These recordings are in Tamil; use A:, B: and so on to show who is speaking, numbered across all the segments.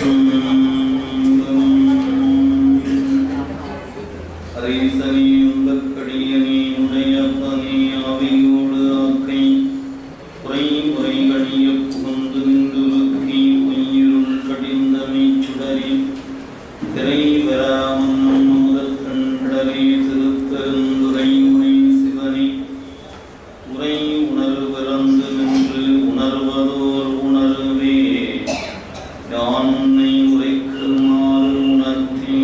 A: அரீசனே உந்தக்கடியனே உடையப்பனே ஆவியோடு ஆக்கை குறை குறை கடிய புகுந்து நின்றுருக்கி உயிருள் கடிந்தமை சுடரி திரை வராமன் முதல் கண்கடலே திருப்பெருந்துரை உரை சிவனே உரை உணர்வு பிறந்து நின்று உணர்வதோர் உணர்வே யான் உன்னை உரைக்குமாறு உணர்த்தி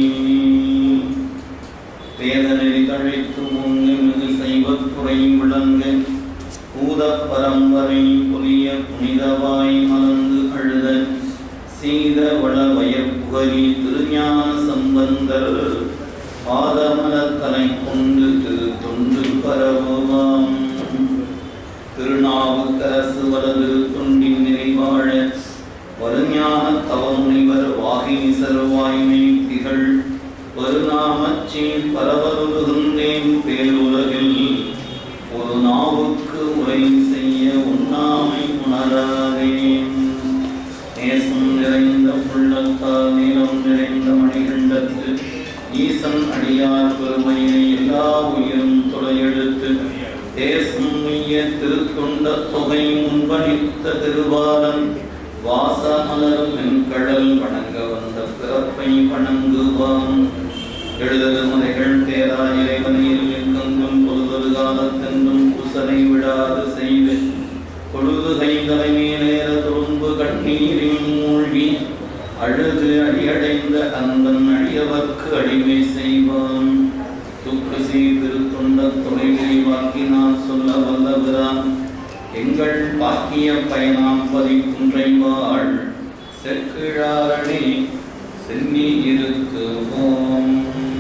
A: வேதனை கழித்து முன்னு மிகு சைவத்துறை விளங்க பூத பரம்பரை புலிய புனிதவாய் மலர்ந்து அழுத சீத வள வயப்புகரி திருஞான சம்பந்தர் பாதமலத்தலை கொண்டு திரு தொண்டு பரவுவாம் திருநாவுக்கரசு வரது தொண்டின் நிறைவாழ வருஞான தவமுனிவர் வாகினி சர்வாய்மை திகழ் வருநாமச்சி பரவருகின்றேன் பேருலகில் ஒரு நாவுக்கு உரை செய்ய உண்ணாமை உணராதேன் நேசம் நிறைந்த உள்ளத்தால் நீளம் நிறைந்த மணிகண்டத்து ஈசன் அடியார் பெருமையை எல்லா உயிரும் தொலையெடுத்து தேசம் உய்ய திருத்தொண்ட தொகை முன்பணித்த திருவாரன் வாசமலரும் வெண்கடல் வணங்க வந்த பிறப்பை வணங்குவான் எழுதது முறைகள் தேரா இறைவனையில் எங்கெங்கும் பொழுதொரு காலத்தென்றும் குசலை விடாது செய்து பொழுது கைதலை மேலேற துரும்பு கண்ணீரில் மூழ்கி அழுது அடியடைந்த அந்தன் அடியவர்க்கு அடிமை செய்வான் துக்கு செய்திரு தொண்ட தொலைகளை வாக்கினால் சொல்ல வல்லவரான் எங்கள் பாக்கிய பயனாம் பதிக்குன்றை வாழ் செற்கிழாரணி சென்னி இருக்குவோம்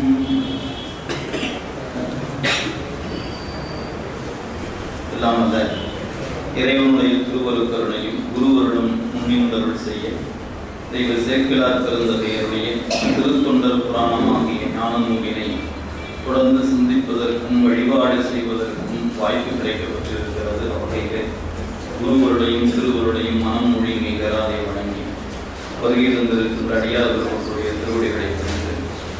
A: எல்லாம் அல்ல இறைவனுடைய திருவருக்கருணையும் குருவருடன் முன்னின்றருள் செய்ய தெய்வ சேக்கிலார் பிறந்ததையருடைய திருத்தொண்டர் புராணமாகிய ஞான நூலினை தொடர்ந்து சிந்திப்பதற்கும் வழிபாடு செய்வதற்கும் வாய்ப்பு கிடைக்கப்பட்டிருக்கிறது வகையிலே குருவருடையும் திருவருடையும் மனம் மொழி நிகராதை வணங்கி வருகை தந்திருக்கின்ற அடியார்களுடைய திருவடிகளை பணிந்து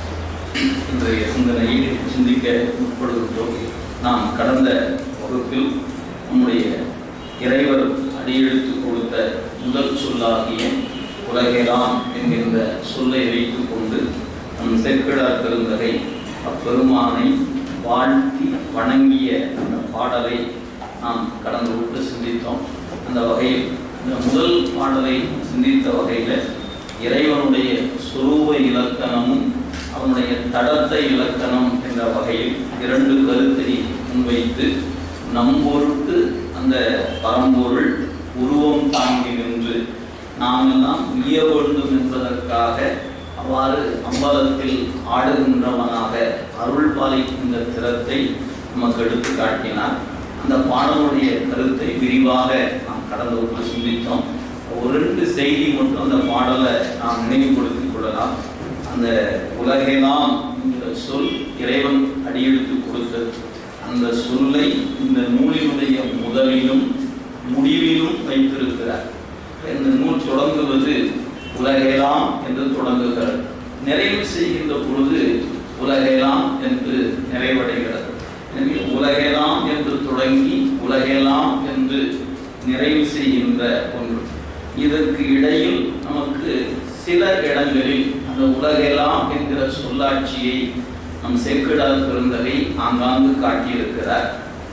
A: இன்றைய சிந்தனையை சிந்திக்க முற்படுகின்றோம் நாம் கடந்த வகுப்பில் நம்முடைய இறைவர் அடியெடுத்து கொடுத்த முதல் சொல்லாகிய உலகெலாம் என்கின்ற சொல்லை வைத்துக் கொண்டு நம் செற்கிடார் பெருந்தகை அப்பெருமானை வாழ்த்தி வணங்கிய அந்த பாடலை நாம் கடந்து விட்டு சிந்தித்தோம் அந்த வகையில் இந்த முதல் பாடலை சிந்தித்த வகையில் இறைவனுடைய சுரூப இலக்கணமும் அவனுடைய தடத்த இலக்கணம் என்ற வகையில் இரண்டு கருத்தை முன்வைத்து நம்பொருட்டு அந்த பரம்பொருள் உருவம் தாங்கி நின்று நாம் எல்லாம் உய்ய வேண்டும் என்பதற்காக அவ்வாறு அம்பலத்தில் ஆடுகின்றவனாக அருள் பாலிக்கின்ற திறத்தை நமக்கு எடுத்து காட்டினார் அந்த பாடலுடைய கருத்தை விரிவாக நாம் கடந்த ஒரு சிந்தித்தோம் ஒரு ரெண்டு செய்தி மட்டும் அந்த பாடலை நாம் நினைவுபடுத்திக் கொள்ளலாம் அந்த உலகெல்லாம் என்கிற சொல் இறைவன் அடியெடுத்து கொடுத்தது அந்த சொல்லை இந்த நூலினுடைய முதலிலும் முடிவிலும் வைத்திருக்கிறார் இந்த நூல் தொடங்குவது உலகெல்லாம் என்று தொடங்குகிறது நிறைவு செய்கின்ற பொழுது உலகெல்லாம் என்று நிறைவடைகிறது எனவே உலகெல்லாம் என்று தொடங்கி உலகெல்லாம் என்று நிறைவு செய்கின்ற ஒன்று இதற்கு இடையில் நமக்கு சில இடங்களில் அந்த உலகெல்லாம் என்கிற சொல்லாட்சியை நம் செக்கிடார் பெருந்தகை ஆங்காங்கு காட்டியிருக்கிறார்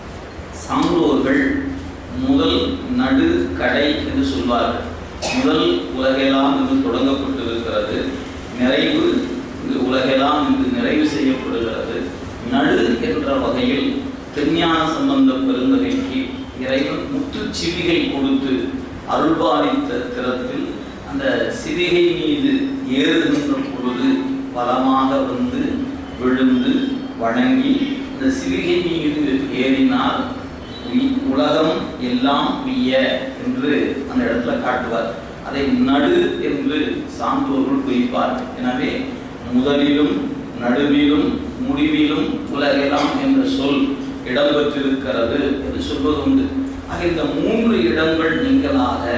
A: சான்றோர்கள் முதல் நடு கடை என்று சொல்வார்கள் முதல் உலகெல்லாம் என்று தொடங்கப்பட்டிருக்கிறது நிறைவு இது உலகெல்லாம் என்று நிறைவு செய்யப்படுகிறது நடு என்ற வகையில் திருஞான சம்பந்த பெருந்தகைக்கு இறைவன் முத்து சிவிகை கொடுத்து அருள்பாலித்த திறத்தில் அந்த சிவிகை மீது ஏறுகின்ற பொழுது பலமாக வந்து விழுந்து வணங்கி இந்த சிவிகை மீது ஏறினால் உய்- உலகம் எல்லாம் உய்ய என்று அந்த இடத்துல காட்டுவார் அதை நடு என்று சான்றோர்கள் குறிப்பார் எனவே முதலிலும் நடுவிலும் முடிவிலும் உலகெல்லாம் என்ற சொல் இடம்பெற்றிருக்கிறது என்று சொல்வது உண்டு ஆக இந்த மூன்று இடங்கள் நீங்களாக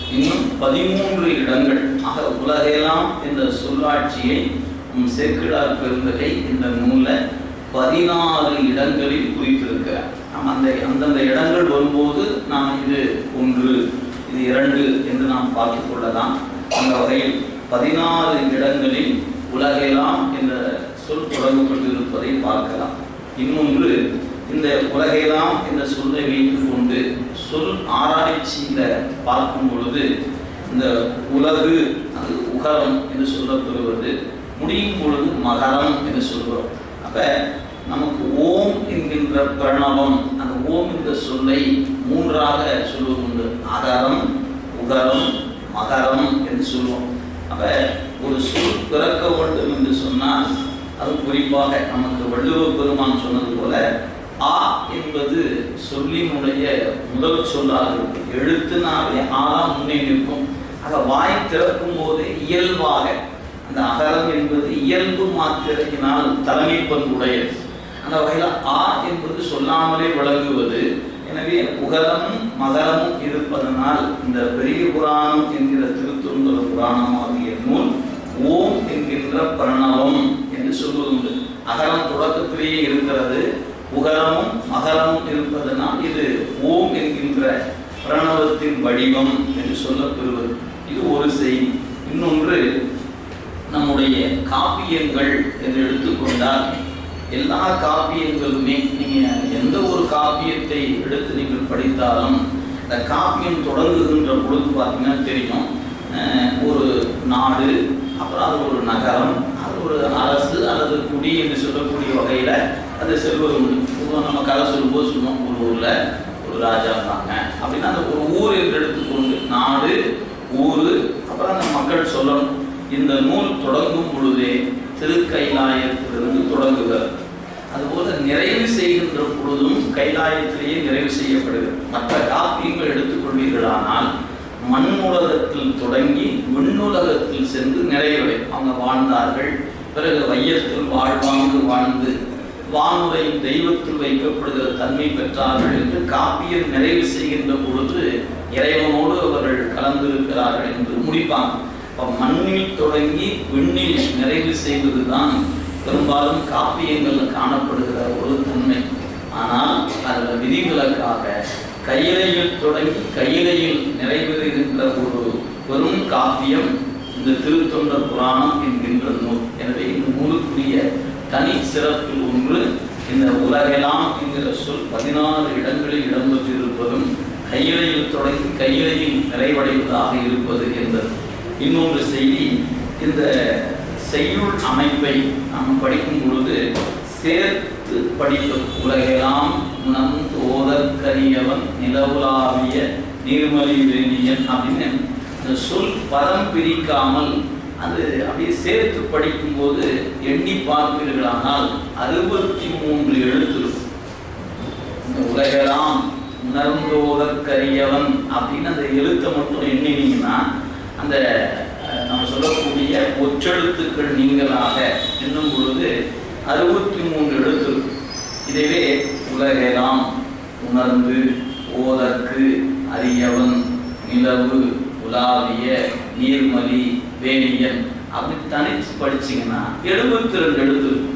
A: இன்னும் பதிமூன்று இடங்கள் ஆக உலகெல்லாம் என்ற சொல்லாட்சியை உம் சேக்கிழார் பெருந்தகை இந்த நூலில் பதினாறு இடங்களில் குறித்திருக்கிறார் நாம் அந்த அந்தந்த இடங்கள் வரும்போது நாம் இது ஒன்று இது இரண்டு என்று நாம் பார்த்து கொள்ளலாம் அந்த வகையில் பதினாறு இடங்களில் உலகெல்லாம் என்ற சொல் தொடங்கப்பட்டிருப்பதை பார்க்கலாம் இன்னொன்று இந்த உலகெல்லாம் என்ற சொல்லை வைத்துக் கொண்டு சொல் ஆராய்ச்சியில பார்க்கும் பொழுது இந்த உலகு அது உகரம் என்று சொல்லப்படுவது முடியும் பொழுது மகரம் என்று சொல்கிறோம் அப்ப நமக்கு ஓம் என்கின்ற பிரணவம் அந்த ஓம் என்ற சொல்லை மூன்றாக சொல்வது உண்டு அகரம் உகரம் மகரம் என்று சொல்லுவோம் அப்ப ஒரு சொல் பிறக்க வேண்டும் என்று சொன்னால் அது குறிப்பாக நமக்கு வள்ளுவ பெருமான் சொன்னது போல ஆ என்பது சொல்லினுடைய முதல் சொல்லாக இருக்கும் எழுத்துனாவே ஆறாம் முன்னே நிற்கும் ஆக வாய் திறக்கும் போது இயல்பாக அந்த அகரம் என்பது இயல்பு மாத்திரத்தினால் தலைமை பண்புடையது அந்த வகையில் ஆ என்பது சொல்லாமலே விளங்குவது எனவே உகரமும் மகரமும் இருப்பதனால் இந்த பெரிய புராணம் என்கிற திருத்தொண்டர புராணம் ஆகிய நூல் ஓம் என்கின்ற பிரணவம் என்று சொல்வதுண்டு அகரம் தொடக்கத்திலேயே இருக்கிறது உகரமும் மகரமும் இருப்பதனால் இது ஓம் என்கின்ற பிரணவத்தின் வடிவம் என்று சொல்லப்பெறுவது இது ஒரு செய்தி இன்னொன்று நம்முடைய காப்பியங்கள் என்று எடுத்துக்கொண்டால் எல்லா காப்பியங்களுமே நீங்க எந்த ஒரு காப்பியத்தை எடுத்து நீங்கள் படித்தாலும் இந்த காப்பியம் தொடங்குகின்ற பொழுது பார்த்தீங்கன்னா தெரியும் அஹ் ஒரு நாடு அப்புறம் அது ஒரு நகரம் அது ஒரு அரசு அல்லது குடி என்று சொல்லக்கூடிய வகையில் அது செல்வது உண்டு பொதுவாக நம்ம கதை சொல்லும்போது சொல்லுவோம் ஒரு ஊரில் ஒரு ராஜா இருந்தாங்க அப்படின்னா அந்த ஒரு ஊர் என்று எடுத்துக்கொண்டு நாடு ஊர் அப்புறம் அந்த மக்கள் சொல்லணும் இந்த நூல் தொடங்கும் பொழுதே திருக்கைலாயத்திலிருந்து தொடங்குகிறது அதுபோல நிறைவு செய்கின்ற பொழுதும் கைலாயத்திலேயே நிறைவு செய்யப்படுகிறது மற்ற காப்பியங்கள் எடுத்துக்கொள்வீர்களானால் மண் உலகத்தில் தொடங்கி விண்ணுலகத்தில் சென்று நிறைவடையும் அவங்க வாழ்ந்தார்கள் பிறகு வையத்தில் வாழ்வாங்கு வாழ்ந்து வானுரையும் தெய்வத்தில் வைக்கப்படுகிற தன்மை பெற்றார்கள் என்று காப்பியம் நிறைவு செய்கின்ற பொழுது இறைவனோடு அவர்கள் கலந்திருக்கிறார்கள் என்று முடிப்பாங்க அப்ப மண்ணில் தொடங்கி விண்ணில் நிறைவு செய்வதுதான் பெரும்பாலும் காப்பியங்கள் காணப்படுகிற ஒரு தன்மை ஆனால் அதில் விதிவிலக்காக கையிலையில் தொடங்கி கையிலையில் நிறைவேறுகின்ற ஒரு பெரும் காப்பியம் இந்த திருத்தொண்டர் புராணம் என்கின்ற நூல் எனவே இந்த நூலுக்குரிய தனி சிறப்பில் ஒன்று இந்த உலகெல்லாம் என்கிற சொல் பதினாறு இடங்களில் இடம்பெற்றிருப்பதும் கையிலையில் தொடங்கி கையிலையில் நிறைவடைவதாக இருப்பது என்பது இன்னொன்று செய்தி இந்த செய்யுள் அமைப்பை நாம் படிக்கும் பொழுது சேர்த்து படிப்பது உலகெல்லாம் நம் ஓதற்கரியவன் நிலவுலாவிய நீர்மலி வேணியன் அப்படின்னு இந்த சொல் பதம் பிரிக்காமல் அது அப்படியே சேர்த்து படிக்கும்போது எண்ணி பார்ப்பீர்களானால் அறுபத்தி மூன்று எழுத்து இருக்கும் இந்த உலகெல்லாம் உணர்ந்தோதற்கரியவன் அப்படின்னு அந்த எழுத்தை மட்டும் எண்ணினீங்கன்னா அந்த அஹ், நம்ம சொல்லக்கூடிய ஒற்றெழுத்துக்கள் நீங்களாக எண்ணும் பொழுது அறுபத்தி மூன்று எழுத்து இருக்கும் இதுவே உலகெல்லாம் உணர்ந்து ஓதற்கு அரியவன் நிலவு உலாவிய நீர்மலி வேணியன் அப்படி தனிச்சு படிச்சீங்கன்னா எழுபத்தி ரெண்டு எழுத்து இருக்கும்.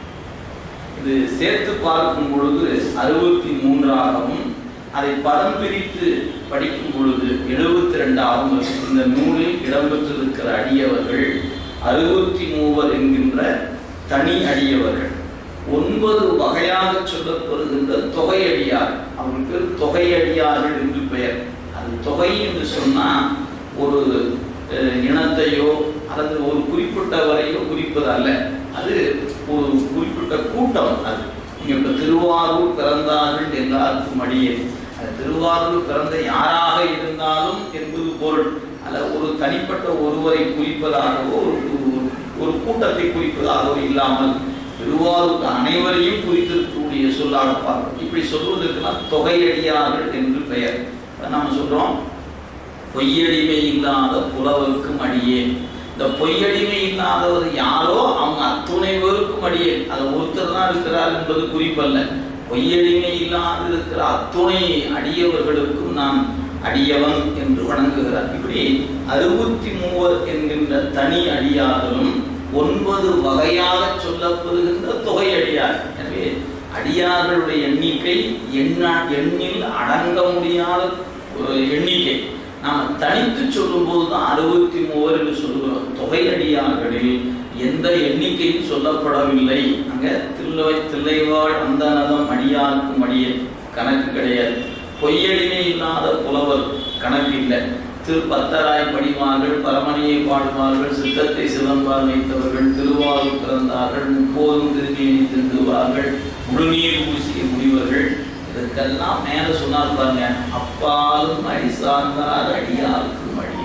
A: இது சேர்த்து பார்க்கும் பொழுது அறுபத்தி மூன்றாகவும் அதை பதம் பிரித்து படிக்கும் பொழுது எழுபத்தி ரெண்டாகவும் இருக்கும். இந்த நூலில் இடம்பெற்றிருக்கிற அடியவர்கள் அறுபத்தி மூவர் என்கின்ற தனி அடியவர்கள் ஒன்பது வகையாக சொல்லப்படுகின்ற தொகையடியார் அவர்கள் பேர் தொகையடியார்கள் என்று பெயர் அது தொகை என்று சொன்னா ஒரு அஹ், இனத்தையோ அல்லது ஒரு குறிப்பிட்டவரையோ குறிப்பது அல்ல அது ஒரு குறிப்பிட்ட கூட்டம் அது நீங்க இப்ப திருவாரூர் பிறந்தார்கள் எல்லாருக்கும் அடியே அது திருவாரூர் பிறந்த யாராக இருந்தாலும் என்பது பொருள் அல்ல ஒரு தனிப்பட்ட ஒருவரை குறிப்பதாகவோ ஒரு ஒரு- ஒரு கூட்டத்தை குறிப்பதாகவோ இல்லாமல் திருவாரூர் அனைவரையும் குறித்திருக்கக்கூடிய சொல்லாக பார்க்கிறோம் இப்படி சொல்வதற்கெல்லாம் தொகையடியார்கள் என்று பெயர் இப்ப நாம சொல்றோம் பொய்யடிமை இல்லாத புலவர்க்கும் அடியே இந்த பொய்யடிமை இல்லாதவர் யாரோ அவங்க அத்துணை பேருக்கும் அடியே அது ஒருத்தர் தான் இருக்கிறார் என்பது குறிப்பல்ல பொய்யடிமை இல்லாது இருக்கிற அத்துணை அடியவர்களுக்கும் நான் அடியவன் என்று வணங்குகிறார் இப்படி அறுபத்தி மூவர் என்கின்ற தனி அடியார்களும் ஒன்பது வகையாக சொல்லப்படுகின்ற தொகை அடியார் எனவே அடியார்களுடைய எண்ணிக்கை எண்ணா எண்ணில் அடங்க முடியாத ஒரு எண்ணிக்கை நாம் தனித்து சொல்லும்போது தான் அறுபத்தி மூவர் என்று சொல்லுகிறோம் தொகை அடியார்களில் எந்த எண்ணிக்கையும் சொல்லப்படவில்லை அங்க தில்லை தில்லைவாழ் அந்தநதம் அடியாருக்கும் அடிய கணக்கு கிடையாது பொய்யடிமை இல்லாத புலவர் கணக்கு இல்லை திரு பத்தராய் படிவார்கள் பரமணியை பாடுவார்கள் சித்தத்தை சிலம்பால் வைத்தவர்கள் திருவாரூர் பிறந்தார்கள் முப்போதும் திருநீதி திருந்துவார்கள் முழுநீர் பூசிய முடிவர்கள் இதுக்கெல்லாம் மேல சொன்னார் பாருங்க அப்பாலும் அடி சார்ந்தார் அடியாருக்கும் அடி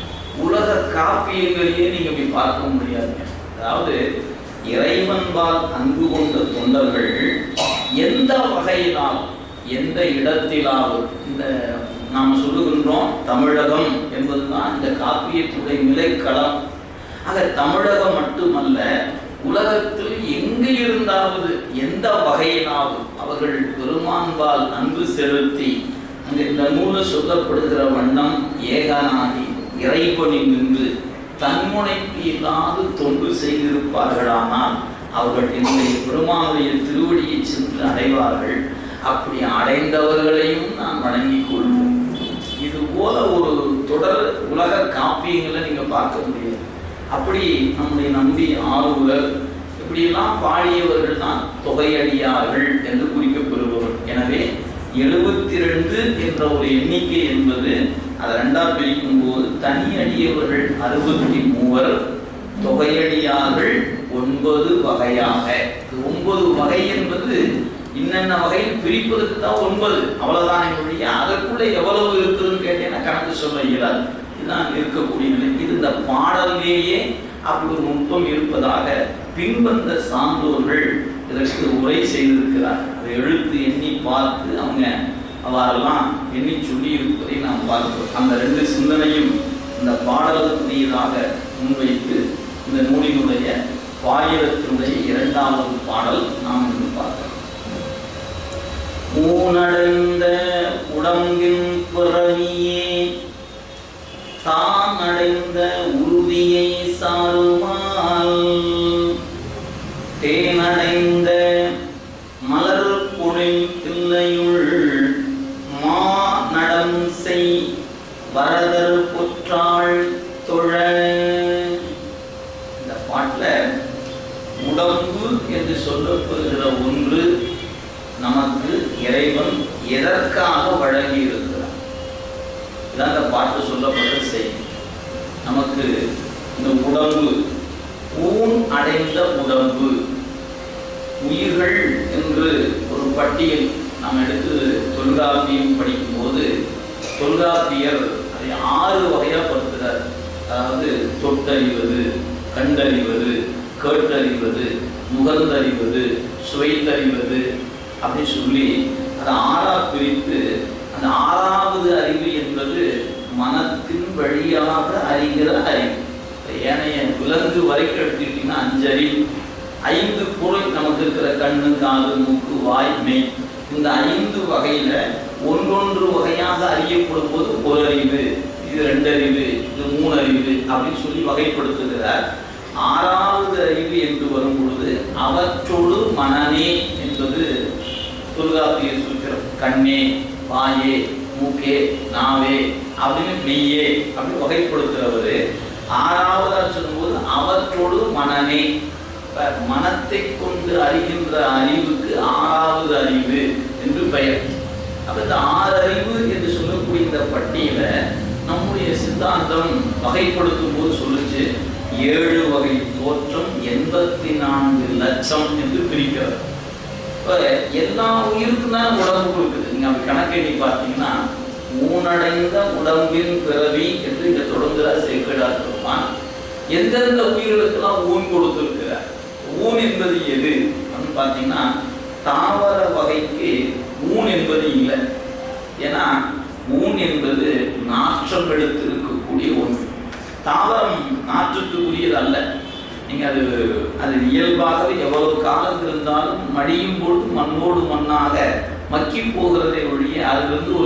A: உலக காப்பியங்களையே நீங்க போய் பார்க்க முடியாதுங்க அதாவது இறைவன்பால் அன்பு கொண்ட தொண்டர்கள் எந்த வகையினால் எந்த இடத்திலாவது இந்த நாம் சொல்லுகின்றோம் தமிழகம் என்பதுதான் இந்த காப்பியத்துடைய நிலைக்களம் ஆக தமிழகம் மட்டுமல்ல உலகத்தில் எங்கு இருந்தாவது எந்த வகையினாவது அவர்கள் பெருமான்பால் அன்பு செலுத்தி அங்க இந்த நூலில் சொல்லப்படுகிற வண்ணம் ஏகனாகி இறைபணி நின்று தன்முனைப்பு இல்லாது தொண்டு செய்திருப்பார்களானால் அவர்கள் என்னுடைய பெருமானுடைய திருவடியை சென்று அடைவார்கள் அப்படி அடைந்தவர்களையும் நான் வணங்கிக் கொள்வேன் இது போல ஒரு தொடர் உலக காப்பியங்களை நீங்க பார்க்க முடியாது அப்படி நம்முடைய நம்பி ஆறுவர் இப்படியெல்லாம் பாடியவர்கள் தான் தொகையடியார்கள் என்று குறிக்கப்பெறுபவர் எனவே எழுபத்தி ரெண்டு என்ற ஒரு எண்ணிக்கை என்பது அதை ரெண்டா பிரிக்கும் போது தனி அடியவர்கள் அறுபத்தி மூவர் தொகையடியார்கள் ஒன்பது வகையாக இது ஒன்பது வகை என்பது இன்னென்ன வகையில் பிரிப்பதற்கு தான் ஒன்பது அவ்வளவுதானே ஒழிய அதற்குள்ள எவ்வளவு இருக்குதுன்னு கேட்டீங்கன்னா கணக்கு சொல்ல இயலாது இதுதான் இருக்கக்கூடிய நிலை இது இந்த பாடலிலேயே அப்படி ஒரு நுட்பம் இருப்பதாக பின்வந்த சான்றோர்கள் இதற்கு உரை செய்திருக்கிறார் அதை எழுத்து எண்ணி பார்த்து அவங்க அவ்வாறெல்லாம் எண்ணி சொல்லி இருப்பதை நாம் பார்க்கிறோம் அந்த ரெண்டு சிந்தனையும் இந்த பாடலுக்குரியதாக முன்வைத்து இந்த நூலினுடைய பாயிரத்தினுடைய இரண்டாவது பாடல் நாம் இன்று பார்க்கிறோம் ஊனடைந்த உடம்பின் பிறவியே தான் அடைந்த உறுதியை சாருமால் தேனடைந்த மலர் பொழில் தில்லையுள் மா நடம் செய் வரதர் பொற்றாள் தொழ இந்த பாட்டில் உடம்பு என்று சொல்லப்படுகிற ஒன்று நமக்கு இறைவன் எதற்காக வழங்கி இருக்கிறார் இதான் இந்த பாட்டு சொல்லப்பட்ட செய்தி நமக்கு இந்த உடம்பு ஊன் அடைந்த உடம்பு உயிர்கள் என்று ஒரு பட்டியல் நாம் எடுத்து தொல்காப்பியம் படிக்கும்போது தொல்காப்பியர் அதை ஆறு வகையா படுத்துகிறார் அதாவது தொட்டறிவது கண்டறிவது கேட்டறிவது முகந்தறிவது சுவைத்தறிவது அப்படி சொல்லி அதை ஆறா பிரித்து அந்த ஆறாவது அறிவு என்பது மனத்தின் வழியாக அறிகிற அறிவு ஏனைய விலங்கு வரைக்கும் எடுத்துக்கிட்டீங்கன்னா அஞ்சு அறிவு ஐந்து பொருள் நமக்கு இருக்கிற கண்ணு காது மூக்கு வாய் மெய் இந்த ஐந்து வகையில ஒன்றொன்று வகையாக அறியப்படும் போது ஒரு அறிவு இது ரெண்டு அறிவு இது மூணு அறிவு அப்படின்னு சொல்லி வகைப்படுத்துகிறார் ஆறாவது அறிவு என்று வரும் பொழுது அவற்றோடு மனநே என்பது தொல்காப்பிய சூத்திரம் கண்ணே வாயே மூக்கே நாவே அப்படின்னு மெய்யே அப்படி வகைப்படுத்துறவர் ஆறாவதா சொல்லும்போது அவற்றோடு மனநே இப்ப மனத்தை கொண்டு அறிகின்ற அறிவுக்கு ஆறாவது அறிவு என்று பெயர் அப்ப இந்த ஆறு அறிவு என்று சொல்லக்கூடிய இந்த பட்டியல நம்முடைய சித்தாந்தம் வகைப்படுத்தும் போது சொல்லுச்சு ஏழு வகை தோற்றம் எண்பத்தி நான்கு லட்சம் என்று பிரிக்கிறது இப்ப எல்லா உயிருக்கும் தான் உடம்பு இருக்குது நீங்க அப்படி கணக்கெண்ணி பார்த்தீங்கன்னா ஊனடைந்த உடம்பின் பிறவி என்று இங்க தொடங்குகிறார் சேக்கடார் பெருமான் எந்தெந்த உயிர்களுக்கெல்லாம் ஊன் கொடுத்திருக்கிறார் ஊன் என்பது எது அப்படின்னு பார்த்தீங்கன்னா தாவர வகைக்கு ஊன் என்பது இல்லை ஏன்னா ஊன் என்பது நாற்றம் எடுத்து இருக்கக்கூடிய ஒன்று தாவரம் நாற்றுக்குரியது அல்ல நீங்க அது அது இயல்பாகவே எவ்வளவு காலம் இருந்தாலும் மடியும் பொழுது மண்ணோடு மண்ணாக மக்கி போகிறதை ஒழிய அதிலிருந்து ஒரு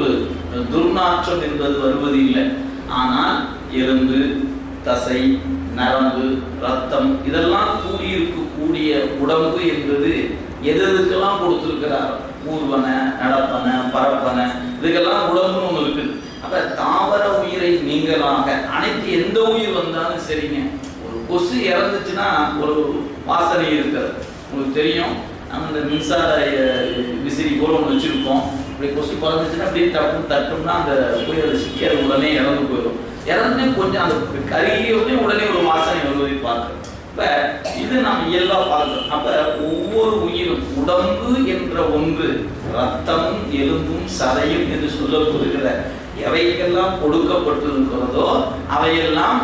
A: துர்நாற்றம் என்பது வருவது இல்லை ஆனால் எலும்பு தசை நரம்பு ரத்தம் இதெல்லாம் கூடியிருக்கக்கூடிய உடம்பு என்பது எது எதுக்கெல்லாம் கொடுத்திருக்கிறார் ஊர்வன நடப்பன பரப்பன இதுக்கெல்லாம் உடம்புன்னு ஒன்று இருக்குது அப்ப தாவர உயிரை நீங்களாக அனைத்து எந்த உயிர் வந்தாலும் சரிங்க ஒரு கொசு இறந்துச்சுன்னா ஒரு வாசனை இருக்கிறது உங்களுக்கு தெரியும் நம்ம இந்த மின்சார அஹ், விசிறி போல ஒன்று வச்சிருப்போம் இப்படி கொசு பறந்துச்சுன்னா அப்படியே தப்பு தட்டோம்னா அந்த போய் அதை சிக்கி அது உடனே இறந்து போயிடும் இறந்து கொஞ்சம் அந்த கருகிய உடனே உடனே ஒரு வாசனை வருவதை பார்க்கிறோம் இப்ப இது நாம் இயல்பா பார்க்கிறோம் அப்ப ஒவ்வொரு உயிரும் உடம்பு என்ற ஒன்று ரத்தமும் எலும்பும் சதையும் என்று சொல்லப்படுகிற எவைக்கெல்லாம் கொடுக்கப்பட்டிருக்கிறதோ அவையெல்லாம்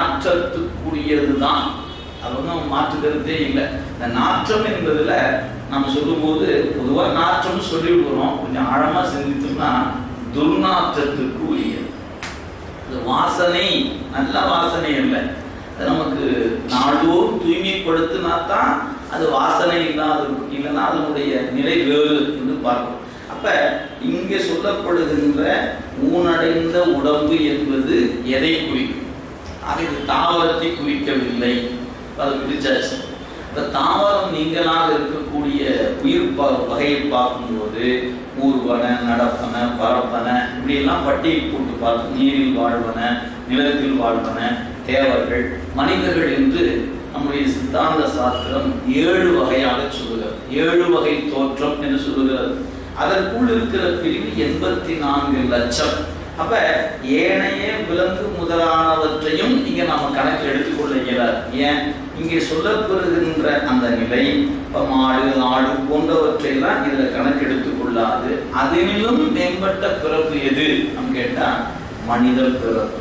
A: நாற்றத்துக்குரியதுதான் அது ஒன்றும் மாற்று கருத்தே இல்லை இந்த நாற்றம் என்பதுல நம்ம சொல்லும்போது பொதுவா நாற்றம் சொல்லிவிடுறோம் கொஞ்சம் ஆழமா சிந்தித்தோம்னா துர்நாற்றத்துக்கு உரியது இது வாசனை நல்ல வாசனை இல்லை அது நமக்கு நாள்தோறும் தூய்மைப்படுத்தினா தான் அது வாசனை இல்லாத இருக்கும். இல்லைன்னா அதனுடைய நிலை வேறு என்று பார்க்கும் அப்ப இங்கே சொல்லப்படுகின்ற ஊனடைந்த உடம்பு என்பது எதை குறிக்கும் ஆக இது தாவரத்தை குறிக்கவில்லை அது பிரிச்சாச்சு இந்த தாவரம் நீங்களாக இருக்கக்கூடிய உயிர் ப- வகையை பார்க்கும்போது ஊர்வன நடப்பன பரப்பன இப்படியெல்லாம் பட்டியல் போட்டு பார்க்கும் நீரில் வாழ்வன நிலத்தில் வாழ்வன தேவர்கள் மனிதர்கள் என்று நம்முடைய சித்தாந்த சாஸ்திரம் ஏழு வகையாக சொல்லுகிறது ஏழு வகை தோற்றம் என்று சொல்லுகிறது அதற்குள் இருக்கிற பிரிவு எண்பத்தி நான்கு லட்சம் அப்ப ஏனைய விலங்கு முதலானவற்றையும் இங்க நம்ம கணக்கில் எடுத்துக்கொள்ள இயலாது ஏன் இங்கே சொல்லப்பெறுகின்ற அந்த நிலை இப்ப மாடு ஆடு போன்றவற்றையெல்லாம் இதுல கணக்கு எடுத்துக்கொள்ளாது அதிலும் மேம்பட்ட பிறப்பு எது நம்ம கேட்டா மனித பிறப்பு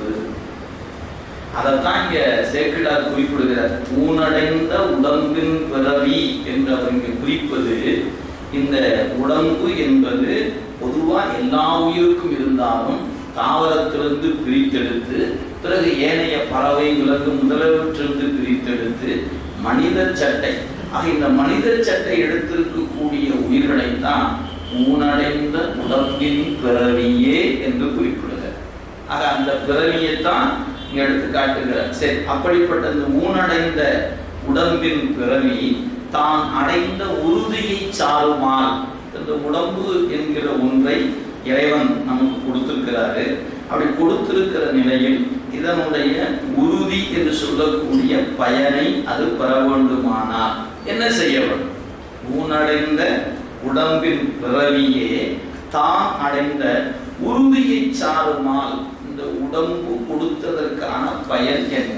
A: அதைத்தான் இங்க சேக்கிடார் குறிப்பிடுகிறார் ஊனடைந்த உடம்பின் பிறவி என்று அவர் இங்க குறிப்பது இந்த உடம்பு என்பது பொதுவா எல்லா உயிருக்கும் இருந்தாலும் தாவரத்திலிருந்து பிரித்தெடுத்து பிறகு ஏனைய பறவை விலங்கு முதலவற்றிலிருந்து பிரித்தெடுத்து மனித சட்டை ஆக இந்த மனித சட்டை எடுத்திருக்கக்கூடிய உயிர்களை தான் ஊனடைந்த உடம்பின் பிறவியே என்று குறிப்பிடுகிறார் ஆக அந்த பிறவியைத்தான் இங்க எடுத்து காட்டுகிறார் சரி அப்படிப்பட்ட இந்த ஊனடைந்த உடம்பின் பிறவி தான் அடைந்த உறுதியை சாருமால் இந்த உடம்பு என்கிற ஒன்றை இறைவன் நமக்கு கொடுத்திருக்கிறாரு அப்படி கொடுத்திருக்கிற நிலையில் இதனுடைய உறுதி என்று சொல்லக்கூடிய பயனை அது பெற வேண்டுமானால் என்ன செய்ய வேண்டும் ஊனடைந்த உடம்பின் பிறவியே தான் அடைந்த உறுதியை சாருமால் இந்த உடம்பு கொடுத்ததற்கான பயன் என்ன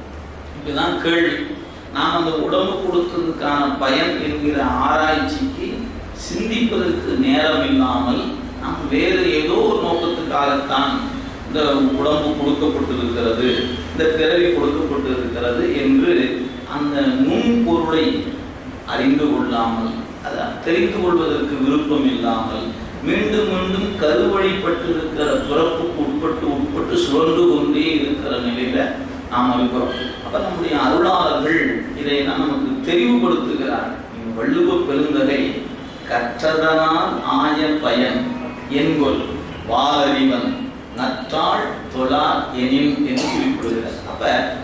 A: இதுதான் கேள்வி நாம் அந்த உடம்பு கொடுத்ததுக்கான பயன் என்கிற ஆராய்ச்சிக்கு சிந்திப்பதற்கு நேரம் இல்லாமல் நாம் வேறு ஏதோ ஒரு நோக்கத்துக்காகத்தான் இந்த உடம்பு கொடுக்கப்பட்டிருக்கிறது இந்த பிறவி கொடுக்கப்பட்டிருக்கிறது என்று அந்த நுண் பொருளை அறிந்து கொள்ளாமல் அதை தெரிந்து கொள்வதற்கு விருப்பம் இல்லாமல் மீண்டும் மீண்டும் கருவழிப்பட்டிருக்கிற பிறப்புக்கு உட்பட்டு உட்பட்டு சுழன்று கொண்டே இருக்கிற நிலையில நாம் இருக்கிறோம் அப்ப நம்முடைய அருளாளர்கள் இதையெல்லாம் நமக்கு தெளிவுபடுத்துகிறார் இங்கு வள்ளுவ பெருந்தகை கற்றதனால் ஆய பயன் என்கொல் வாலறிவன் நற்றாள் தொழார் எனின் என்று குறிப்பிடுகிறார் அப்ப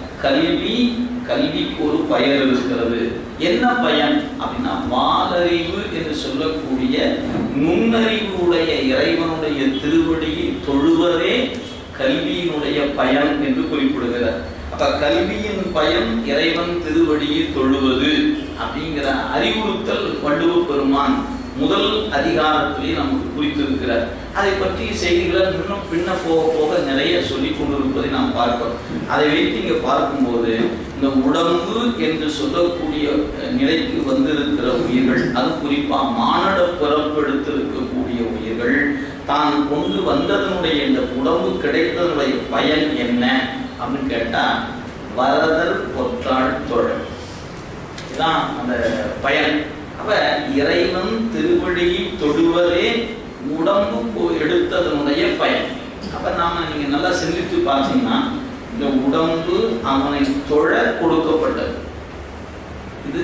A: கல்வி கல்விக்கு ஒரு பயன் இருக்கிறது என்ன பயன் அப்படின்னா வாலறிவு என்று சொல்லக்கூடிய நுண்ணறிவு உடைய இறைவனுடைய திருவடியை தொழுவதே கல்வியினுடைய பயன் என்று குறிப்பிடுகிறார் அப்ப கல்வியின் பயன் இறைவன் திருவடியை தொழுவது அப்படிங்கிற அறிவுறுத்தல் வள்ளுவ பெருமான் முதல் அதிகாரத்திலே நமக்கு குறித்திருக்கிறார் அதை பற்றிய செய்திகளை இன்னும் பின்ன போக போக நிறைய சொல்லி கொண்டிருப்பதை நாம் பார்க்கிறோம் அதை வைத்து இங்க பார்க்கும்போது இந்த உடம்பு என்று சொல்லக்கூடிய அஹ், நிலைக்கு வந்திருக்கிற உயிர்கள் அது குறிப்பா மானட பிறப்பு எடுத்திருக்கக்கூடிய உயிர்கள் தான் கொண்டு வந்ததனுடைய இந்த உடம்பு கிடைத்ததனுடைய பயன் என்ன அப்படின்னு கேட்டா வரதர் பொற்றாள் தொழல் இதுதான் அந்த பயன் அப்ப இறைவன் திருவடியை தொடுவதே உடம்பு போ- எடுத்ததனுடைய பயன் அப்ப நாம நீங்க நல்லா சிந்தித்து பார்த்தீங்கன்னா இந்த உடம்பு அவனை தொழ கொடுக்கப்பட்டது இது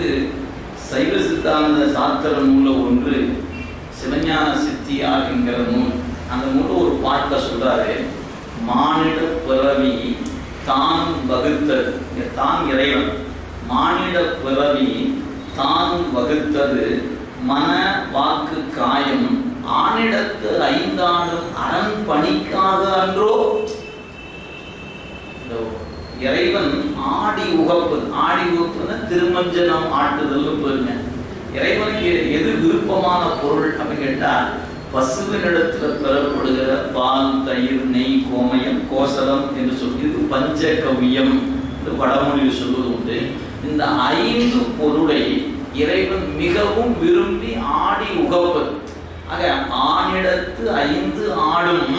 A: சைவ சித்தாந்த சாத்திர நூல ஒன்று சிவஞான சித்தியார் என்கிற நூல் அந்த நூல ஒரு பாட்டுல சொல்றாரு மானிட பிறவி தான் வகுத்தது இங்க தான் இறைவன் மானிட பிறவி தான் வகுத்தது மன வாக்கு காயம் ஆனிடத்து ஐந்தாண்டும் அரண் பணிக்காக அன்றோ இந்த இறைவன் ஆடி உகப்பு ஆடி உகப்புன்னா திருமஞ்சனம் ஆட்டுதல்னு போயிருங்க இறைவனுக்கு எது- எது விருப்பமான பொருள் அப்படின்னு கேட்டா பசுவினிடத்துல பெறப்படுகிற பால் தயிர் நெய் கோமயம் கோசலம் என்று சொல்லி இது பஞ்சகவியம் என்று வடமொழியில் சொல்வது உண்டு இந்த ஐந்து பொருளை இறைவன் மிகவும் விரும்பி ஆடி உகப்பது ஆக ஆணிடத்து ஐந்து ஆடும்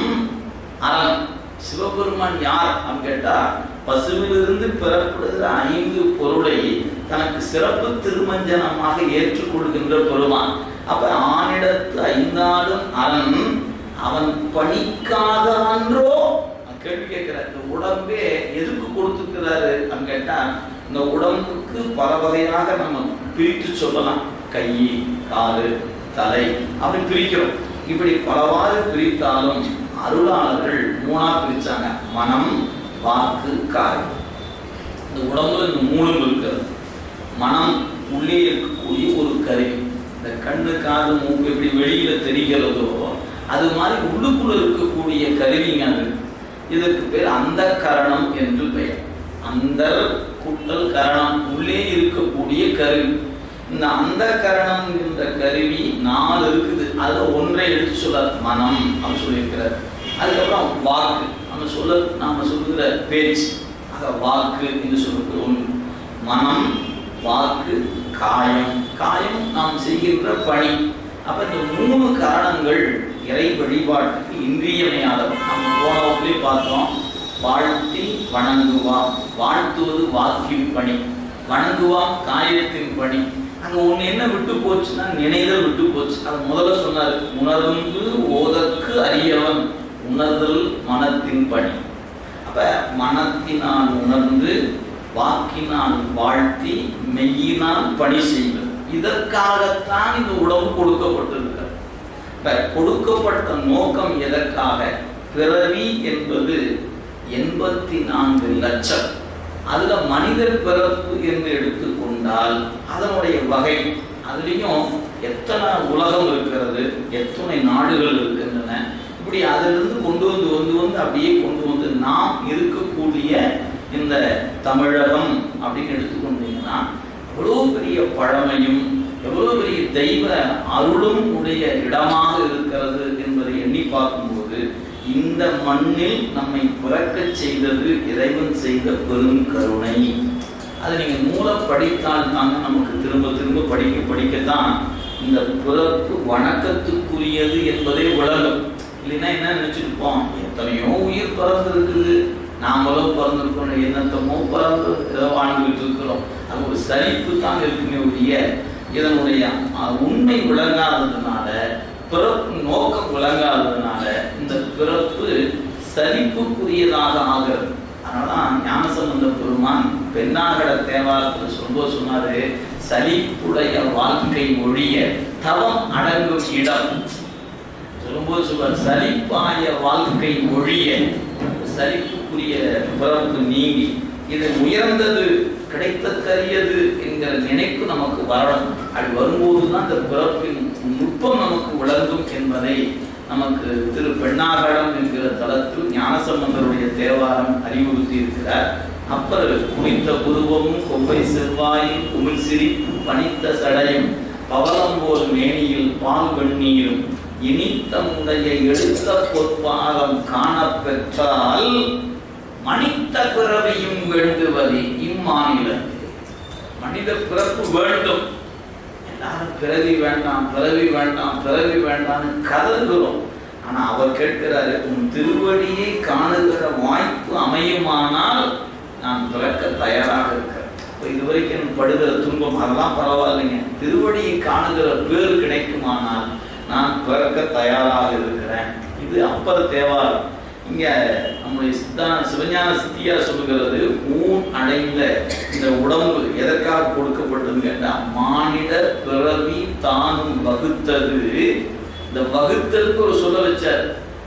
A: அறம் சிவபெருமான் யார் அப்படின்னு கேட்டா பசுவிலிருந்து பெறப்படுகிற ஐந்து பொருளை தனக்கு சிறப்பு திருமஞ்சனமாக ஏற்றுக்கொள்கின்ற பெருமான் அப்ப ஆணிடத்து ஐந்தாடும் அரண் அவன் பணிக்காக அன்றோ நான் கேள்வி கேட்கிறேன் இந்த உடம்பே எதுக்கு கொடுத்துக்கிறாரு அப்படின்னு கேட்டா இந்த உடம்புக்கு பல வகையாக நம்ம பிரித்து சொல்லலாம் கை காலு தலை அப்படி பிரிக்கிறோம் இப்படி பலவாறு பிரித்தாலும் அருளாளர்கள் மூணா பிரிச்சாங்க மனம் வாக்கு காய் இந்த உடம்புல இந்த மூணும் இருக்கிறது மனம் உள்ளே இருக்கக்கூடிய ஒரு கருவி இந்த கண்ணு காது மூக்கு எப்படி வெளியில தெரிகிறதோ அது மாதிரி உள்ளுக்குள்ள இருக்கக்கூடிய கருவிங்க அது இதற்கு பேர் அந்த கரணம் என்று பெயர் அந்த குட்டல் கரணம் உள்ளே இருக்கக்கூடிய கருவி இந்த அந்த கரணம் என்ற கருவி நாலு இருக்குது அதுல ஒன்றை எடுத்து சொல்ல மனம் அப்படின்னு சொல்லியிருக்கிறார் அதுக்கப்புறம் வாக்கு நம்ம சொல்ல நாம சொல்லுகிற பேச்சு ஆக வாக்கு என்று சொல்றது ஒன்று மனம் வாக்கு காயம் காயம் நாம் செய்கின்ற பணி அப்ப இந்த மூணு காரணங்கள் இறை வழிபாட்டுக்கு இன்றியமையாதவை நம்ம போன வகுப்பிலே பார்த்தோம் வாழ்த்தி வணங்குவாம் வாழ்த்துவது வாக்கின் பணி வணங்குவாம் காயத்தின் பணி அங்க ஒண்ணு என்ன விட்டு போச்சுன்னா நினைதல் விட்டு போச்சு அது முதல்ல சொன்னாரு உணர்ந்து ஓதற்கு அறியவன் உணர்தல் மனத்தின் பணி அப்ப மனத்தினால் உணர்ந்து வாக்கினால் வாழ்த்தி மெய்யினால் பணி செய்வது இதற்காகத்தான் இந்த உடம்பு கொடுக்கப்பட்டிருக்கிறது இப்ப கொடுக்கப்பட்ட நோக்கம் எதற்காக பிறவி என்பது எண்பத்தி நான்கு லட்சம் அதுல மனிதர் பிறப்பு என்று எடுத்துக்கொண்டால் அதனுடைய வகை அதுலேயும் எத்தனை உலகம் இருக்கிறது எத்தனை நாடுகள் இருக்கின்றன இப்படி அதிலிருந்து கொண்டு வந்து வந்து வந்து அப்படியே கொண்டு வந்து நாம் இருக்கக்கூடிய இந்த தமிழகம் அப்படின்னு எடுத்துக்கொண்டீங்கன்னா எவ்வளோ பெரிய பழமையும் எவ்வளோ பெரிய தெய்வ அருளும் உடைய இடமாக இருக்கிறது என்பதை எண்ணி பார்க்கும்போது இந்த மண்ணில் நம்மை பிறக்கச் செய்தது இறைவன் செய்த பெரும் கருணை அதை நீங்க நூலை படித்தால் தாங்க நமக்கு திரும்ப திரும்ப படிக்க படிக்கத்தான் இந்த பிறப்பு வணக்கத்துக்குரியது என்பதே விளங்கும் இல்லைன்னா என்ன நினைச்சிருப்போம் எத்தனையோ உயிர் பிறந்திருக்குது நாமளும் பிறந்திருக்கோம் என்னத்தமோ பிறந்து ஏதோ வாழ்ந்துகிட்டு இருக்கிறோம் அது ஒரு சலிப்பு தான் இருக்குமே ஒழிய இதனுடைய அஹ், உண்மை விளங்காததுனால பிறப்பு நோக்கம் விளங்காததுனால இந்த பிறப்பு சலிப்புக்குரியதாக ஆகிறது அதனாலதான் ஞானசம்பந்த பெருமான் பெண்ணாகட தேவாரத்தில் சொல்லும்போது சொன்னாரு சலிப்புடைய வாழ்க்கை ஒழிய தவம் அடங்கும் இடம் சொல்லும்போது சொல்வார் சலிப்பாய வாழ்க்கை ஒழிய சலிப்புக்குரிய பிறப்பு நீங்கி இது உயர்ந்தது கிடைத்தற்கரியது என்கிற நினைப்பு நமக்கு வரணும் அப்படி வரும்போது தான் இந்த பிறப்பின் நுட்பம் நமக்கு விளங்கும் என்பதை நமக்கு திரு பெண்ணாகடம் என்கிற தளத்தில் ஞானசம்பந்தருடைய தேவாரம் அறிவுறுத்தி இருக்கிறார் அப்பர் குனித்த புருவமும் கொம்பை செவ்வாயும் உமிழ் சிரி பனித்த சடையும் பவளம் போல் மேனியில் பால் வெந்நீரும் இனித்தமுடைய எழுத்த பொற்பாகம் காணப் பெற்றால் மனித பிறவியும் வேண்டுவதே இம்மாநிலத்தில் மனித பிறப்பு வேண்டும் எல்லாரும் பிறவி வேண்டாம் பிறவி வேண்டாம் பிறவி வேண்டாம்னு கதறுகிறோம் ஆனா அவர் கேட்கிறாரு உன் திருவடியை காணுகிற வாய்ப்பு அமையுமானால் நான் பிறக்க தயாராக இருக்கிறேன் இப்போ இதுவரைக்கும் எனக்கு படுகிற துன்பம் அதெல்லாம் பரவாயில்லைங்க திருவடியை காணுகிற பேர் கிடைக்குமானால் நான் பிறக்க தயாராக இருக்கிறேன் இது அப்பர் தேவாரம் இங்க நம்முடைய சித்தா சிவஞான சித்தியா சொல்லுகிறது ஊன் அடைந்த இந்த உடம்பு எதற்காக கொடுக்கப்பட்டதுன்னு கேட்டா மானிட பிறவி தானும் வகுத்தது இந்த வகுத்தலுக்கு ஒரு சொல்ல வச்சார்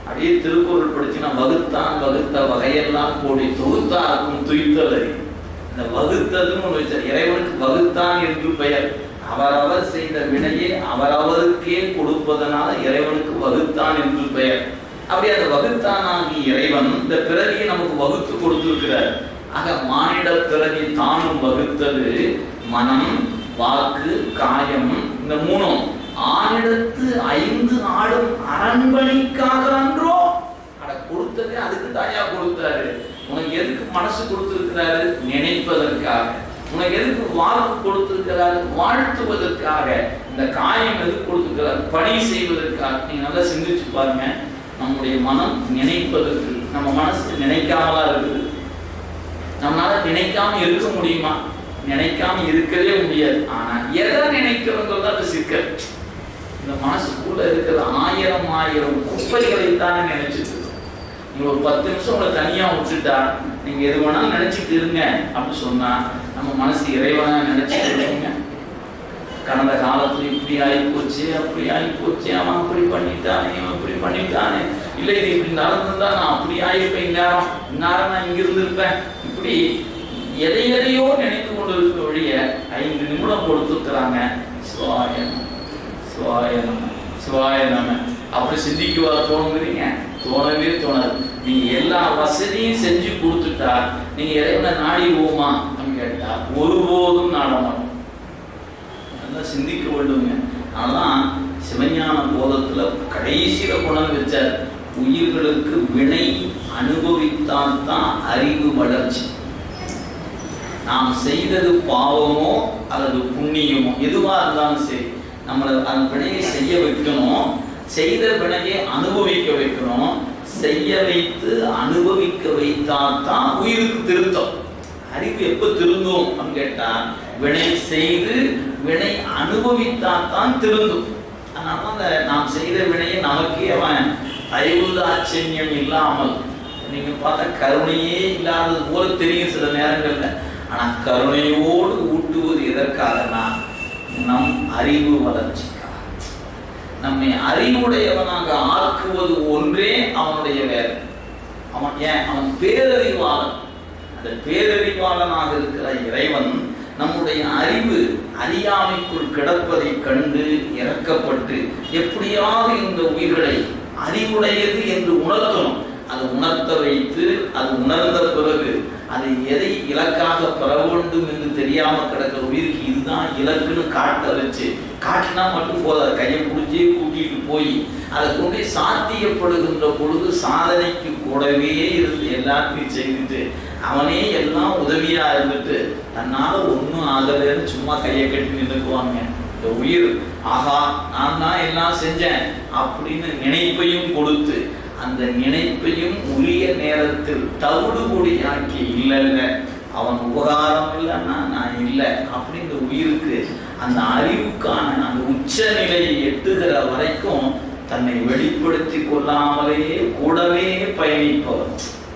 A: அப்படியே திருக்குறள் படிச்சுன்னா வகுத்தான் வகுத்த வகையெல்லாம் கோடி தொகுத்தாக்கும் துய்த்தல் அறிவு இந்த வகுத்ததுன்னு ஒண்ணு வச்சார் இறைவனுக்கு வகுத்தான் என்று பெயர் அவரவர் செய்த வினையை அவரவருக்கே கொடுப்பதனால இறைவனுக்கு வகுத்தான் என்று பெயர் அப்படி அந்த வகுத்தானாகி இறைவன் இந்த பிறவியை நமக்கு வகுத்து கொடுத்திருக்கிறார் ஆக மானிட பிறவி தானும் வகுத்தது மனம் வாக்கு காயம் இந்த மூணும் ஆனிடத்து ஐந்து நாடும் அரண்மனைக்காக அன்றோ அட கொடுத்ததே அதுக்கு தாயா கொடுத்தாரு உனக்கு எதுக்கு மனசு கொடுத்திருக்கிறாரு நினைப்பதற்காக உனக்கு எதுக்கு வாக்கு கொடுத்திருக்கிறாரு வாழ்த்துவதற்காக இந்த காயம் எதுக்கு கொடுத்திருக்கிறார் பணி செய்வதற்காக நீங்க நல்லா சிந்திச்சு பாருங்க நம்முடைய மனம் நினைப்பதற்கு நம்ம மனசு நினைக்காமலா இருக்குது நம்மளால நினைக்காம இருக்க முடியுமா நினைக்காம இருக்கவே முடியாது ஆனா எதை நினைக்கிறோங்கிறது அது சிக்கல் இந்த மனசுக்குள்ள இருக்கிற ஆயிரம் ஆயிரம் குப்பைகளை தானே நினைச்சிட்டு இருக்கோம் நீங்க ஒரு பத்து நிமிஷம் உங்களை தனியா விட்டுட்டா நீங்க எது வேணாலும் நினைச்சிட்டு இருங்க அப்படின்னு சொன்னா நம்ம மனசு இறைவனா நினைச்சிட்டு இருக்கீங்க கடந்த காலத்துல இப்படி ஆகி போச்சு அப்படி ஆகி போச்சு அவன் அப்படி பண்ணிட்டானே இவன் இப்படி பண்ணிட்டானே இல்லை இது இப்படி நடந்திருந்தா நான் அப்படி ஆகிருப்பேன் இந்நேரம் இந்நேரம் நான் இங்க இருந்திருப்பேன் இப்படி எதை எதையோ நினைத்து கொண்டு இருக்க வழிய ஐந்து நிமிடம் கொடுத்துருக்குறாங்க சிவாயன் சிவாயனம் சிவாயனம் அப்படி சிந்திக்குவா தோணுங்கிறீங்க தோணவே தோணாது நீங்க எல்லா வசதியும் செஞ்சு கொடுத்துட்டா நீங்க இறைவனை நாடிடுவோமா அப்படின்னு கேட்டா ஒருபோதும் நாட மாட்டோம் நல்லா சிந்திக்க வேண்டுங்க அதெல்லாம் சிவஞான போதத்துல கடைசியில கொண்டாந்து வச்சார் உயிர்களுக்கு வினை அனுபவித்தால் தான் அறிவு வளர்ச்சி நாம் செய்தது பாவமோ அல்லது புண்ணியமோ எதுவா இருந்தாலும் சரி நம்மளை அந்த வினையை செய்ய வைக்கணும் செய்த வினையை அனுபவிக்க வைக்கணும் செய்ய வைத்து அனுபவிக்க வைத்தால் தான் உயிருக்கு திருத்தம் அறிவு எப்ப திருந்தும் அப்படின்னு கேட்டா வினை செய்து வினை அனுபவித்தால் தான் திருந்தும் அதனால அந்த நாம் செய்த வினையை நமக்கே அவன் அறிவுள்ள ஆச்சரியம் இல்லாமல் நீங்க பார்த்தா கருணையே இல்லாதது போல தெரியும் சில நேரங்கள்ல ஆனா கருணையோடு ஊட்டுவது எதற்காகனா நம் அறிவு வளர்ச்சிக்காக நம்மை அறிவுடையவனாக ஆக்குவது ஒன்றே அவனுடைய வேலை அவன் ஏன் அவன் பேரறிவாளன் அந்த பேரறிவாளனாக இருக்கிற இறைவன் நம்முடைய அறிவு அறியாமைக்குள் கிடப்பதை கண்டு இறக்கப்பட்டு எப்படியாவது இந்த உயிர்களை அறிவுடையது என்று உணர்த்தணும் அது உணர்த்த வைத்து அது உணர்ந்த பிறகு அதை எதை இலக்காக பெற வேண்டும் என்று தெரியாம கிடக்கிற உயிருக்கு இதுதான் இலக்குன்னு காட்ட வச்சு காட்டினா மட்டும் போதாது கையை பிடிச்சி கூட்டிட்டு போய் அதை கொண்டு சாத்தியப்படுகின்ற பொழுது சாதனைக்கு கூடவே இருந்து எல்லாத்தையும் செய்துட்டு அவனே எல்லாம் உதவியா இருந்துட்டு தன்னால ஒன்றும் ஆகலைன்னு சும்மா கையை கட்டி நின்றுக்குவாங்க இந்த உயிர் ஆஹா நான் தான் எல்லாம் செஞ்சேன் அப்படின்னு நினைப்பையும் கொடுத்து அந்த நினைப்பையும் உரிய நேரத்தில் தவிடுபொடியாக்கி இல்லைல்ல அவன் உபகாரம் இல்லைன்னா நான் இல்லை அப்படின்ற உயிருக்கு அந்த அறிவுக்கான அந்த உச்ச நிலையை எட்டுகிற வரைக்கும் தன்னை வெளிப்படுத்தி கொள்ளாமலேயே கூடவே பயணிப்பவன்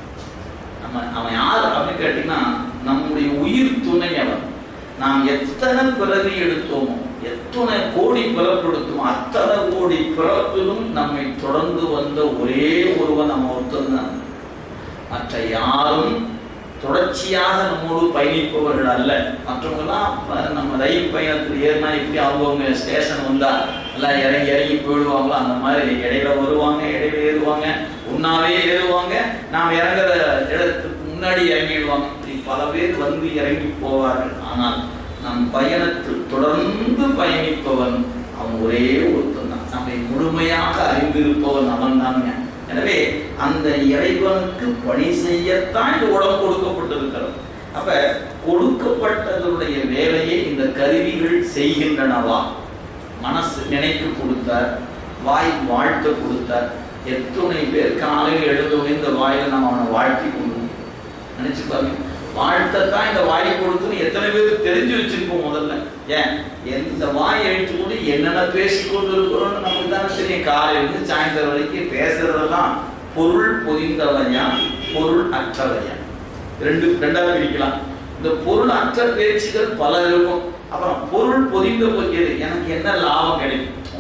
A: நம்ம அவன் யார் அப்படின்னு கேட்டீங்கன்னா நம்முடைய உயிர் துணை அவன் நாம் எத்தனை பிறவி எடுத்தோமோ எத்தனை கோடி பிறப்பெடுத்தோமோ அத்தனை கோடி பிறப்பிலும் நம்மை தொடர்ந்து வந்த ஒரே ஒருவன் நம்ம ஒருத்தன் தான் மற்ற யாரும் தொடர்ச்சியாக நம்மோடு பயணிப்பவர்கள் அல்ல மற்றவங்கெல்லாம் ப- நம்ம ரயில் பயணத்தில் ஏறினா இப்படி அவங்கவுங்க ஸ்டேஷன் வந்தா எல்லாம் இறங்கி இறங்கி போயிடுவாங்களோ அந்த மாதிரி இடையில வருவாங்க இடையில ஏறுவாங்க உண்ணாவே ஏறுவாங்க நாம் இறங்குற இடத்துக்கு முன்னாடி இறங்கிடுவாங்க இப்படி பல பேர் வந்து இறங்கி போவார்கள் ஆனால் நம் பயணத்தில் தொடர்ந்து பயணிப்பவன் அவன் ஒரே ஒருத்தன் தான் நம்மை முழுமையாக அறிந்திருப்பவன் அவன் தாங்க எனவே அந்த இறைவனுக்கு பணி செய்யத்தான் இந்த உடம்பு கொடுக்கப்பட்டிருக்கிறது அப்ப கொடுக்கப்பட்டதனுடைய வேலையை இந்த கருவிகள் செய்கின்றனவா மனசு நினைக்க கொடுத்தார் வாய் வாழ்த்த கொடுத்தார் எத்தனை பேர் காலையில் எழுந்தவங்க இந்த வாயில நம்ம அவனை வாழ்த்தி கொடுக்கணும் நினைச்சு பாருங்க வாழ்த்தத்தான் இந்த வாய் கொடுத்துன்னு எத்தனை பேர் தெரிஞ்சு வச்சிருப்போம் முதல்ல ஏன் இந்த வாய் எழுத்து கொண்டு என்னென்ன பேசி கொண்டு இருக்கிறோம்னு நமக்கு தானே தெரியும் காலையிலிருந்து சாயந்தரம் வரைக்கும் பேசுறதெல்லாம் பொருள் பொதிந்தவையா பொருள் அற்றவையா ரெண்டு ரெண்டாவது பிரிக்கலாம் இந்த பொருள் அற்ற பேச்சுகள் பல இருக்கும் அப்புறம் பொருள் பொதிந்த போகிறது எனக்கு என்ன லாபம் கிடைக்கும்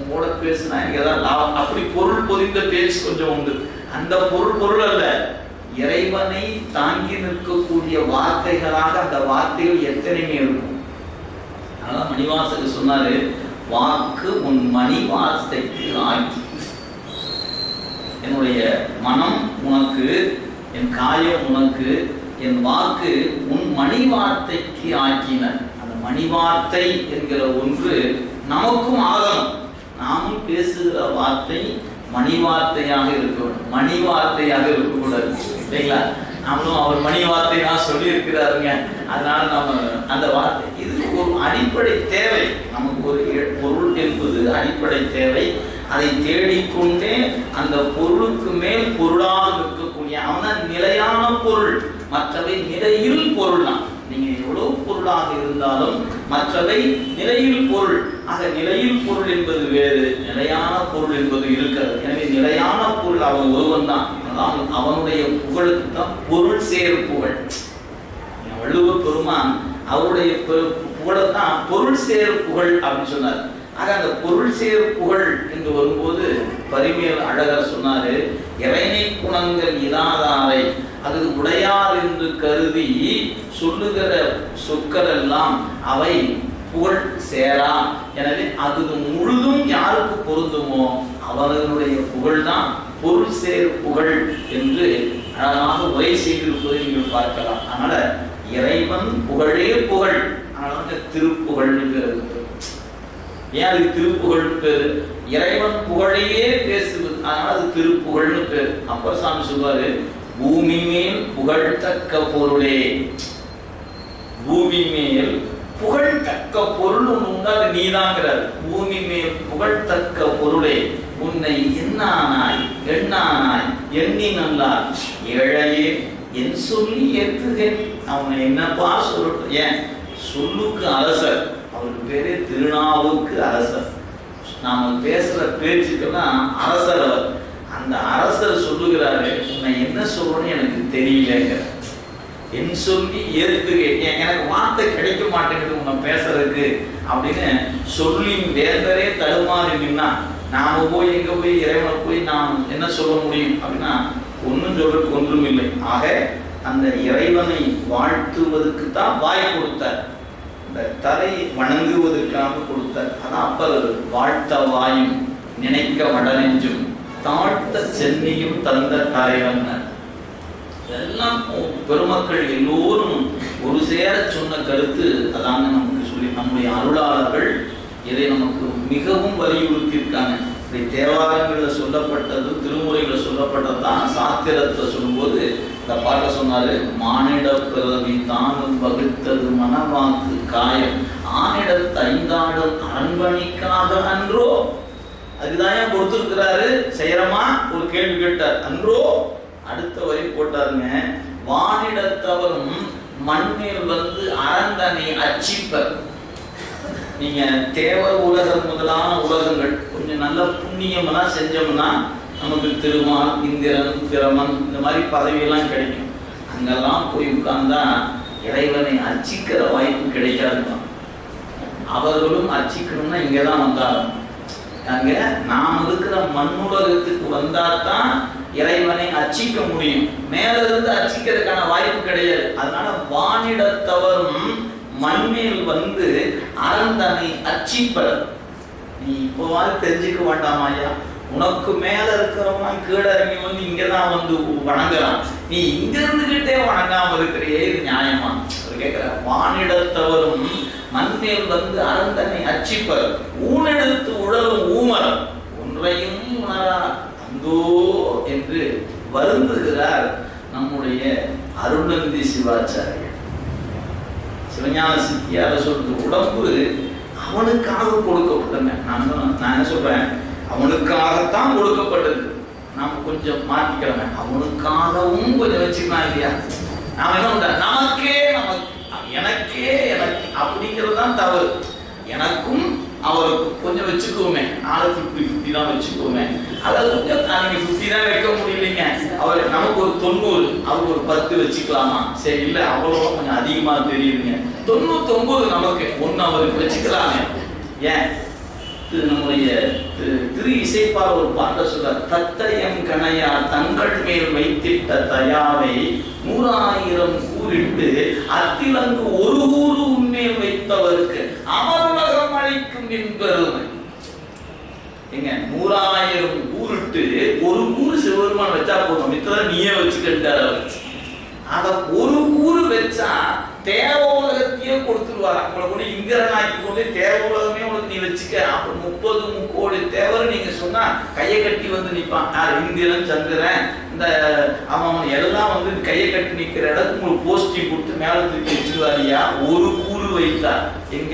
A: போல பேசுனா எனக்கு ஏதாவது லாபம் அப்படி பொருள் பொதிந்த பேச்சு கொஞ்சம் உண்டு அந்த பொருள் பொருள் அல்ல இறைவனை தாங்கி நிற்கக்கூடிய வார்த்தைகளாக அந்த வார்த்தைகள் எத்தனையுமே இருக்கும் அதான் மணிவாசகர் சொன்னாரு வாக்கு உன் மணிவாசைக்கு ஆக்கி என்னுடைய மனம் உனக்கு என் காயம் உனக்கு என் வாக்கு உன் மணி வார்த்தைக்கு ஆக்கின அந்த மணி வார்த்தை என்கிற ஒன்று நமக்கும் ஆகணும் நாமும் பேசுகிற வார்த்தை மணி வார்த்தையாக இருக்க வேண்டும் மணி வார்த்தையாக இருக்கக்கூடாது இல்லைங்களா நம்மளும் அவர் மணி வார்த்தை தான் சொல்லி இருக்கிறாருங்க அதனால நம்ம அந்த வார்த்தை இது ஒரு அடிப்படை தேவை நமக்கு ஒரு எ- பொருள் என்பது அடிப்படை தேவை அதை தேடிக்கொண்டே அந்த பொருளுக்கு மேல் பொருளாக இருக்கக்கூடிய அவன் நிலையான பொருள் மற்றவை நிலையில் பொருள் தான் நீங்க எவ்வளவு பொருளாக இருந்தாலும் மற்றவை நிலையில் பொருள் ஆக நிலையில் பொருள் என்பது வேறு நிலையான பொருள் என்பது இருக்கிறது எனவே நிலையான பொருள் அவன் ஒருவன் தான் அதான் அவனுடைய புகழுக்கு தான் பொருள் சேர் புகழ் வள்ளுவர் பெருமான் அவருடைய பெரு- புகழைத்தான் பொருள் சேர் புகழ் அப்படின்னு சொன்னார் ஆக அந்த பொருள் சேர் புகழ் என்று வரும்போது பரிமேல் அழகர் சொன்னாரு இறைனை குணங்கள் இராதாரை அது உடையார் என்று கருதி சொல்லுகிற சொற்கள் எல்லாம் அவை புகழ் சேரா எனவே அது முழுதும் யாருக்கு பொருந்துமோ அவர்களுடைய புகழ்தான் பொருள் சேர் புகழ் என்று அழகாக உரை செய்திருப்பதை நீங்கள் பார்க்கலாம் அதனால இறைவன் புகழே புகழ் அதனால திருப்புகழ்ங்கிறது ஏன் அது திருப்புகழ் பேரு இறைவன் புகழையே பேசுவது அதனால அது திருப்புகழ்னு பேரு அப்பர் சாமி சொல்வாரு பூமி மேல் புகழ்த்தக்க பொருளே பூமி மேல் புகழ்த்தக்க பொருள் ஒன்று உண்டு அது நீதாங்கிறார் பூமி மேல் புகழ்த்தக்க பொருளே உன்னை எண்ணானாய் எண்ணானாய் எண்ணி நல்லார் ஏழையே என் சொல்லி ஏற்றுகிறேன் அவனை என்னப்பா சொல்ல ஏன் சொல்லுக்கு அரசர் அவருக்கு பேரே திருநாவுக்கு அரசர் நாம பேசுற பேச்சுக்கெல்லாம் அரசர் அவர் அந்த அரசர் சொல்லுகிறாரு உன்னை என்ன சொல்லணும்னு எனக்கு தெரியலங்க என் சொல்லி ஏற்றுக எனக்கு வார்த்தை கிடைக்க மாட்டேங்குது உன்னை பேசுறதுக்கு அப்படின்னு சொல்லி வேந்தரே தடுமாறி நின்னா நாம போய் எங்க போய் இறைவனை போய் நாம் என்ன சொல்ல முடியும் அப்படின்னா ஒன்றும் சொல்றதுக்கு ஒன்றும் இல்லை ஆக அந்த இறைவனை வாழ்த்துவதற்கு தான் வாய் கொடுத்தார் இந்த தலை வணங்குவதற்காக கொடுத்தார் அதான் அப்பர் வாழ்த்த வாயும் நினைக்க வடநெஞ்சும் தாழ்த்த சென்னியும் தந்த தலைவன் இதெல்லாம் பெருமக்கள் எல்லோரும் ஒரு சேர சொன்ன கருத்து அதாங்க நமக்கு சொல்லி நம்முடைய அருளாளர்கள் இதை நமக்கு மிகவும் வலியுறுத்தியிருக்காங்க இப்படி தேவாரங்களில் சொல்லப்பட்டது திருமுறைகளில் சொல்லப்பட்டது தான் சாத்திரத்தில் சொல்லும்போது இந்த பாட்டை சொன்னாரு மானிட பிறவி தானும் வகுத்தது மனவாக்கு காயம் ஆனிடத்து ஐந்தாடும் அரண்மனைக்காக அன்றோ அதுதான் ஏன் கொடுத்துருக்கிறாரு செய்யறமா ஒரு கேள்வி கேட்டார் அன்றோ அடுத்த வரி போட்டாருங்க வானிடத்தவரும் மண்ணில் வந்து அரந்தனை அச்சிப்பர் நீங்க தேவர் உலகம் முதலான உலகங்கள் கொஞ்சம் நல்ல புண்ணியமெல்லாம் செஞ்சோம்னா நமக்கு திருமால் இந்திரன் பிரமன் இந்த மாதிரி பதவியெல்லாம் கிடைக்கும் அங்கெல்லாம் போய் உட்கார்ந்தா இறைவனை அர்ச்சிக்கிற வாய்ப்பு கிடைக்காதுதான் அவர்களும் அர்ச்சிக்கணும்னா இங்கே தான் வந்தாலும் அங்க நாம் இருக்கிற மண்ணுலகத்துக்கு வந்தா தான் இறைவனை அர்ச்சிக்க முடியும் மேல இருந்து அர்ச்சிக்கிறதுக்கான வாய்ப்பு கிடையாது அதனால வானிடத்தவரும் மண்மேல் வந்து அரந்தனை அர்ச்சிப்பர் நீ இப்போவாது தெரிஞ்சுக்க வேண்டாமா ஐயா உனக்கு மேல இருக்கிறவன் கீழே இறங்கி வந்து இங்கதான் வந்து வணங்குறான் நீ இங்க இருந்துகிட்டே வணங்காம இருக்கிறியே இது நியாயமா அவர் கேட்கிற வானிடத்தவரும் மண்மேல் வந்து அரந்தனை அச்சிப்பர் ஊனெடுத்து உழலும் ஊமர் ஒன்றையும் உணரார் அந்தோ என்று வருந்துகிறார் நம்முடைய அருணந்தி சிவாச்சாரியர் சிவஞான சித்தியார சொல்றது உடம்பு அவனுக்காக கொடுக்கப்பட்டன நான் சொன்ன- நான் என்ன சொல்றேன் அவனுக்காகத்தான் கொடுக்கப்பட்டது நாம கொஞ்சம் மாற்றிக்கிறோம் அவனுக்காகவும் கொஞ்சம் வச்சுக்கலாம் இல்லையா நாம என்ன பண்ற நமக்கே நமக்கு எனக்கே எனக்கு அப்படிங்கிறது தான் தவறு எனக்கும் அவருக்கு கொஞ்சம் வச்சுக்குவோமே நாலு ஃபிஃப்டி ஃபிஃப்டி தான் வச்சுக்குவோமே அதை கொஞ்சம் நீங்க ஃபிஃப்டி தான் வைக்க முடியலைங்க அவர் நமக்கு ஒரு தொண்ணூறு அவர் ஒரு பத்து வச்சுக்கலாமா சரி இல்ல அவ்வளோ கொஞ்சம் அதிகமா தெரியுதுங்க தொண்ணூத்தொன்பது நமக்கு ஒண்ணு அவருக்கு வச்சுக்கலாமே ஏன் திரு நம்முடைய திரு- திரு இசைப்பால் ஒரு பாட்ட சொல்ற தத்தயம் கணையார் தங்கள் மேல் வைத்திட்ட தயாவை நூறாயிரம் கூறிட்டு அத்திலங்கு ஒரு கூறு உண்மையில் வைத்தவருக்கு அமருலகம் அளிக்கும் என்பெருமை எங்க நூறாயிரம் கூறுட்டு ஒரு கூறு சிவபெருமான் வச்சா போதும் மித்ததை நீயே வச்சுக்கிட்டாரு அவர் அத ஒரு கூறு வச்சா தேவோலகத்தையே கொடுத்துருவார் உங்களை கொண்டு இங்கரனாக்கி கொண்டு தேவோலகமே உனக்கு நீ வச்சுக்க அப்ப முப்பது முக்கோடி தேவர் நீங்க சொன்னா கையை கட்டி வந்து நிப்பான் யார் இந்திரன் சந்திரன் இந்த அவன் எல்லாம் வந்து கையை கட்டி நிக்கிற இடத்துக்கு உங்களுக்கு போஸ்டிங் கொடுத்து மேல தூக்கி வச்சிருவாரியா ஒரு கூறு வைத்தார் எங்க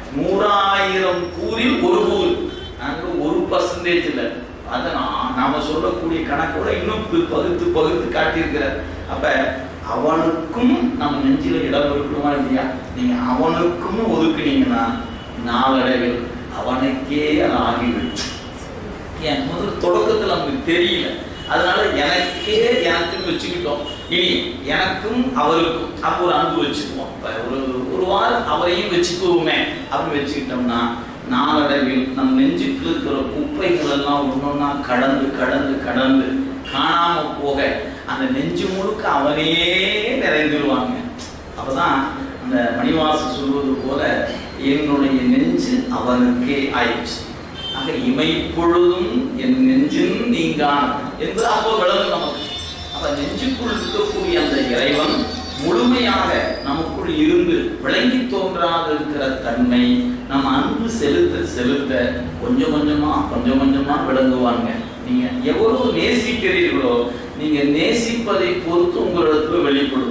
A: நூறாயிரம் கூறில் ஒரு கூறு நாங்க ஒரு பர்சன்டேஜ் இல்லை அதை நான் நாம சொல்லக்கூடிய கணக்கோட இன்னும் பு- பகுத்து பகுத்து காட்டியிருக்கிறார் அப்ப அவனுக்கும் நம்ம நெஞ்சில இடம் இருக்கணுமா இல்லையா நீங்க அவனுக்கும் ஒதுக்குனீங்கன்னா நாளடைவில் அவனுக்கே அது ஆகிவிடும் என் முதல் தொடக்கத்துல நமக்கு தெரியல அதனால எனக்கே எனக்குன்னு வச்சுக்கிட்டோம் இனி எனக்கும் அவருக்கும் அப்போ ஒரு அன்பு வச்சுக்குவோம் இப்ப ஒரு ஒரு வாரம் அவரையும் வச்சுக்குவோமே அப்படின்னு வச்சுக்கிட்டோம்னா நாளடைவில் நம் நெஞ்சுக்கு இருக்கிற குப்பைகள் எல்லாம் ஒன்னொன்னா கடந்து கடந்து கடந்து காணாம போக அந்த நெஞ்சு முழுக்க அவனையே நிறைந்துருவாங்க அப்பதான் அந்த மணிவாசு சொல்வது போல என்னுடைய நெஞ்சு அவனுக்கே ஆயிடுச்சு ஆக இமைப்பொழுதும் என் நெஞ்சின் நீங்கான் என்று அப்போ விளங்கும் நமக்கு அப்ப நெஞ்சுக்குள் இருக்கக்கூடிய அந்த இறைவன் முழுமையாக நமக்குள் இருந்து விளங்கி தோன்றாத இருக்கிற தன்மை நம்ம அன்பு செலுத்த செலுத்த கொஞ்சம் கொஞ்சமா கொஞ்சம் கொஞ்சமா விளங்குவாங்க நீங்க எவ்வளவு நேசிக்கிறீர்களோ நீங்க நேசிப்பதை பொறுத்து உங்களிடத்துல வெளிப்படும்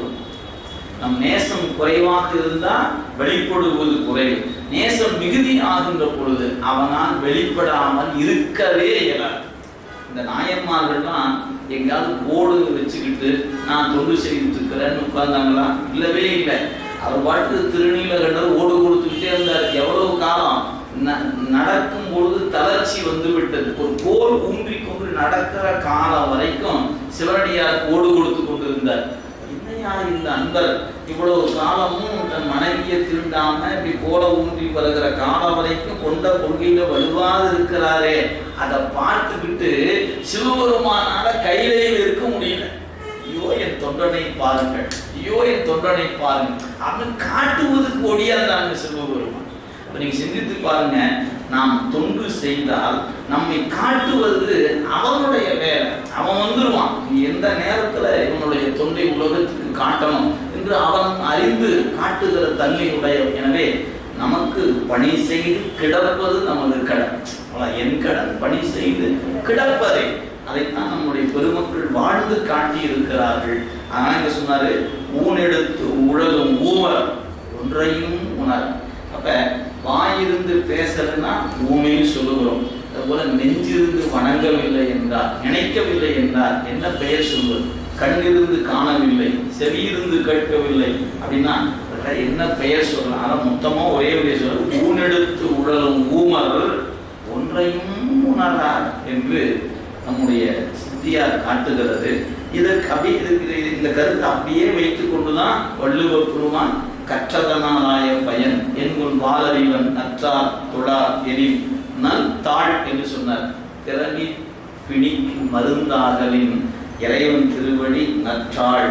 A: நம் நேசம் குறைவாக இருந்தா வெளிப்படுவது குறைவு நேசம் மிகுதி ஆகின்ற பொழுது அவனால் வெளிப்படாமல் இருக்கவே இயலாது இந்த நாயன்மார்கள்லாம் எங்கேயாவது போர்டு வச்சுக்கிட்டு நான் தொண்டு செய்துட்டு இருக்கிறேன்னு உட்கார்ந்தாங்களா இல்லவே இல்லை அவர் பாட்டு திருநீலகண்டர் ஓடு கொடுத்துக்கிட்டே இருந்தார் எவ்வளவு காலம் ந- நடக்கும் பொழுது தளர்ச்சி வந்து விட்டது ஒரு கோல் ஊன்றி கொண்டு நடக்கிற காலம் வரைக்கும் சிவனடியார் ஓடு கொடுத்து கொண்டு இருந்தார் என்னையா இந்த அன்பர் இவ்வளவு காலமும் தன் மனைவியை திருண்டாம இப்படி கோல ஊன்றி வருகிற காலம் வரைக்கும் கொண்ட கொள்கையில வலுவாது இருக்கிறாரே அதை பார்த்துக்கிட்டு சிவபெருமானால கையிலையில் இருக்க முடியல ஐயோ என் தொண்டனை பாருங்கள் ஐயோ என் தொண்டனை பாருங்கள் அவன் காட்டுவதற்கு ஒடியாதாங்க சிவபெருமான் அப்ப நீங்க சிந்தித்து பாருங்க நாம் தொண்டு செய்தால் நம்மை காட்டுவது அவனுடைய வேலை அவன் வந்துருவான் நீ எந்த நேரத்துல இவனுடைய தொண்டை உலகத்துக்கு காட்டணும் என்று அவன் அறிந்து காட்டுகிற தன்மை உடைய எனவே நமக்கு பணி செய்து கிடப்பது நமது கடன் அவ்வளவு என் கடன் பணி செய்து கிடப்பதே அதைத்தான் நம்முடைய பெருமக்கள் வாழ்ந்து காட்டி இருக்கிறார்கள் ஆனா இங்க சொன்னாரு ஊனெடுத்து உழலும் ஊவர் ஒன்றையும் உணர் அப்ப வாயிருந்து பேசலைன்னா ஊமைன்னு சொல்லுகிறோம் அதுபோல நெஞ்சிருந்து வணங்கவில்லை என்றார் நினைக்கவில்லை என்றார் என்ன பெயர் சொல்வது கண்ணிருந்து காணவில்லை செவியிருந்து கேட்கவில்லை அப்படின்னா அதுக்கு என்ன பெயர் சொல்லலாம் ஆனா மொத்தமா ஒரே பெயர் சொல்ல ஊனெடுத்து உழலும் ஊமர் ஒன்றையும் உணரார் என்று நம்முடைய சித்தியார் காட்டுகிறது இதற்கு அப்படியே இருக்கிற இந்த கருத்தை அப்படியே வைத்துக் கொண்டுதான் வள்ளுவ பெருமான் கற்றதனாலாய பயன் என்குள் வாளறிவன் நற்றார் தொழார் எனில் நல் தாழ் என்று சொன்னார் பிறவி பிணிக்கு மருந்தாகலின் இறைவன் திருவடி நற்றாள்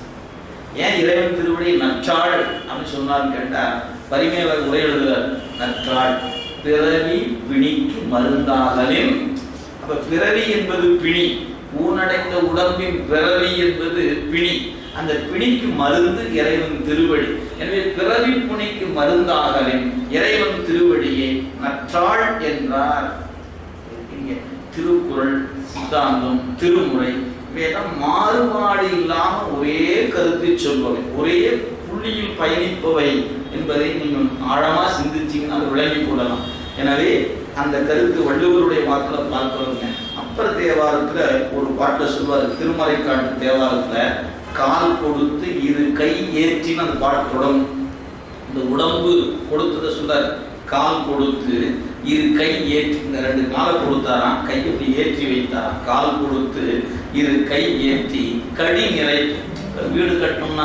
A: ஏன் இறைவன் திருவடி நற்றாள் அப்படின்னு சொன்னார்னு கேட்டா பரிமேல உரை எழுதுகிறார் நற்றாள் பிறவி பிணிக்கு மருந்தாகலின் அப்ப பிறவி என்பது பிணி ஊனடைந்த உடம்பின் பிறவி என்பது பிணி அந்த பிணிக்கு மருந்து இறைவன் திருவடி எனவே பிறவி புனிக்கு மருந்தாகலின் இறைவன் திருவடியை நற்றாள் என்றார் இங்க திருக்குறள் சித்தாந்தம் திருமுறை இவையெல்லாம் மாறுபாடு இல்லாம ஒரே கருத்தை சொல்பவை ஒரே புள்ளியில் பயணிப்பவை என்பதை நீங்கள் ஆழமா சிந்திச்சீங்கன்னா அது விளங்கி கொள்ளலாம் எனவே அந்த கருத்து வள்ளுவருடைய வாக்குல பார்க்கிறோங்க அப்பர் தேவாரத்துல ஒரு பாட்டை சொல்வாரு திருமறை காட்டு தேவாரத்துல கால் கொடுத்து இரு கை ஏற்றின்னு அந்த பாட்டு தொடங்கும் இந்த உடம்பு கொடுத்ததை சொல்றாரு கால் கொடுத்து இரு கை ஏற்றி இந்த ரெண்டு காலை கொடுத்தாராம் கை இப்படி ஏற்றி வைத்தாராம் கால் கொடுத்து இரு கை ஏற்றி கடி நிறை வீடு கட்டணும்னா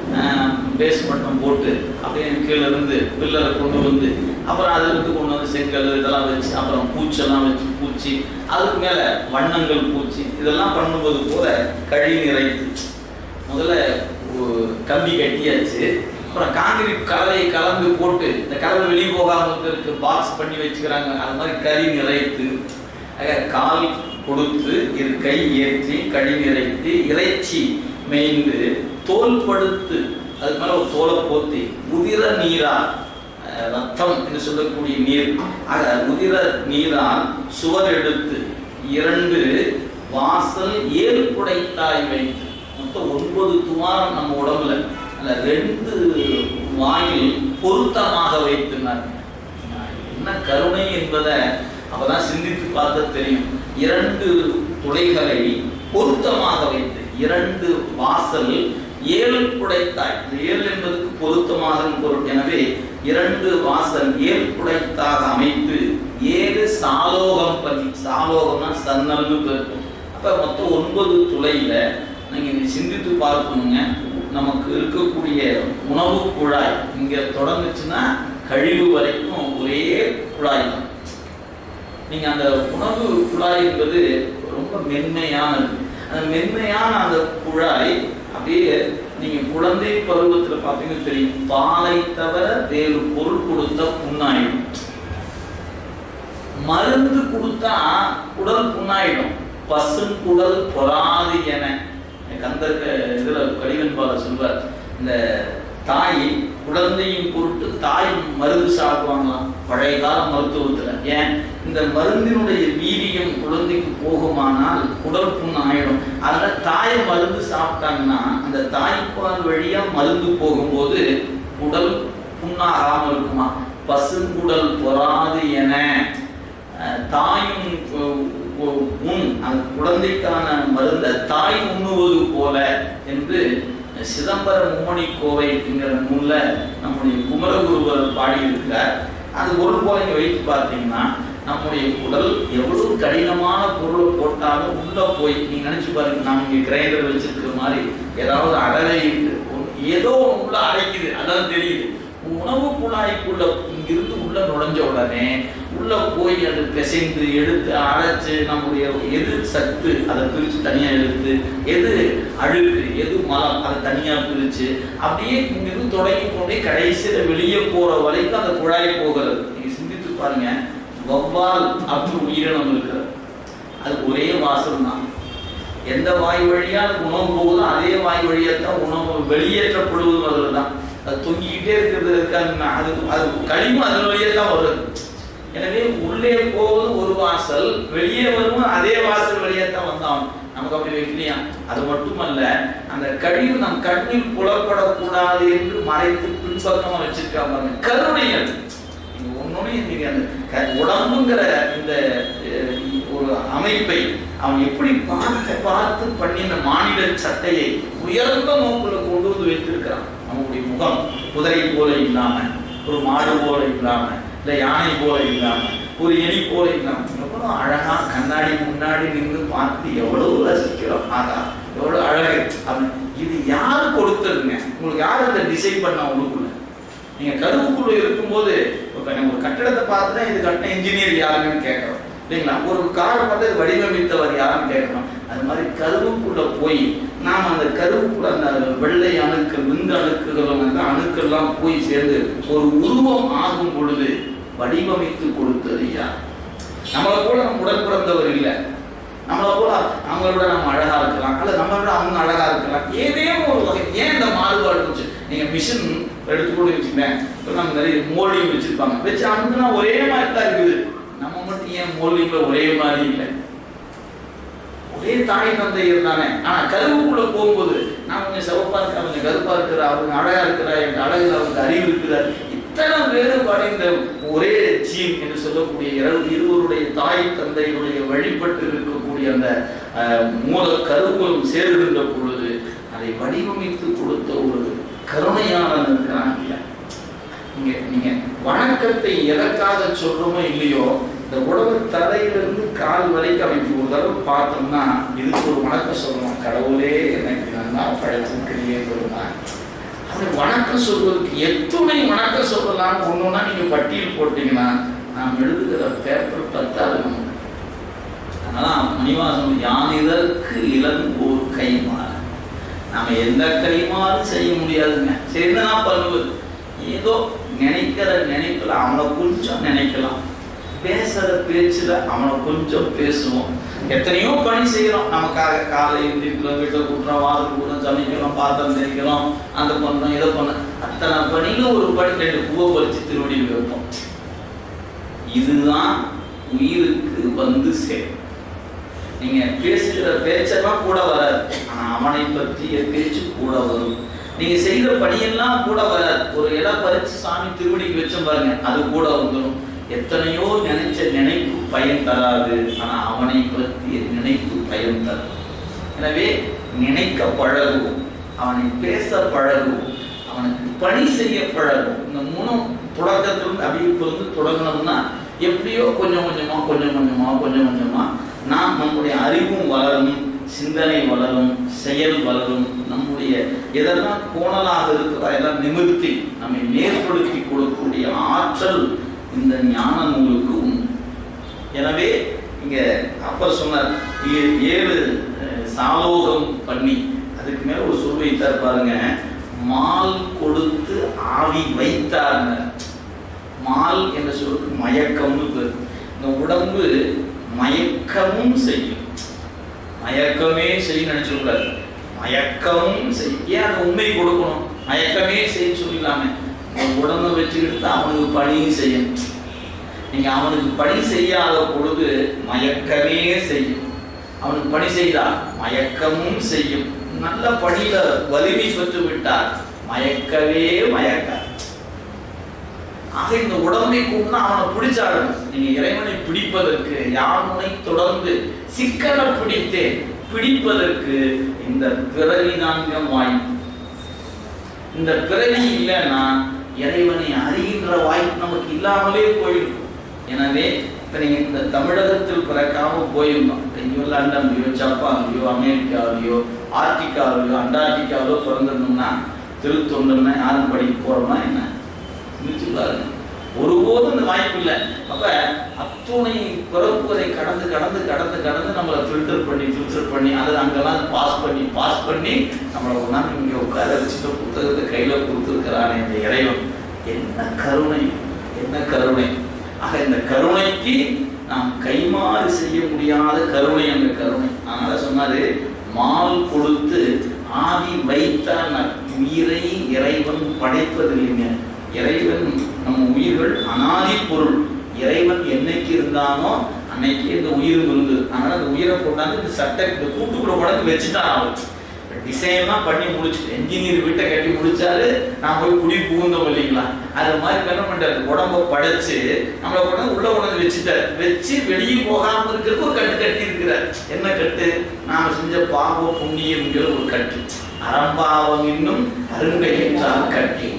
A: பேஸ் மட்டும் போட்டு அப்படியே கீழே இருந்து பில்லரை கொண்டு வந்து அப்புறம் அதுல இருந்து கொண்டு வந்து செங்கல் இதெல்லாம் வச்சு அப்புறம் பூச்செல்லாம் வச்சு பூச்சி அதுக்கு மேல வண்ணங்கள் பூச்சி இதெல்லாம் பண்ணும்போது கூட கழி நிறைத்து முதல்ல ஒரு கம்பி கட்டியாச்சு அப்புறம் காங்கிரீட் கலவையை கலந்து போட்டு இந்த கலவை வெளியே போகாம இருக்கிறதுக்கு பாக்ஸ் பண்ணி வச்சுக்கிறாங்க அது மாதிரி கறி நிறைத்து ஆக கால் கொடுத்து இரு கை ஏற்றி கழி நிறைத்து இறைச்சி மேய்ந்து தோல் படுத்து அதுக்கு மேல ஒரு தோலை போத்தி உதிர நீரா அஹ், ரத்தம் என்று சொல்லக்கூடிய நீர் ஆக உதிர நீரால் சுவர் எடுத்து இரண்டு வாசல் ஏழு குடைத்தாய் வைத்து மொத்தம் ஒன்பது துவாரம் நம்ம உடம்புல அந்த ரெண்டு வாயில் பொருத்தமாக வைத்தினார் என்ன கருணை என்பதை அப்பதான் சிந்தித்து பார்க்க தெரியும் இரண்டு துளைகளை பொருத்தமாக வைத்து இரண்டு வாசல் ஏழு குடைத்தாய் இந்த ஏழு என்பதற்கு பொருத்தமாக பொருள் எனவே இரண்டு வாசல் ஏழு குடைத்தாக அமைத்து ஏழு சாலோகம் பண்ணி சாலோகம்னா சன்னல்னு பேர் அப்ப மொத்தம் ஒன்பது துளையில நீங்க இதை சிந்தித்து பார்க்கணுங்க நமக்கு இருக்கக்கூடிய உணவு குழாய் இங்க தொடங்குச்சுன்னா கழிவு வரைக்கும் ஒரே குழாய் தான் நீங்க அந்த உணவு குழாய் என்பது ரொம்ப மென்மையானது அந்த மென்மையான அந்த குழாய் அப்படியே நீங்க குழந்தை பருவத்துல பார்த்தீங்கன்னா தெரியும் பாலை தவிர வேறு பொருள் கொடுத்த புண்ணாயிடும் மருந்து கொடுத்தா குடல் புண்ணாயிடும் பசுங்குடல் பொறாது என கந்தர் இதுல கடிவன்பால சொல்வார் இந்த தாய் குழந்தையின் பொருட்டு தாய் மருந்து சாப்பிடுவாங்களாம் பழைய கால மருத்துவத்துல ஏன் இந்த மருந்தினுடைய வீரியம் குழந்தைக்கு போகுமானால் குடல் புண் ஆயிடும் அதனால தாய் மருந்து சாப்பிட்டாங்கன்னா அந்த தாய்ப்பால் வழியா மருந்து போகும்போது குடல் புண்ணாகாம இருக்குமா பசுங்குடல் பொறாது என அஹ், தாயும் உ- உ- உண் அந்த குழந்தைக்கான மருந்த தாய் உண்ணுவது போல என்று சிதம்பர மும்மணி கோவை என்கிற நூல்ல நம்முடைய குமரகுருவர் பாடியிருக்கிறார் அது ஒரு போல இங்க வைத்து பார்த்தீங்கன்னா நம்முடைய உடல் எவ்வளவு கடினமான பொருளை போட்டாலும் உள்ள போய் நீங்க நினைச்சு பாருங்க நாம இங்க கிரைண்டர் வச்சிருக்கிற மாதிரி ஏதாவது அடலை ஏதோ ஒண்ணு உள்ள அடைக்குது அதான் தெரியுது உணவு குழாய்க்குள்ள இங்கிருந்து உள்ள நுழைஞ்ச உடனே உள்ள போய் அது பிசைந்து எடுத்து அரைச்சு நம்முடைய எது சத்து அதை பிரிச்சு தனியா எடுத்து எது அழுக்கு எது மலம் அதை தனியா பிரிச்சு அப்படியே இங்கிருந்து தொடங்கி கொண்டே கடைசியில வெளியே போற வரைக்கும் அந்த குழாய் போகிறது நீங்க சிந்தித்து பாருங்க வவ்வால் அப்படின்னு உயிரினம் இருக்கிறது அது ஒரே வாசல் தான் எந்த வாய் வழியா அது உணவு போகுதோ அதே வாய் வழியா தான் உணவு வெளியேற்றப்படுவதும் அதில் தான் அது தொங்கிக்கிட்டே இருக்கிறது இருக்காங்க அது அது கழிவும் அதன் வழியே தான் வருது எனவே உள்ளே போவது ஒரு வாசல் வெளியே வரும் அதே வாசல் வழியா தான் வந்தான் நமக்கு அப்படி வைக்கலையா அது மட்டுமல்ல அந்த கழிவு நம் கண்ணில் புலப்படக்கூடாது என்று மறைத்து பின்பக்கமா வச்சிருக்கா பாருங்க கருணை அது நீங்க ஒன்னொன்னு நீங்க அந்த க- உடம்புங்கிற இந்த அஹ், ஒரு அமைப்பை அவன் எப்படி பார்த்து பார்த்து பண்ணி அந்த மாநில சட்டையை உயர்ந்த நோக்குல கொண்டு வந்து வைத்திருக்கிறான் நம்முடைய முகம் குதிரை போல இல்லாம ஒரு மாடு போல இல்லாம இல்ல யானை போல இல்லாம ஒரு எலி போல இல்லாம எவ்வளவு அழகா கண்ணாடி முன்னாடி நின்று பார்த்து எவ்வளவு ரசிக்கிறோம் ஆகா எவ்வளவு அழகு அவன் இது யாரு கொடுத்ததுங்க உங்களுக்கு யாரு இந்த டிசைன் பண்ண உங்களுக்குள்ள நீங்க கருவுக்குள்ள இருக்கும்போது இப்ப நம்ம ஒரு கட்டடத்தை பார்த்து தான் இது கட்டின இன்ஜினியர் யாருன்னு கேட்கறோம் இல்லைங்களா ஒரு காரை பார்த்து இது வடிவமைத்தவர் யாருன்னு கேட்கறோம் அது மாதிரி கருவுக்குள்ள போய் நாம் அந்த கருவுக்குள்ள அந்த வெள்ளை அணுக்கள் விந்து அணுக்குகள் அந்த அணுக்கள்லாம் போய் சேர்ந்து ஒரு உருவம் ஆகும் பொழுது வடிவமைத்து கொடுத்தது யார் நம்மளை போல நம்ம உடன் பிறந்தவர் இல்லை நம்மளை போல அவங்களோட நம்ம அழகா இருக்கலாம் அல்லது நம்மளை விட அவங்க அழகா இருக்கலாம் ஏதேனும் ஒரு வகை ஏன் இந்த மாறுபாடு இருந்துச்சு நீங்க மிஷின் எடுத்துக்கொண்டு வச்சுக்கேன் இப்போ நம்ம நிறைய மோல்டிங் வச்சிருப்பாங்க வச்சு அமுக்குனா ஒரே மாதிரி தான் இருக்குது நம்ம மட்டும் ஏன் மோல்டிங்ல ஒரே மாதிரி இல்லை ஒரே தாய் தந்தையர் தானே ஆனா கருவுக்குள்ள போகும்போது நான் கொஞ்சம் சிவப்பா இருக்கா கொஞ்சம் கருப்பா இருக்கிறா அவங்க அழகா இருக்கிறா எங்க அழகுல அவங்க அறிவு இருக்கிறா இத்தனை வேறுபாடு இந்த ஒரே ஜீன் என்று சொல்லக்கூடிய இரு- இருவருடைய தாய் தந்தையுடைய வழிபட்டு இருக்கக்கூடிய அந்த அஹ், மூல கருவுகளும் சேருகின்ற பொழுது அதை வடிவமைத்து கொடுத்த ஒரு கருணையாளன் இருக்கிறான் இல்லையா? நீங்க நீங்க வணக்கத்தை எதற்காக சொல்றோமோ இல்லையோ இந்த உடம்பு தலையிலிருந்து கால் வரைக்கும் அவன் ஒரு தடவை பார்த்தோம்னா இதுக்கு ஒரு வணக்கம் சொல்லணும் கடவுளே எனக்கு நல்லா படைச்சிருக்கிறீங்க பெருமான்
B: அப்படி வணக்கம் சொல்வதற்கு எத்துணை வணக்கம் சொல்லலாம் ஒண்ணுன்னா நீங்க பட்டியல் போட்டீங்கன்னா நாம் எழுதுகிற பேப்பர் பத்தாது நமக்கு
A: அதனால மணிவாசன் யானிதற்கு இளங்கோர் கைமாறு நாம எந்த கைமாறும் செய்ய முடியாதுங்க சரிதான் பண்ணுவது ஏதோ நினைக்கிற நினைப்புல அவனை கொஞ்சம் நினைக்கலாம் பேசுற பேச்சுல அவனை கொஞ்சம் பேசுவோம் எத்தனையோ பணி செய்யறோம் நமக்காக காலை எழுந்திருக்கிறோம் வீட்டை கூட்டுறோம் வாசல் கூட்டுறோம் சமைக்கிறோம் பாத்திரம் தெரிக்கிறோம் அந்த பண்றோம் இதை பண்ணோம் அத்தனை பணியில ஒரு பணி ரெண்டு பூவை பறிச்சு திருவடியில் வைப்போம் இதுதான் உயிருக்கு வந்து சேரும் நீங்க பேசுகிற பேச்செல்லாம் கூட வராது ஆனா அவனை பற்றிய பேச்சு கூட வரும் நீங்க செய்கிற பணியெல்லாம் கூட வராது ஒரு இடம் பறிச்சு சாமி திருவடிக்கு வச்ச பாருங்க அது கூட வந்துடும் எத்தனையோ நினைச்ச நினைப்பு பயன் தராது ஆனா அவனை பற்றிய நினைப்பு பயன் தரும் எனவே நினைக்க பழகுவோம் அவனை பேச பழகுவோம் அவனுக்கு பணி செய்ய பழகும் இந்த மூணும் தொடக்கத்திலிருந்து அறிவிப்பிலிருந்து தொடங்கணும்னா எப்படியோ கொஞ்சம் கொஞ்சமா கொஞ்சம் கொஞ்சமா கொஞ்சம் கொஞ்சமா நாம் நம்முடைய அறிவும் வளரும் சிந்தனை வளரும் செயல் வளரும் நம்முடைய எதெல்லாம் கோணலாக இருக்கிறதா எல்லாம் நிமிர்த்தி நம்மை நேர்படுத்தி கொடுக்கக்கூடிய ஆற்றல் இந்த ஞான நூலுக்கு உண்டு எனவே இங்க அப்பர் சொன்னார் ஏ- ஏழு அஹ், சாலோகம் பண்ணி அதுக்கு மேல ஒரு சொல் வைத்தார் பாருங்க மால் கொடுத்து ஆவி வைத்தார்ங்க மால் என்ற சொல்லுக்கு மயக்கம்னு பேர் இந்த உடம்பு மயக்கமும் செய்யும் மயக்கமே செய்யும் நினைச்சுக்கூடாது மயக்கமும் செய்யும் ஏன் அந்த உண்மை கொடுக்கணும் மயக்கமே செய்ய சொல்லிடலாமே உங்க உடம்பை வச்சுக்கிட்டு தான் அவனுக்கு பணியும் செய்யும் நீங்க அவனுக்கு பணி செய்யாத பொழுது மயக்கமே செய்யும் அவனுக்கு பணி செய்தால் மயக்கமும் செய்யும் நல்ல பணியில வலிமை பெற்று விட்டார் மயக்கவே மயக்க ஆக இந்த உடம்பை கூட்டினா அவனை பிடிச்சாடணும் நீங்க இறைவனை பிடிப்பதற்கு யாருனை தொடர்ந்து சிக்கன பிடித்தேன் பிடிப்பதற்கு இந்த பிறவி நான்க வாய்ப்பு இந்த பிறவி இல்லைன்னா இறைவனை அறிகின்ற வாய்ப்பு நமக்கு இல்லாமலே போயிருக்கும் எனவே இப்ப நீங்க இந்த தமிழகத்தில் பிறக்காம போயிருந்தோம் எங்கேயோ லண்டன்லயோ ஜப்பான்லயோ அமெரிக்காவிலயோ ஆர்டிகாவிலயோ அண்டார்டிகாவிலோ பிறந்திருந்தோம்னா திருத்தொண்டர்னா யாரும் படிக்க போறோம்னா என்ன சிந்திச்சு பாருங்க ஒருபோதும் இந்த வாய்ப்பு இல்லை அப்ப அத்துணை பிறப்புகளை கடந்து கடந்து கடந்து கடந்து நம்மளை ஃபில்டர் பண்ணி ஃபில்டர் பண்ணி அது அங்கெல்லாம் பாஸ் பண்ணி பாஸ் பண்ணி நம்மளை கொண்டாந்து இங்க உட்கார வச்சுட்டு புத்தகத்தை கையில கொடுத்துருக்கிறானே இந்த இறைவன் என்ன கருணை என்ன கருணை ஆக இந்த கருணைக்கு நாம் கைமாறு செய்ய முடியாத கருணை அந்த கருணை அதனால சொன்னாரு மால் கொடுத்து ஆவி வைத்தான் உயிரை இறைவன் படைப்பதில்லைங்க இறைவன் நம்ம உயிர்கள் அனாதி பொருள் இறைவன் என்னைக்கு இருந்தானோ அன்னைக்கு இந்த உயிர் இருந்தது அதனால அந்த உயிரை கொண்டாந்து இந்த சட்டை இந்த கூட்டுக்குள்ள கொண்டாந்து வச்சுட்டான் அவன் டிசைன்லாம் பண்ணி முடிச்சு என்ஜினியர் வீட்டை கட்டி முடிச்சாரு நான் போய் குடி புகுந்தோம் இல்லைங்களா அது மாதிரி என்ன பண்றாரு உடம்ப படைச்சு நம்மளை கொண்டாந்து உள்ள கொண்டாந்து வச்சுட்டாரு வச்சு வெளியே போகாம இருக்கிறதுக்கு ஒரு கட்டு கட்டி இருக்கிறார் என்ன கட்டு நாம செஞ்ச பாவம் புண்ணியம்ங்கிற ஒரு கட்டு அறம்பாவம் இன்னும் அருங்கையின்றால் கட்டி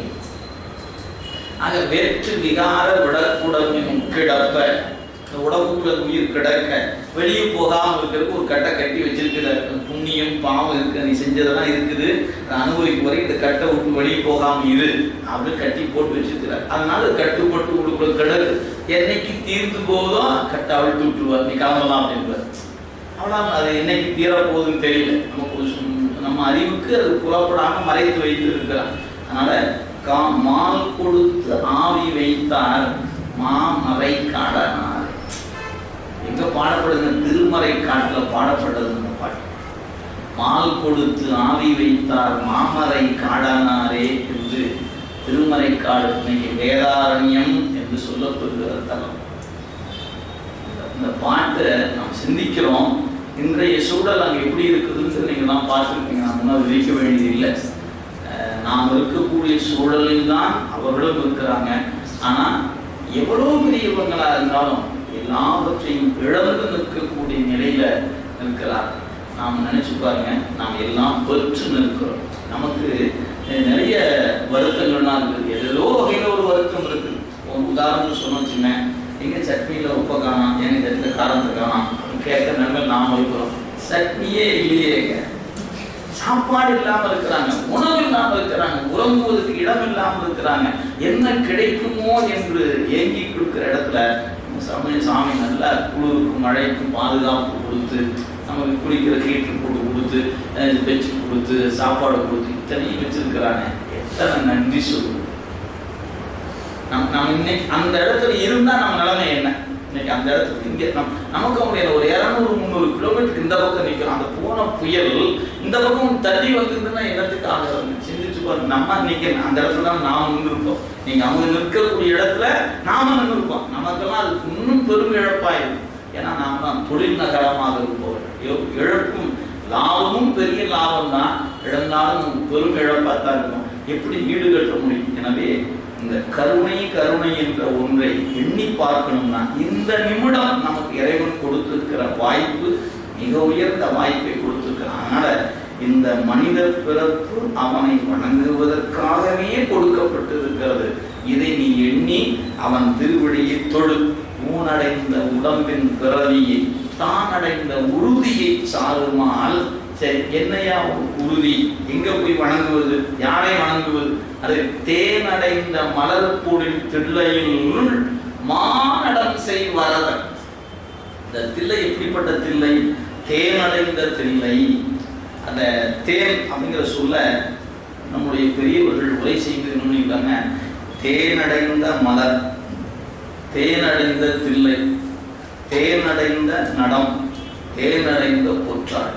A: ஆக வேற்று விகார விடக்குடமின் கிடப்ப இந்த உடம்புக்குள்ள உயிர் கிடக்க வெளியே போகாம இருக்கிறதுக்கு ஒரு கட்டை கட்டி வச்சிருக்கிறார் புண்ணியம் பாவம் இருக்கு நீ செஞ்சதெல்லாம் இருக்குது அதை அனுபவிக்கும் வரை இந்த கட்டை விட்டு வெளியே போகாம இரு அப்படின்னு கட்டி போட்டு வச்சிருக்கிறார் அதனால கட்டுப்பட்டு உள்ளுக்குள்ள கிடக்கு என்னைக்கு தீர்ந்து போதோ கட்டை அவிழ்த்து விட்டுருவார் நீ கிளம்பலாம் அப்படின்றார் அவ்வளோ அது என்னைக்கு தீர போகுதுன்னு தெரியல நமக்கு ஒரு சும்- நம்ம அறிவுக்கு அது புறப்படாம மறைத்து வைத்து இருக்கிறார் அதனால கா மால் கொடுத்து ஆவி வைத்தார் மாமறை காடனார் எங்க பாடப்படுது திருமறை காட்டுல பாடப்பட்டது இந்த பாட்டு மால் கொடுத்து ஆவி வைத்தார் மாமரை காடனாரே என்று திருமறை காடு இன்னைக்கு வேதாரண்யம் என்று சொல்லப்படுகிற தலம் இந்த பாட்டை நாம் சிந்திக்கிறோம் இன்றைய சூழல் அங்கே எப்படி இருக்குதுன்னு சொல்லி நீங்கள் தான் பார்த்துருக்கீங்க நான் முன்னாடி விதிக்க வேண்டியது இல்லை அஹ் நாம் இருக்கக்கூடிய சூழலில் தான் அவர்களும் இருக்கிறாங்க ஆனால் எவ்வளோ பெரியவங்களா இருந்தாலும் எல்லாவற்றையும் இழந்து நிற்கக்கூடிய நிலையில இருக்கிறார் நாம் நினைச்சு பாருங்க நாம் எல்லாம் பெற்று நிற்கிறோம் நமக்கு அஹ், நிறைய வருத்தங்கள்லாம் இருக்குது ஏதோ வகையில் ஒரு வருத்தம் இருக்குது ஒரு உதாரணம் சொன்னோம் வச்சுங்க எங்க சட்னியில உப்பை காணாம் எங்க சட்னியில காரத்தை காணாம் அப்படின்னு கேட்க நன்மை நாம் இருக்கிறோம் சட்னியே இல்லையேங்க சாப்பாடு இல்லாம இருக்கிறாங்க உணவு இல்லாம இருக்கிறாங்க உறங்குவதற்கு இடம் இல்லாம இருக்கிறாங்க என்ன கிடைக்குமோ என்று ஏங்கி கொடுக்கிற இடத்துல சமய சாமி நல்லா குளிருக்கும் மழைக்கும் பாதுகாப்பு கொடுத்து நமக்கு குளிக்கிற ஹீட்டர் போட்டு கொடுத்து பெச்சு கொடுத்து சாப்பாடு கொடுத்து இத்தனையும் வச்சிருக்கிறாங்க எத்தனை நன்றி சொல்லுவோம் நம் நம்ம இன்னைக்கு அந்த இடத்துல இருந்தா நம்ம நிலைமை என்ன இன்னைக்கு அந்த இடத்துக்கு இங்க நம் நமக்கு முடியல ஒரு இரநூறு முந்நூறு கிலோமீட்டருக்கு இந்த பக்கம் நிற்கிறோம் அந்த போன புயல் இந்த பக்கம் தள்ளி வந்திருந்ததுன்னா என்னத்துக்கு ஆகிறது சிந்திச்சு பாருங்க நம்ம இன்னைக்கு அந்த இடத்துல தான் நாம நின்றுருக்கோம் நீங்க அவங்க நிற்கக்கூடிய இடத்துல நாம நின்றுருக்கோம் நமக்கெல்லாம் அது இன்னும் பெரும் இழப்பாயிருக்கு ஏன்னா நாம் தான் தொழில் நகரமாக இருப்போம் இழப்பும் லாபமும் பெரிய லாபம் தான் இழந்தாலும் பெரும் இழப்பாக தான் இருக்கும் எப்படி ஈடுகட்ட முடியும் எனவே இந்த கருணை கருணை என்ற ஒன்றை எண்ணி பார்க்கணும்னா இந்த நிமிடம் நமக்கு இறைவன் கொடுத்திருக்கிற வாய்ப்பு மிக உயர்ந்த வாய்ப்பை கொடுத்திருக்கிறான் அதனால இந்த மனித பிறப்பு அவனை வணங்குவதற்காகவே கொடுக்கப்பட்டிருக்கிறது இதை நீ எண்ணி அவன் திருவடியை தொழு ஊனடைந்த உடம்பின் பிறவியை தான் அடைந்த உறுதியை சாருமால் சரி என்னையா உறுதி எங்க போய் வணங்குவது யாரை வணங்குவது அது தேனடைந்த மலர்பூடின் தில்லையில் மானடம் செய் வரதன் இந்த தில்லை எப்படிப்பட்ட தில்லை தேனடைந்த தில்லை அந்த தேன் அப்படிங்கிற சொல்ல நம்முடைய பெரியவர்கள் உரை செய்து நுண்ணிருக்காங்க தேனடைந்த மலர் தேனடைந்த தில்லை தேனடைந்த நடம் தேனடைந்த பொற்றாள்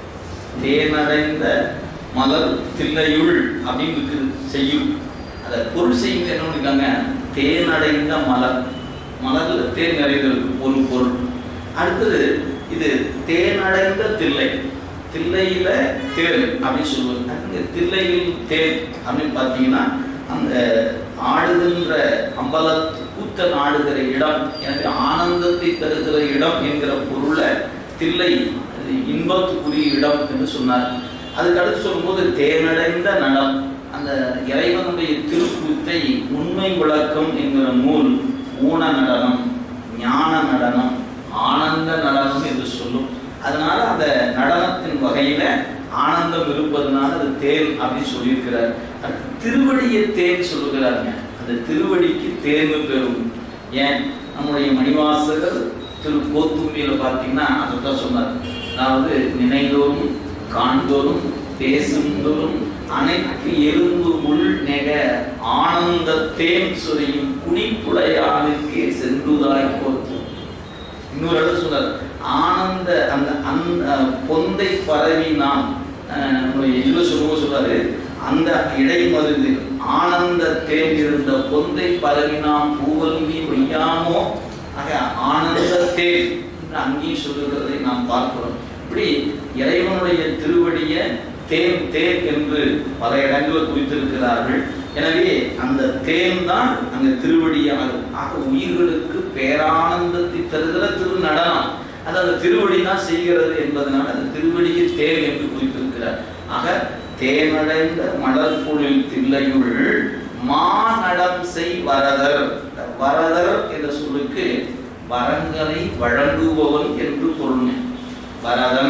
A: தேனடைந்த மலர் தில்லையுள் அப்படின்னு இருக்குது செய்யும் அதை பொருள் செய்யுங்க என்ன இருக்காங்க தேனடைந்த மலர் மலர்ல தேன் நிறைந்திருக்கு ஒரு பொருள் அடுத்தது இது தேனடைந்த தில்லை தில்லையில தேன் அப்படின்னு சொல்லுவாங்க அங்க தில்லையில் தேன் அப்படின்னு பார்த்தீங்கன்னா அந்த ஆடுகின்ற அம்பல கூத்தன் ஆடுகிற இடம் எனக்கு ஆனந்தத்தை தருகிற இடம் என்கிற பொருளை தில்லை இன்பத்துக்குரிய இடம் என்று சொன்னார் அதுக்கு அடுத்து சொல்லும்போது தேனடைந்த நடம் அந்த இறைவனுடைய திருக்கூத்தை உண்மை விளக்கம் என்கிற நூல் ஊன நடனம் ஞான நடனம் ஆனந்த நடனம் என்று சொல்லும் அதனால அந்த நடனத்தின் வகையில ஆனந்தம் இருப்பதனால அது தேன் அப்படின்னு சொல்லியிருக்கிறார் திருவடியை தேன் சொல்லுகிறாருங்க அந்த திருவடிக்கு தேர்வு பெறும் ஏன் நம்முடைய மணிவாசகர் திரு கோத்தும்பியில பார்த்தீங்கன்னா அதைத்தான் சொன்னார் அதாவது நினைந்தோறும் காண்தோறும் பேசுந்தோறும் அனைத்து எலும்பு உள் நெக ஆனந்தத்தேன் சொரியும் குடிப்புலையானுக்கே சென்றுதாய் போத்து இன்னொரு இடத்துல சொன்னார் ஆனந்த அந்த அந்த பொந்தை பரவி நாம் நம்முடைய இதுல சொல்லுவோம் சொல்றாரு அந்த இடைமருது ஆனந்த தேன் இருந்த பொந்தை பரவி நாம் பூவல்வி வையாமோ ஆக ஆனந்த தேன் அங்கேயும் சொல்லுகிறதை நாம் பார்க்கிறோம் இப்படி இறைவனுடைய திருவடிய தேன் தேன் என்று பல இடங்களில் குறித்திருக்கிறார்கள் எனவே அந்த தேன் தான் அங்க திருவடியாகும் ஆக உயிர்களுக்கு பேரானந்தத்தை தருகிற திரு நடனம் அது அந்த திருவடி தான் செய்கிறது என்பதனால் அந்த திருவடியை தேன் என்று குறித்திருக்கிறார் ஆக தேனடைந்த மலர்பொழில் தில்லையுள் மாநடம் செய் வரதர் வரதர் என்ற சொல்லுக்கு வரங்களை வழங்குபவன் என்று பொருள் வரதன்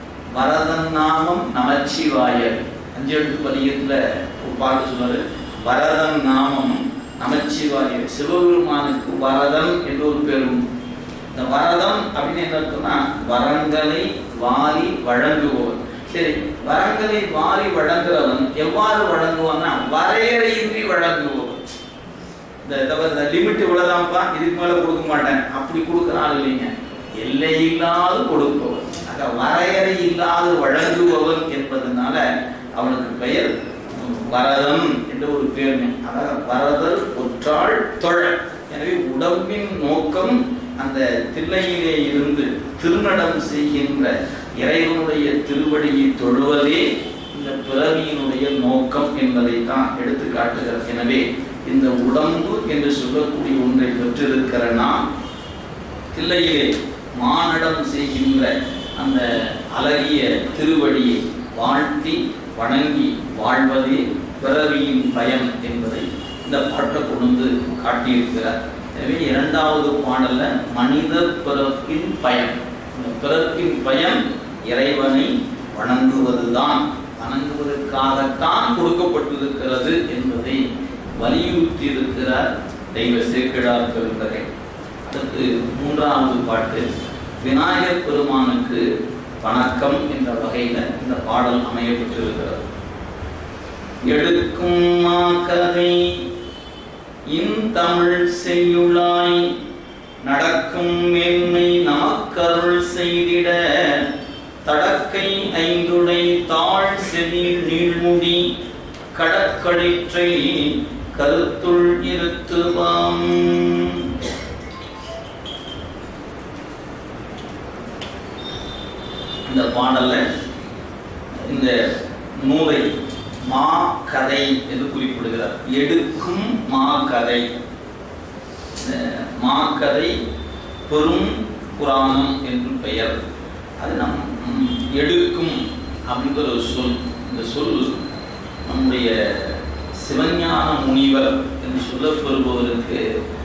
A: வரதன் நாமம் நமச்சிவாயர் அஞ்சு எழுத்து பதியத்துல ஒரு பாட்டு சொன்னாரு வரதன் நாமம் நமச்சிவாயர் சிவபெருமானுக்கு வரதன் என்று ஒரு பேரும் இந்த வரதம் அப்படின்னு என்ன இருக்குன்னா வரங்களை வாரி வழங்குபவன் சரி வரங்களை வாரி வழங்குறவன் எவ்வாறு வழங்குவான்னா வரையறையின்றி வழங்குபவன் இந்த இந்த லிமிட் இவ்வளவுதான்ப்பா இதுக்கு மேல கொடுக்க மாட்டேன் அப்படி கொடுக்குற ஆள் இல்லைங்க எல்லை இல்லாது கொடுப்பவன் ஆக வரையறை இல்லாது வழங்குபவன் என்பதனால அவனுக்கு பெயர் வரதன் என்ற ஒரு பேருமை அதாவது வரதல் ஒற்றாள் தொழ எனவே உடம்பின் நோக்கம் அந்த தில்லையிலே இருந்து திருநடம் செய்கின்ற இறைவனுடைய திருவடியை தொழுவதே இந்த பிறவியினுடைய நோக்கம் என்பதை தான் எடுத்து காட்டுகிறது எனவே இந்த உடம்பு என்று சொல்லக்கூடிய ஒன்றை பெற்றிருக்கிற நாம் தில்லையிலே மானடம் செய்கின்ற அந்த அழகிய திருவடியை வாழ்த்தி வணங்கி வாழ்வதே பிறவியின் பயன் என்பதை இந்த பாட்டை கொண்டு காட்டியிருக்கிறார் எனவே இரண்டாவது பாடல்ல மனித பிறப்பின் பயன் இந்த பிறப்பின் பயன் இறைவனை வணங்குவதுதான் வணங்குவதற்காகத்தான் கொடுக்கப்பட்டிருக்கிறது என்பதை வலியுறுத்தி இருக்கிறார் தெய்வ சேர்க்கிறார் பெருந்தகை அடுத்து மூன்றாவது பாட்டு விநாயகர் பெருமானுக்கு வணக்கம் என்ற வகையில் இந்த பாடல் அமையப்பட்டிருக்கிறது எடுக்கும் மாக்கதை இன்தமிழ் செய்யுளாய் நடக்கும் மேன்மை நமக்கருள் செய்திட தடக்கை ஐந்துடை தாழ் செதில் நீழ்முடி கடற்களிற்றை கருத்துள் இருத்துவாம் இந்த பாடல்ல இந்த நூலை மா கதை என்று குறிப்பிடுகிறார் எடுக்கும் மா கதை இந்த மா கதை பெரும் புராணம் என்று பெயர் அது நம் ம், எடுக்கும் அப்படிங்கிற ஒரு சொல் இந்த சொல் நம்முடைய சிவஞான முனிவர் என்று சொல்லப்பெறுபவருக்கு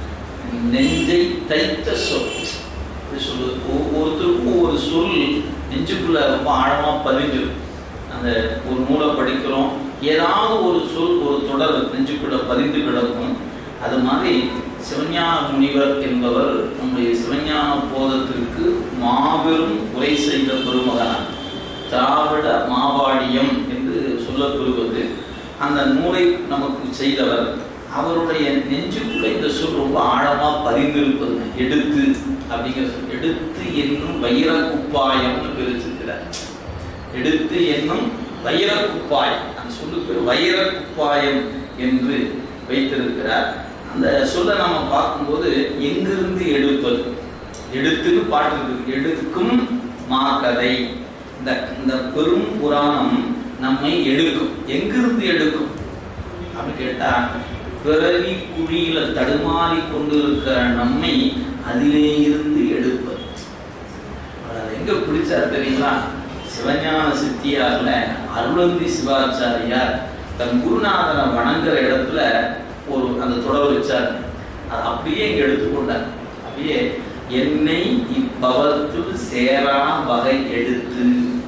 A: நெஞ்சை தைத்த சொல் அப்படி சொல்லுவது ஒவ்வொருத்தருக்கும் ஒவ்வொரு சொல் நெஞ்சுக்குள்ள ரொம்ப ஆழமா பதிஞ்சிடும் அந்த ஒரு நூலை படிக்கிறோம் ஏதாவது ஒரு சொல் ஒரு தொடர் நெஞ்சுக்குள்ள பதிந்து கிடக்கும் அது மாதிரி சிவஞான முனிவர் என்பவர் நம்முடைய சிவஞான போதத்திற்கு மாபெரும் உரை செய்த பெருமகனார் திராவிட மாவாடியம் என்று சொல்லப்பெறுவது அந்த நூலை நமக்கு செய்தவர் அவருடைய நெஞ்சுக்குள்ள இந்த சொல் ரொம்ப ஆழமா பதிந்திருப்பதுங்க எடுத்து அப்படிங்கிற சொல் எடுத்து என்னும் வைர குப்பாயம்னு பிரிச்சிருக்கிறார் எடுத்து என்னும் வைர குப்பாய் அந்த சொல்லுக்கு வைர குப்பாயம் என்று வைத்திருக்கிறார் அந்த சொல்லை நாம பார்க்கும்போது எங்கிருந்து எடுப்பது எடுத்துன்னு பாட்டு இருக்குது எடுக்கும் மாக்கதை இந்த இந்த பெரும் புராணம் நம்மை எடுக்கும் எங்கிருந்து எடுக்கும் அப்படின்னு கேட்டா பிறவி குழியில தடுமாறி கொண்டிருக்கிற நம்மை அதிலே இருந்து எடுப்பது அவர் அதை எங்க பிடிச்சார் தெரியுங்களா சிவஞான சித்தியார்ல அருளந்தி சிவாச்சாரியார் தன் குருநாதனை வணங்குற இடத்துல ஒரு அந்த தொடர் வச்சார் அது அப்படியே இங்க எடுத்துக்கொண்டார் அப்படியே என்னை இப்பவத்துள் சேரா வகை எடுத்து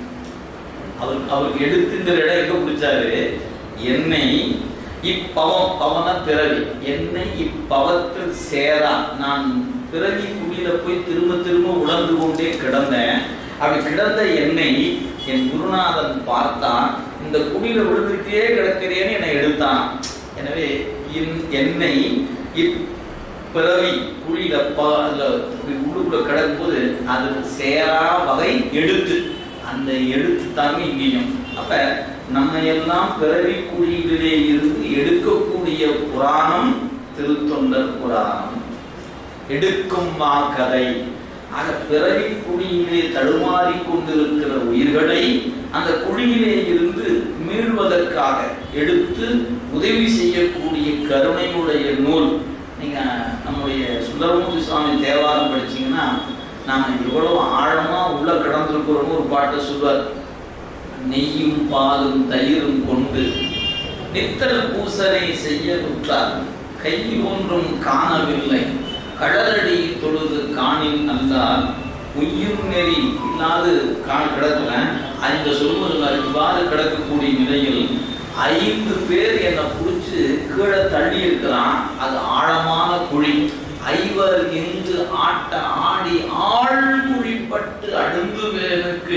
A: அவர் அவருக்கு எடுத்துங்கிற இடம் எங்க பிடிச்சாரு என்னை இப்பவம் பவன பிறவி என்னை இப்பவத்தில் சேரா நான் பிறவி குழியில போய் திரும்ப திரும்ப உணர்ந்து கொண்டே கிடந்தேன் அப்படி கிடந்த என்னை என் குருநாதன் பார்த்தான் இந்த குழியில விழுந்துட்டே கிடக்கிறேன்னு என்னை எடுத்தான் எனவே இன்- என்னை இப் பிறவி குழியில பா- அதுல இப்படி உள்ளுக்குள்ள கிடக்கும்போது அது சேரா வகை எடுத்து அந்த எடுத்து தாங்க இங்கேயும் அப்ப நம்ம எல்லாம் பிறவி குழியிலே இருந்து எடுக்கக்கூடிய புராணம் திருத்தொண்டர் புராணம் எடுக்கும் மா கதை ஆக பிறவி குழியிலே தடுமாறி கொண்டிருக்கிற உயிர்களை அந்த குழியிலே இருந்து மீள்வதற்காக எடுத்து உதவி செய்யக்கூடிய கருணையுடைய நூல் நீங்க நம்முடைய சுந்தரமூர்த்தி சுவாமி தேவாரம் படிச்சீங்கன்னா நாம எவ்வளவு ஆழமா உள்ள கடந்திருக்கிறோம்னு ஒரு பாட்டை சொல்வார் நெய்யும் பாலும் தயிரும் கொண்டு நித்தல் பூசனை செய்ய விட்டார் கை ஒன்றும் காணவில்லை கடலடி தொழுது காணில் நல்லால் உயிர் நெறி இல்லாது காண கிடக்கல அந்த சொல்லுவது இவ்வாறு கிடக்கக்கூடிய நிலையில் ஐந்து பேர் என்னை பிடிச்சு கீழே தள்ளி இருக்கிறான் அது ஆழமான குழி ஐவர் இங்கு ஆட்ட ஆடி ஆள் குழிப்பட்டு அடுங்குவேனுக்கு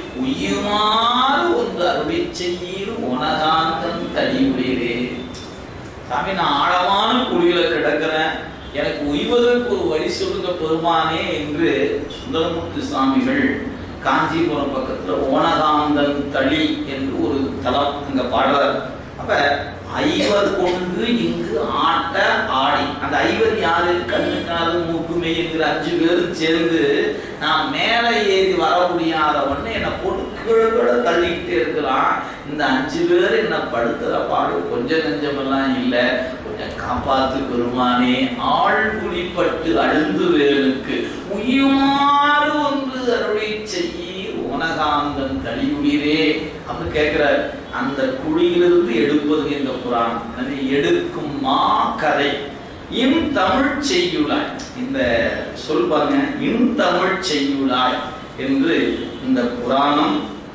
A: உயுமாறு ஒன்று அருளி செய்யீர் உனகாந்தம் தடிவுடீரே சாமி நான் ஆழமான குழியில கிடக்கிறேன் எனக்கு உய்வதற்கு ஒரு வழி சொல்லுங்க பெருமானே என்று சுந்தரமூர்த்தி சுவாமிகள் காஞ்சிபுரம் பக்கத்துல ஓனகாந்தன் தளி என்று ஒரு தலம் அங்க பாடுறார் அப்ப ஐவர் கொண்டு இங்கு ஆட்ட ஆடி அந்த ஐவர் யாரு கண்ணு காது மூக்கு மெய் என்கிற அஞ்சு பேரும் சேர்ந்து நான் மேல ஏறி வர முடியாதவன்னு என்னை போட்டு கீழே கீழே தள்ளிக்கிட்டே இருக்கிறான் இந்த அஞ்சு பேர் என்ன படுத்துற பாடு கொஞ்சம் நெஞ்சமெல்லாம் இல்லை கொஞ்சம் காப்பாத்து பெருமானே ஆள் குடிப்பட்டு அழுந்து வேலுக்கு உயுமாறு ஒன்று அருளை செய்ய உனகாந்தன் கலியுடிரே அப்படின்னு கேட்கிறார் அந்த குழியிலிருந்து எடுப்பது இந்த புராணம் எனவே எடுக்கும் மா கதை இன் தமிழ் செய்யுளாய் இந்த சொல் பாருங்க இன் தமிழ் செய்யுளாய் என்று இந்த புராணம்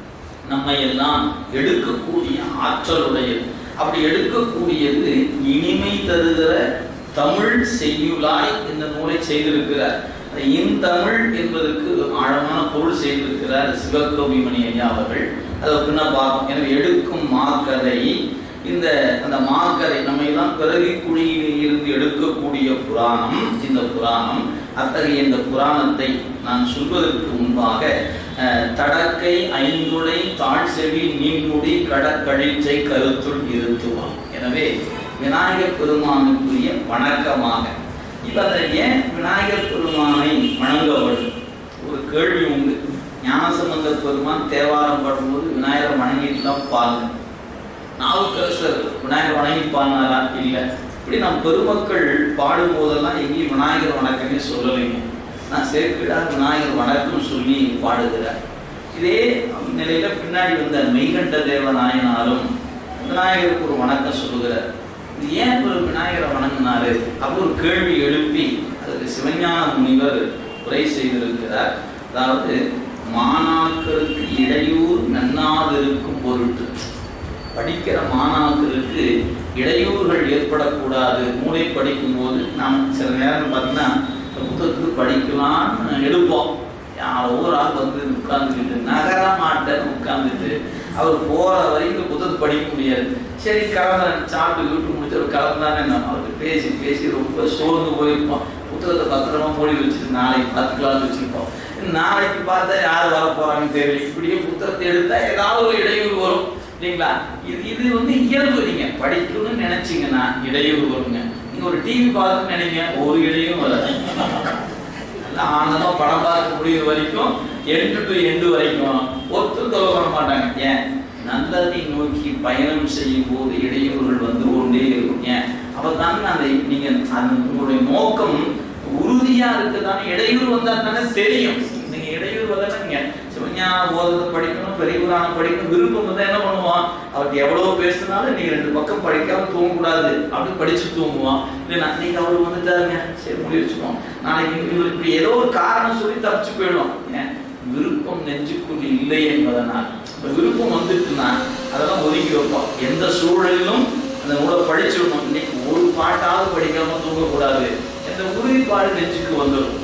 A: நம்மை எல்லாம் எடுக்கக்கூடிய ஆற்றலுடையது அப்படி எடுக்கக்கூடியது இனிமை தருகிற தமிழ் செய்யுளாய் இந்த நூலை செய்திருக்கிறார் அந்த இன்தமிழ் என்பதற்கு ஆழமான பொருள் செய்திருக்கிறார் சிவகோபிமணி ஐயா அவர்கள் அதை பின்ன பார்ப்போம் எனவே எடுக்கும் மாக்கதை இந்த அந்த மாக்கதை நம்ம எல்லாம் பிறவி குழியில் இருந்து எடுக்கக்கூடிய புராணம் இந்த புராணம் அத்தகைய இந்த புராணத்தை நான் சொல்வதற்கு முன்பாக அஹ், தடக்கை ஐந்துடை தாழ் செவி நீன்முடி கடற்கழிச்சை கருத்துள் இருத்துவான் எனவே விநாயகர் பெருமானுக்குரிய வணக்கமாக இப்ப அதை ஏன் விநாயகர் பெருமானை வணங்கப்படும் ஒரு கேள்வி உண்டு ஞானசம்பந்த பெருமான் தேவாரம் பாடும்போது விநாயகர் வணங்கிட்டு தான் பாருங்க நாவுக்கரசர் விநாயகர் வணங்கி பாடினாரா இல்லை இப்படி நம் பெருமக்கள் பாடும் போதெல்லாம் எங்கேயும் விநாயகர் வணக்கமே சொல்லலைங்க நான் சேர்க்கிடார் விநாயகர் வணக்கம் சொல்லி பாடுகிறார் இதே நிலையில பின்னாடி வந்த மெய்கண்ட தேவநாயனாரும் விநாயகருக்கு ஒரு வணக்கம் சொல்லுகிறார் இது ஏன் ஒரு விநாயகரை வணங்கினாரு அப்போ ஒரு கேள்வி எழுப்பி அதுக்கு சிவஞான முனிவர் உரை செய்திருக்கிறார் அதாவது மாணாக்கருக்கு இடையூறு நன்னாதிருக்கும் பொருட்டு படிக்கிற மாணாக்கருக்கு இடையூறுகள் ஏற்படக்கூடாது மூளை படிக்கும்போது நாம் சில நேரம் பார்த்தீங்கன்னா இந்த புத்தகத்துக்கு படிக்கலாம்னு எடுப்போம் யாரோ ஒரு ஆள் வந்து உட்கார்ந்துக்கிட்டு நகர மாட்டேன்னு உட்கார்ந்துட்டு அவர் போற வரைக்கும் இந்த புத்தகத்தை படிக்க முடியாது சரி கலந்துறேன் சாப்பிட்டு வீட்டு முடிச்சு ஒரு கலந்தானே நம்ம அவருக்கு பேசி பேசி ரொம்ப சோர்ந்து போயிருப்போம் புத்தகத்தை பத்திரமா மூடி வச்சுட்டு நாளைக்கு பார்த்துக்கலாம்னு வச்சிருப்போம் நாளைக்கு பார்த்தா யார் வர போறாங்கன்னு தெரியல இப்படியே புத்தகத்தை எடுத்தா ஏதாவது ஒரு இடையூறு வரும் இல்லைங்களா இது இது வந்து இயல்பு நீங்க படிக்கணும்னு நினைச்சீங்கன்னா இடையூறு வருங்க நீங்க ஒரு டிவி பார்த்து நினைங்க ஒரு இடையும் வராது நல்லா ஆனந்தமா படம் பார்க்க முடியுற வரைக்கும் எண்டு டு எண்டு வரைக்கும் ஒருத்தர் தொலை பண்ண மாட்டாங்க ஏன் நல்லதை நோக்கி பயணம் செய்யும் போது இடையூறுகள் வந்து கொண்டே இருக்கும் ஏன் அப்பதானே அந்த நீங்க அந்த உங்களுடைய நோக்கம் உறுதியா இருக்குதானே இடையூறு வந்தா தானே தெரியும் நீங்க இடையூறு வந்தா நீங்க சிவஞான போதத்தை படிக்கணும் பெரிய புராணம் படிக்கணும் விருப்பம் வந்து என்ன பண்ணுவான் அவருக்கு எவ்வளவு பேசினாலும் நீங்க ரெண்டு பக்கம் படிக்காம தூங்கக்கூடாது அப்படி படிச்சு தூங்குவான் இல்லைன்னா நீங்க அவரு வந்துட்டாருங்க சரி முடி வச்சுக்கோம் நாளைக்கு இவங்களுக்கு இப்படி ஏதோ ஒரு காரணம் சொல்லி தப்பிச்சு போயிடும் ஏன் விருப்பம் நெஞ்சுக்குள் இல்லை என்பதனால் இப்ப விருப்பம் வந்துட்டுன்னா அதெல்லாம் ஒதுக்கி வைப்போம் எந்த சூழலிலும் அந்த நூலை படிச்சிடணும் இன்னைக்கு ஒரு பாட்டாவது படிக்காம தூங்கக்கூடாது என்ற உறுதிப்பாடு நெஞ்சுக்கு வந்துடும்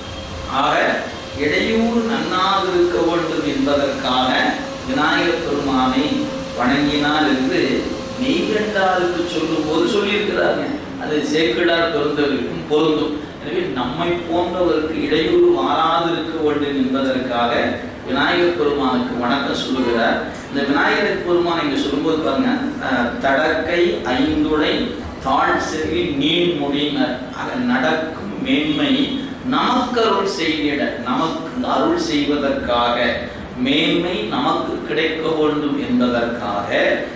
A: ஆக இடையூறு நன்னாதிருக்க வேண்டும் என்பதற்காக விநாயகர் பெருமானை வணங்கினார் என்று மெய்கண்டாருக்கு சொல்லும் போது சொல்லியிருக்கிறாங்க அது சேக்கிடார் பிறந்தவருக்கும் பொருந்தும் எனவே நம்மை போன்றவருக்கு இடையூறு மாறாதிருக்க வேண்டும் என்பதற்காக விநாயகர் பெருமானுக்கு வணக்கம் சொல்லுகிறார் இந்த விநாயகர் பெருமான் இங்க சொல்லும்போது பாருங்க அஹ், தடக்கை ஐந்துடை தாழ் செவி நீள் முடியினர் ஆக நடக்கும் மேன்மை நமக்கு அருள் செய்திட நமக்கு அருள் செய்வதற்காக மேன்மை நமக்கு கிடைக்க வேண்டும் என்பதற்காக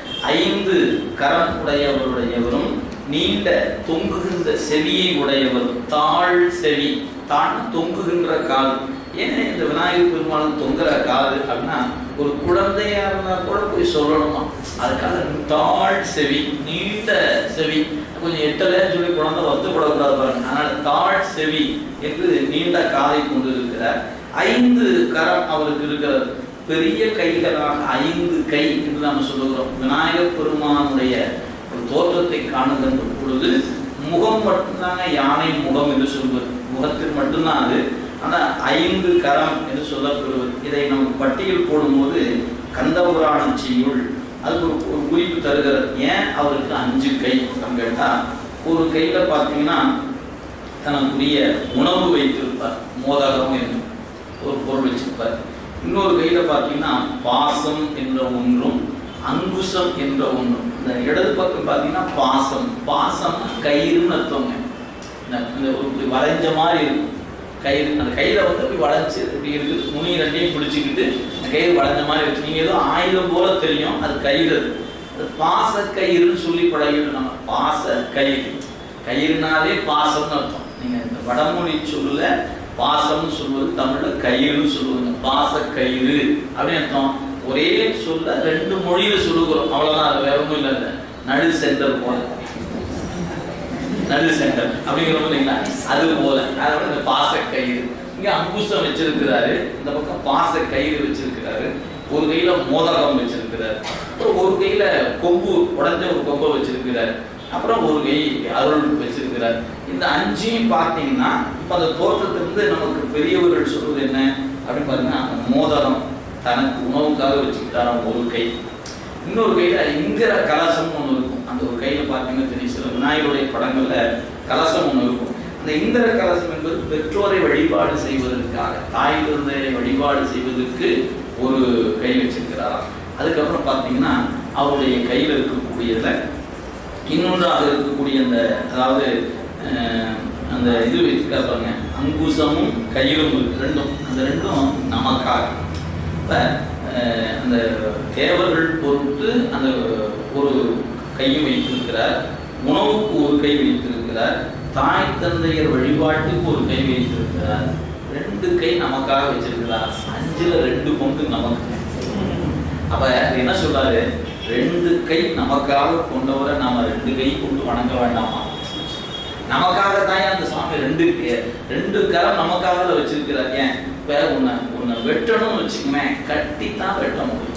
A: ஐந்து கரம் உடையவருடையவரும் நீண்ட தொங்குகின்ற செவியை உடையவரும் தாழ் செவி தான் தொங்குகின்ற காது ஏன் இந்த விநாயகர் பெருமாளும் தொங்குற காது அப்படின்னா ஒரு குழந்தையா இருந்தா கூட போய் சொல்லணுமா அதுக்காக தாழ் செவி நீண்ட செவி கொஞ்சம் எட்டலைன்னு சொல்லி குழந்தை வருத்தப்படக்கூடாது பாருங்க அதனால தாழ் செவி என்று நீண்ட காதை கொண்டு இருக்கிறார் ஐந்து கரம் அவருக்கு இருக்கிறது பெரிய கைகளாக ஐந்து கை என்று நாம் சொல்லுகிறோம் விநாயகர் பெருமானுடைய ஒரு தோற்றத்தை காணுகின்ற பொழுது முகம் மட்டும்தாங்க யானை முகம் என்று சொல்வது முகத்தில் மட்டும்தான் அது ஆனால் ஐந்து கரம் என்று சொல்லப்படுவது இதை நம்ம பட்டியல் போடும்போது கந்தபுராணம் செய்யுள் அதுக்கு ஒரு ஒரு குறிப்பு தருகிறது ஏன் அவருக்கு அஞ்சு கை அப்படின்னு கேட்டா ஒரு கையில பார்த்தீங்கன்னா தனக்குரிய உணவு வைத்திருப்பார் மோதகம் என்று ஒரு பொருள் வச்சிருப்பார் இன்னொரு கையில பார்த்தீங்கன்னா பாசம் என்ற ஒன்றும் அங்குசம் என்ற ஒன்றும் இந்த இடது பக்கம் பார்த்தீங்கன்னா பாசம் பாசம் கயிறுன்னு அர்த்தங்க இந்த- இந்த ஒரு இப்படி வளைஞ்ச மாதிரி இருக்கும் கயிறு அந்த கையில வந்து இப்படி வளைச்சு இப்படி இருக்கு நுனி ரெண்டையும் பிடிச்சிக்கிட்டு அந்த கயிறு வளைஞ்ச மாதிரி இருக்கு நீங்க ஏதோ ஆயுதம் போல தெரியும் அது கயிறு அது. அது பாச கயிறுன்னு சொல்லி பழகிட்டு நம்ம பாச கயிறு கயிறுனாலே பாசம்னு அர்த்தம் நீங்க இந்த வடமொழி சொல்லுல பாசம்னு சொல்வது தமிழ்ல கயிறுன்னு சொல்லுவாங்க பாச கயிறு அப்படின்னு அர்த்தம் ஒரே சொல்ல ரெண்டு மொழியில சொல்லுகிறோம் அவ்வளவுதான் அது வேற ஒன்றும் இல்லை அந்த நடு சென்டர் போல நடு சென்டர் அப்படிங்கிறோம் இல்லைங்களா அது போல அதோட இந்த பாச கயிறு இங்க அங்குசம் வச்சிருக்கிறாரு இந்த பக்கம் பாச கயிறு வச்சிருக்கிறாரு ஒரு கையில மோதகம் வச்சிருக்கிறார் அப்புறம் ஒரு கையில கொம்பு உடைஞ்ச ஒரு கொம்பை வச்சிருக்கிறார் அப்புறம் ஒரு கை அருள் வச்சிருக்கிறார் இந்த அஞ்சையும் பார்த்தீங்கன்னா இப்ப அந்த தோற்றத்திலிருந்து நமக்கு பெரியவர்கள் சொல்றது என்ன அப்படின்னு பார்த்தீங்கன்னா அந்த மோதகம் தனக்கு உணவுக்காக வச்சுக்கிட்டாராம் ஒரு கை இன்னொரு கையில இந்திர கலசம் ஒன்று இருக்கும் அந்த ஒரு கையில பார்த்தீங்கன்னா தெரியும் சில விநாயகருடைய படங்கள்ல கலசம் ஒன்று இருக்கும் அந்த இந்திர கலசம் என்பது பெற்றோரை வழிபாடு செய்வதற்காக தாய் தந்தையரை வழிபாடு செய்வதற்கு ஒரு கை வச்சிருக்கிறாராம் அதுக்கப்புறம் பார்த்தீங்கன்னா அவருடைய கையில் இருக்கக்கூடியதுல இன்னொன்றாக இருக்கக்கூடிய அந்த அதாவது அஹ், அந்த இது வச்சிருக்கா பாருங்க அங்குசமும் கயிறும் இருக்கு ரெண்டும் அந்த ரெண்டும் நமக்காக இப்ப அஹ், அந்த தேவர்கள் பொறுத்து அந்த ஒரு கையை வைத்திருக்கிறார் உணவுக்கு ஒரு கை வைத்திருக்கிறார் தாய் தந்தையர் வழிபாட்டுக்கு ஒரு கை வைத்திருக்கிறார் ரெண்டு கை நமக்காக வச்சிருக்கிறார் அஞ்சுல ரெண்டு கொண்டு நமக்கு அப்ப அது என்ன சொல்றாரு ரெண்டு கை நமக்காக கொண்டவரை நாம ரெண்டு கை கொண்டு வணங்க வேண்டாமா நமக்காக தான் அந்த சாமி ரெண்டு கை- ரெண்டு கரம் நமக்காக தான் வச்சிருக்கிறார் ஏன் இப்ப உன்னை உன்னை வெட்டணும்னு வச்சுக்கோமே கட்டி தான் வெட்ட முடியும்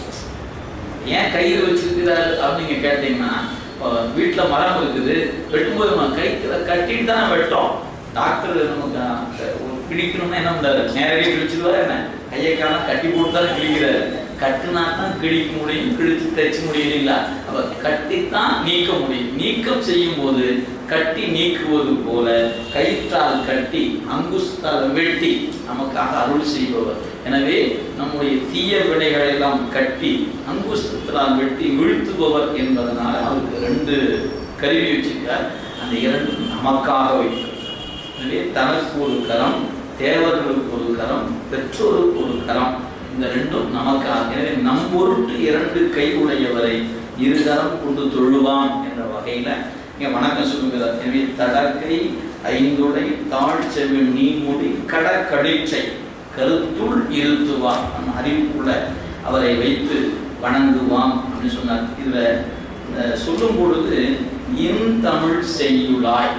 A: ஏன் கையில் வச்சிருக்கிறாரு அப்படின்னு நீங்க கேட்டீங்கன்னா இப்போ வீட்டுல மரம் இருக்குது வெட்டும்போது நம்ம கைத்துல கட்டிட்டு தானே வெட்டோம் டாக்டர் நமக்கு அஹ், ஒரு பிடிக்கணும்னா என்ன பண்றாரு நேரடியாக கிழிச்சிருவாரு என்ன கையை காலம் கட்டி போட்டு தான் கிழிக்கிறாரு கட்டுனா தான் கிழிக்க முடியும் கிழிச்சு தைச்சு முடியும் இல்லைங்களா அப்ப கட்டித்தான் நீக்க முடியும் நீக்கம் செய்யும் போது கட்டி நீக்குவது போல கயிற்றால் கட்டி அங்குஸ்தால் வெட்டி நமக்காக அருள் செய்பவர் எனவே நம்முடைய தீய வினைகளை எல்லாம் கட்டி அங்குஸ்தத்தால் வெட்டி வீழ்த்துபவர் என்பதனால அவருக்கு ரெண்டு கருவி வச்சிருக்கார் அந்த இரண்டு நமக்காக வைக்கிறார் எனவே தனக்கு ஒரு கரம் தேவர்களுக்கு ஒரு கரம் பெற்றோருக்கு ஒரு கரம் இந்த ரெண்டும் நமக்காக எனவே நம் பொருட்டு இரண்டு கை உடையவரை இருகரம் கொண்டு தொழுவான் என்ற வகையில இங்க வணக்கம் சொல்லுகிறார் எனவே தடக்கை ஐந்துடை தாழ் செவி நீமுடி கடற்கடிச்சை கருத்துள் இருத்துவான் நம்ம அறிவுக்குள்ள அவரை வைத்து வணங்குவான் அப்படின்னு சொன்னார் இதுல இந்த சொல்லும் பொழுது இன் தமிழ் செய்யுளாய்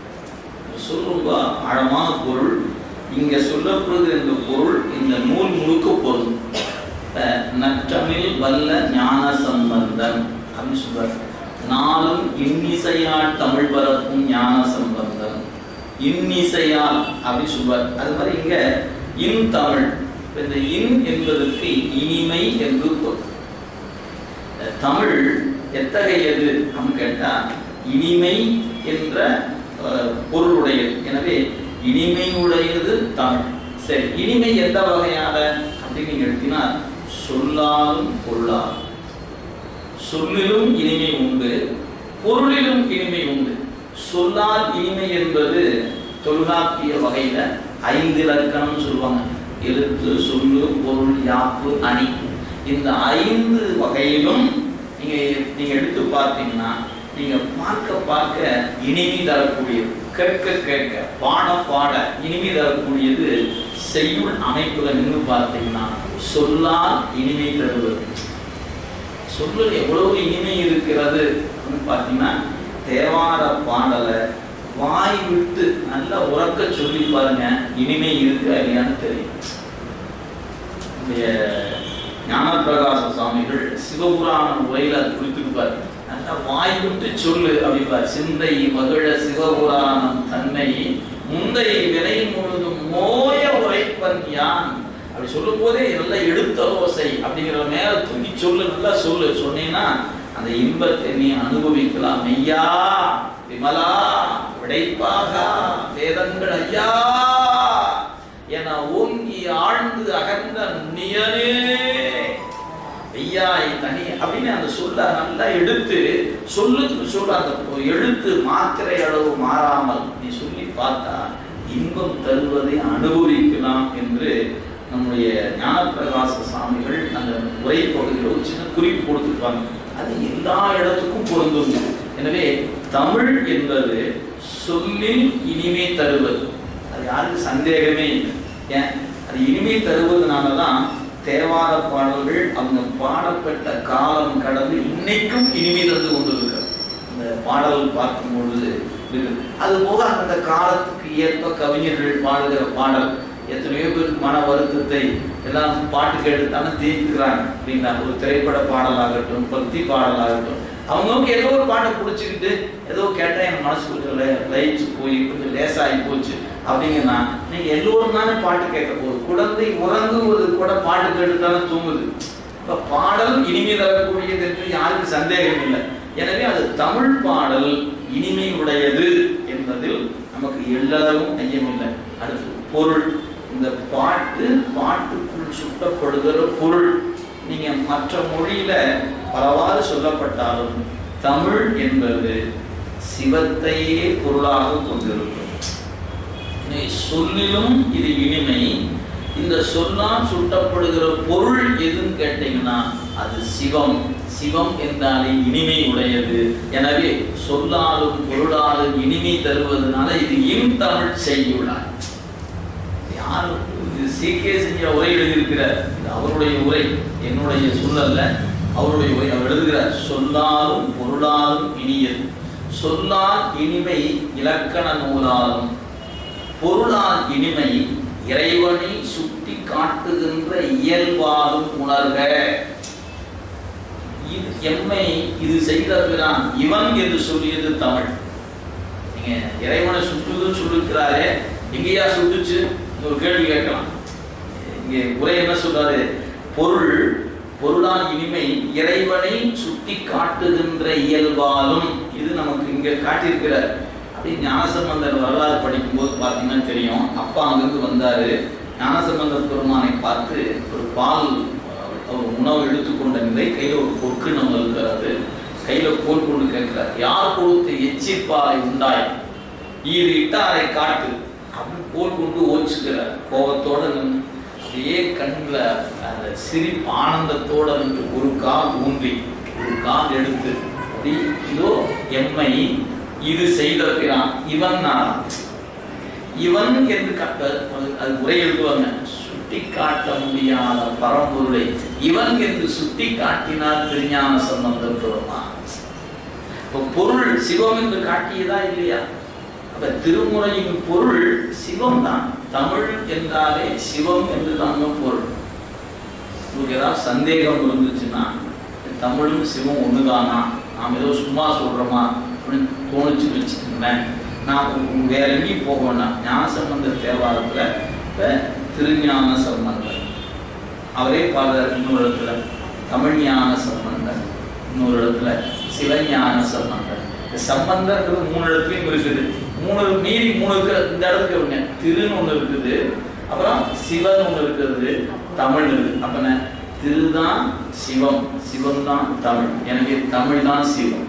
A: சொல் ரொம்ப ஆழமான பொருள் இங்க சொல்லப்படுகிற இந்த பொருள் இந்த நூல் முழுக்க பொருள் இப்ப நற்றமிழ் வல்ல ஞான சம்பந்தம் அப்படின்னு சொல்றார் நாளும் இன்னிசையால் தமிழ் பரப்பும் ஞான சம்பந்தம் இன்னிசையால் அப்படின்னு சொல்வார் அது மாதிரி இங்க இன் தமிழ் இப்ப இந்த இன் என்பதற்கு இனிமை என்று பொருள் தமிழ் எத்தகையது அப்படின்னு கேட்டா இனிமை என்ற அஹ், பொருளுடையது எனவே இனிமையுடையது தமிழ் சரி இனிமை எந்த வகையான அப்படின்னு நீங்க எடுத்தீங்கன்னா சொல்லாலும் பொருளாலும் சொல்லிலும் இனிமை உண்டு பொருளிலும் இனிமை உண்டு சொல்லால் இனிமை என்பது தொல்காப்பிய வகையில ஐந்து இலக்கணம் சொல்லுவாங்க எழுத்து சொல்லு பொருள் யாப்பு அணி இந்த ஐந்து வகையிலும் நீங்க நீங்க எடுத்து பார்த்தீங்கன்னா நீங்க பார்க்க பார்க்க இனிமை தரக்கூடியது கேட்க கேட்க பாட பாட இனிமை தரக்கூடியது செய்யுள் அமைப்புல நின்று பார்த்தீங்கன்னா சொல்லால் இனிமை தருவது சொல்லுல எவ்வளவு இனிமை இருக்கிறது அப்படின்னு பார்த்தீங்கன்னா தேவார பாடலை வாய் விட்டு நல்லா உறக்க சொல்லி பாருங்க இனிமை இருக்கா இல்லையான்னு தெரியும் நம்முடைய ஞானப்பிரகாச சுவாமிகள் சிவபுராண உரையில அது குறிப்பிருப்பார் நல்லா வாய் விட்டு சொல்லு அப்படிப்பார் சிந்தை மகிழ சிவபுராணம் தன்னை முந்தை வினை முழுதும் மோய உரைப்பன் யான் அப்படி சொல்லும் போதே நல்ல எடுத்த ஓசை அப்படிங்கிற மேல தூக்கி சொல்லு நல்லா சொல்லு சொன்னீங்கன்னா அந்த இன்பத்தை நீ அனுபவிக்கலாம் ஐயா விமலா விடைப்பாகா வேதங்கள் ஐயா என ஓங்கி ஆழ்ந்து அகன்ற நுண்ணியனே ஐயாய் தனி அப்படின்னு அந்த சொல்ல நல்லா எடுத்து சொல்லுக்கு சொல்ல அந்த எழுத்து மாத்திரை அளவு மாறாமல் நீ சொல்லி பார்த்தா இன்பம் தருவதை அனுபவிக்கலாம் என்று நம்முடைய ஞானப்பிரகாச சாமிகள் அந்த உரை பகுதியில் ஒரு சின்ன குறிப்பு கொடுத்துருப்பாங்க அது எல்லா இடத்துக்கும் பொருந்தும் எனவே தமிழ் என்பது சொல்லில் இனிமை தருவது அது யாருக்கு சந்தேகமே இல்லை ஏன் அது இனிமை தருவதனால தான் தேவார பாடல்கள் அவங்க பாடப்பட்ட காலம் கடந்து இன்னைக்கும் இனிமை தந்து கொண்டிருக்கிறது இந்த பாடல் பார்க்கும் பொழுது இருக்குது அது போக அந்த காலத்துக்கு ஏற்ப கவிஞர்கள் பாடுகிற பாடல் எத்தனையோ பேருக்கு மன வருத்தத்தை எல்லாம் பாட்டு கேட்டு தானே தீர்த்துக்கிறாங்க அப்படின்னா ஒரு திரைப்பட பாடலாகட்டும் பக்தி பாடலாகட்டும் அவங்கவுங்க ஏதோ ஒரு பாட்டை பிடிச்சிக்கிட்டு ஏதோ கேட்டால் என் மனசு கொஞ்சம் லே- லயிச்சு போய் கொஞ்சம் லேசாகி போச்சு அப்படிங்கன்னா நீங்க எல்லோரும் தானே பாட்டு கேட்க போகுது குழந்தை உறங்குவது கூட பாட்டு கேட்டு தானே தூங்குது இப்ப பாடல் இனிமை தரக்கூடியது என்று யாருக்கும் சந்தேகம் இல்லை எனவே அது தமிழ் பாடல் இனிமை உடையது என்பதில் நமக்கு எல்லளவும் ஐயமில்லை அடுத்து பொருள் இந்த பாட்டு பாட்டுக்குள் சுட்டப்படுகிற பொருள் நீங்க மற்ற மொழியில பலவாறு சொல்லப்பட்டாலும் தமிழ் என்பது சிவத்தையே பொருளாக கொண்டிருக்கும் இனி சொல்லிலும் இது இனிமை இந்த சொல்லால் சுட்டப்படுகிற பொருள் எதுன்னு கேட்டீங்கன்னா அது சிவம் சிவம் என்றாலே இனிமை உடையது எனவே சொல்லாலும் பொருளாலும் இனிமை தருவதனால இது இன் தமிழ் செய்யுள்ளார் யார் இது சீக்கிய செஞ்ச உரை எழுதியிருக்கிறார் இது அவருடைய உரை என்னுடைய சொல்லல்ல அவருடைய உரை அவர் எழுதுகிறார் சொல்லாலும் பொருளாலும் இனியது சொல்லால் இனிமை இலக்கண நூலாலும் பொருளால் இனிமை இறைவனை சுட்டி காட்டுகின்ற இயல்பாலும் உணர்க இது எம்மை இது செய்த பிரான் இவன் என்று சொல்லியது தமிழ் நீங்க இறைவனை சுட்டுதுன்னு சொல்லிருக்கிறாரே எங்கேயா சுட்டுச்சு ஒரு கேள்வி கேட்கலாம் இங்கே உரை என்ன சொல்றாரு பொருள் பொருளால் இனிமை இறைவனை சுட்டி காட்டுகின்ற இயல்பாலும் இது நமக்கு இங்க காட்டியிருக்கிறார் அப்படி ஞானசம்பந்தர் வரலாறு படிக்கும்போது பார்த்தீங்கன்னா தெரியும் அப்பா அங்கிருந்து வந்தாரு ஞானசம்பந்தர் பெருமானை பார்த்து ஒரு பால் அவர் உணவு எடுத்துக்கொண்ட நிலை கையில ஒரு பொக்கு நம்ம இருக்கிறது கையில கோல் கொண்டு கேட்கிறார் யார் கொடுத்து எச்சிப்பாலை உண்டாய் ஈது இட்டாரை காட்டு அப்படி கோல் கொண்டு ஓச்சுக்கிறார் கோபத்தோட நின்று அப்படியே கண்ணில் அந்த சிரிப்பு ஆனந்தத்தோட நின்று ஒரு கால் ஊன்றி ஒரு கால் எடுத்து அப்படி இதோ எம்மை இது செய்த பிரான் இவன் நான் இவன் என்று கட்ட அது- அது உரை எழுதுவாங்க சுட்டி காட்ட முடியாத பரம்பொருளை இவன் என்று சுட்டி காட்டினார் திருஞான சம்பந்தம் பெருமான் இப்போ பொருள் சிவம் என்று காட்டியதா இல்லையா அப்ப திருமுறையின் பொருள் சிவம் தான் தமிழ் என்றாலே சிவம் என்று தாங்க பொருள் உங்களுக்கு ஏதாவது சந்தேகம் இருந்துச்சுன்னா தமிழும் சிவம் ஒண்ணுதானா நாம் ஏதோ சும்மா சொல்றோமா அப்படின்னு தோணுச்சு வச்சுக்கோங்களேன் நான் உ- வேற எங்கேயும் போக வேண்டாம் ஞானசம்பந்த தேவாரத்துல இப்ப திருஞான சம்பந்தர் அவரே பாடுறார் இன்னொரு இடத்துல தமிழ் ஞான சம்பந்தர் இன்னொரு இடத்துல சிவஞான சம்பந்தர் இந்த சம்பந்தர்ங்கிறது மூணு இடத்துலயும் இருக்குது மூணு மீறி மூணு இருக்கிற இந்த இடத்துக்கு இருங்க திருன்னு ஒண்ணு இருக்குது அப்புறம் சிவன் ஒண்ணு இருக்கிறது தமிழ் இருக்குது அப்ப என்ன? திருதான் சிவம் சிவம் தான் தமிழ் எனவே தமிழ் தான் சிவம்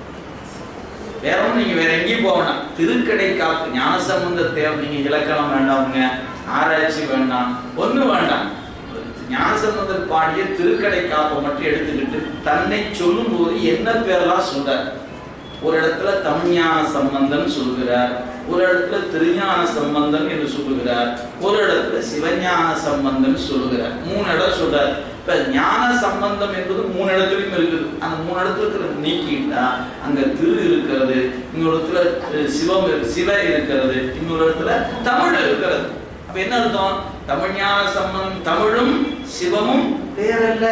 A: வேற ஒண்ணும் நீங்க வேற எங்கேயும் போக வேண்டாம் திருக்கடை காப்பு ஞானசம்பந்த தேவை நீங்க இலக்கணம் வேண்டாமுங்க ஆராய்ச்சி வேண்டாம் ஒண்ணு வேண்டாம் ஞானசம்பந்தர் பாடிய திருக்கடை காப்பை மட்டும் எடுத்துக்கிட்டு தன்னை சொல்லும் போது என்ன பேரெல்லாம் சொல்றார் ஒரு இடத்துல தமிழ்ஞான சம்பந்தன் சொல்கிறார் ஒரு இடத்துல திருஞான சம்பந்தன் என்று சொல்லுகிறார் ஒரு இடத்துல சிவஞான சம்பந்தன் சொல்லுகிறார் மூணு இடம் சொல்றார் இப்ப ஞான சம்பந்தம் என்பது மூணு இடத்துலயும் இருக்குது அந்த மூணு இடத்துல இருக்கிறது நீக்கிட்டா அங்க திரு இருக்கிறது இன்னொரு இடத்துல அஹ், சிவம் இருக்கு- சிவ இருக்கிறது இன்னொரு இடத்துல தமிழ் இருக்கிறது அப்ப என்ன அர்த்தம் தமிழ்ஞான சம்பந்தம் தமிழும் சிவமும் வேறல்ல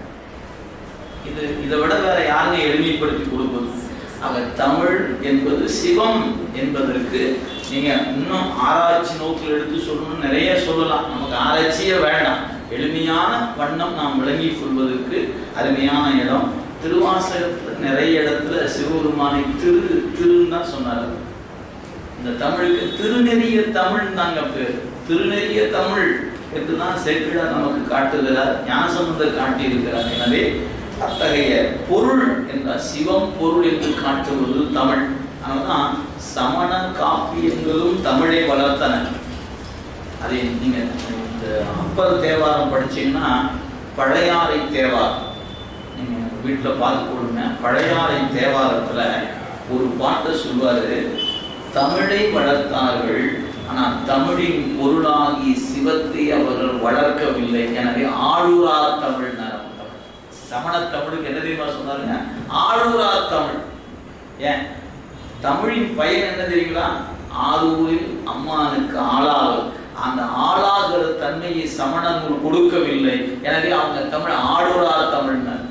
A: இது இதை விட வேற யாருங்க எளிமைப்படுத்தி கொடுப்பது ஆக தமிழ் என்பது சிவம் என்பதற்கு நீங்க இன்னும் ஆராய்ச்சி நோக்கில் எடுத்து சொல்லணும்னு நிறைய சொல்லலாம் நமக்கு ஆராய்ச்சியே வேண்டாம் எளிமையான வண்ணம் நாம் விளங்கிக் கொள்வதற்கு அருமையான இடம் திருவாசகத்துல நிறைய இடத்துல சிவபெருமானை திரு திருன்னு தான் சொன்னார் இந்த தமிழுக்கு திருநெறிய தமிழ் தாங்க பேர் திருநெறிய தமிழ் என்றுதான் சேக்கிழார் நமக்கு காட்டுகிறார் ஞானசம்பந்தர் காட்டியிருக்கிறார் எனவே அத்தகைய பொருள் என்ற சிவம் பொருள் என்று காட்டுவது தமிழ் அதனால்தான் சமண காப்பியங்களும் தமிழை வளர்த்தன அதை நீங்க இந்த அப்பர் தேவாரம் படிச்சீங்கன்னா பழையாறை தேவாரம் நீங்க வீட்டில் பார்த்து கொடுங்க பழையாறை தேவாரத்துல ஒரு பாட்டை சொல்வாரு தமிழை வளர்த்தார்கள் ஆனால் தமிழின் பொருளாகி சிவத்தை அவர்கள் வளர்க்கவில்லை எனவே ஆளுரா தமிழ் நரம் சமண தமிழுக்கு என்ன தெரியுமா சொன்னாருங்க ஆளுரா தமிழ் ஏன் தமிழின் பயன் என்ன தெரியுங்களா ஆரூரில் அம்மானுக்கு ஆளாவது அந்த ஆளாகிற தன்மையை சமணன் கொடுக்கவில்லை எனவே அவங்க தமிழ் ஆடுறார் தமிழ்னர்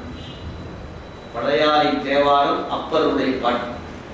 A: பழையாறை தேவாரம் அப்பருடைய பாட்டு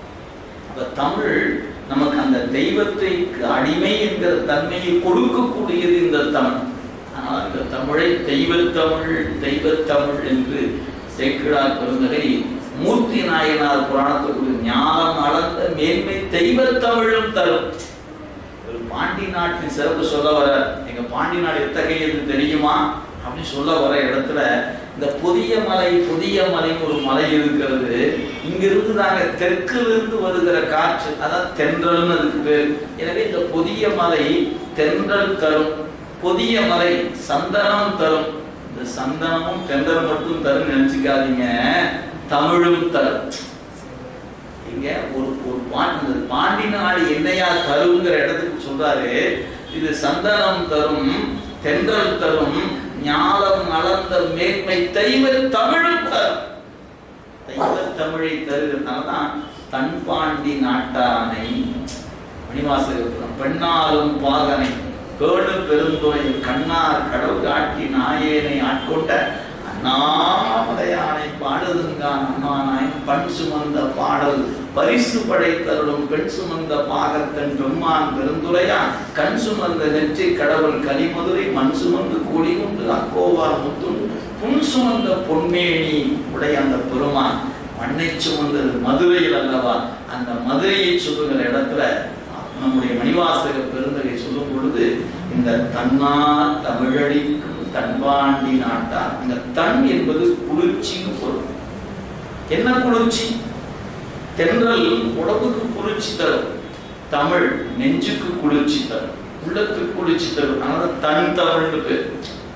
A: அப்ப தமிழ் நமக்கு அந்த தெய்வத்தைக்கு அடிமை என்கிற தன்மையை கொடுக்கக்கூடியது இந்த தமிழ் ஆனால் இந்த தமிழை தெய்வத்தமிழ் தெய்வத்தமிழ் என்று சேக்கிழார் பெருந்தகை மூர்த்தி நாயனார் புராணத்துக்கு ஞானம் அளந்த மேன்மை தெய்வத்தமிழும் தரும் ஒரு பாண்டி நாட்டின் சிறப்பு சொல்ல வர எங்க பாண்டி நாடு எத்தகையது தெரியுமா அப்படின்னு சொல்ல வர இடத்துல இந்த புதிய மலை புதிய மலைன்னு ஒரு மலை இருக்கிறது இங்கிருந்து நாங்க தெற்கிலிருந்து வருகிற காற்று அதான் தென்றல்னு அதுக்கு பேர் எனவே இந்த புதிய மலை தென்றல் தரும் புதிய மலை சந்தனம் தரும் இந்த சந்தனமும் தென்றல் மட்டும் தரும் நினைச்சுக்காதீங்க தமிழும் தரும் இங்க ஒரு ஒரு பாண்டி பாண்டி நாடு என்னையா தருங்கிற இடத்துக்கு சொல்றாரு இது சந்தனம் தரும் தென்றல் தரும் ஞானம் அளந்த மேன்மை தெய்வ தமிழும் தரும் தெய்வ தமிழை தருகிறதுனாலதான் தன்பாண்டி நாட்டானை மணிவாசகபுரம் பெண்ணாலும் பாகனை கேடு பெருந்துறை கண்ணார் கடவுள் காட்டி நாயேனை ஆட்கொண்ட அண்ணாமலையானை பாடுதுங்கான் அண்ணானாய் பண் சுமந்த பாடல் பரிசு படைத்தருளும் பெண் சுமந்த பாகத்தன் பெம்மான் பெருந்துரையான் கண் சுமந்த நெற்றி கடவுள் கலிமதுரை மண் சுமந்து கூடி உண்டு அக்கோவார் முத்துண்டு புன் சுமந்த பொன்மேனி உடைய அந்த பெருமான் மண்ணை சுமந்தது மதுரையில் அல்லவா அந்த மதுரையை சொல்லுகிற இடத்துல நம்முடைய மணிவாசக பெருந்தகை சொல்லும் பொழுது இந்த தன்னார் தமிழடிக்கும் தன்பாண்டி நாட்டார் இந்த தன் என்பது குளிர்ச்சின்னு பொருள் என்ன குளிர்ச்சி தென்றல் உடம்புக்கு குளிர்ச்சி தரும் தமிழ் நெஞ்சுக்கு குளிர்ச்சி தரும் உள்ளத்துக்கு குளிர்ச்சி தரும் அதனால தன் தமிழ்னு பேர்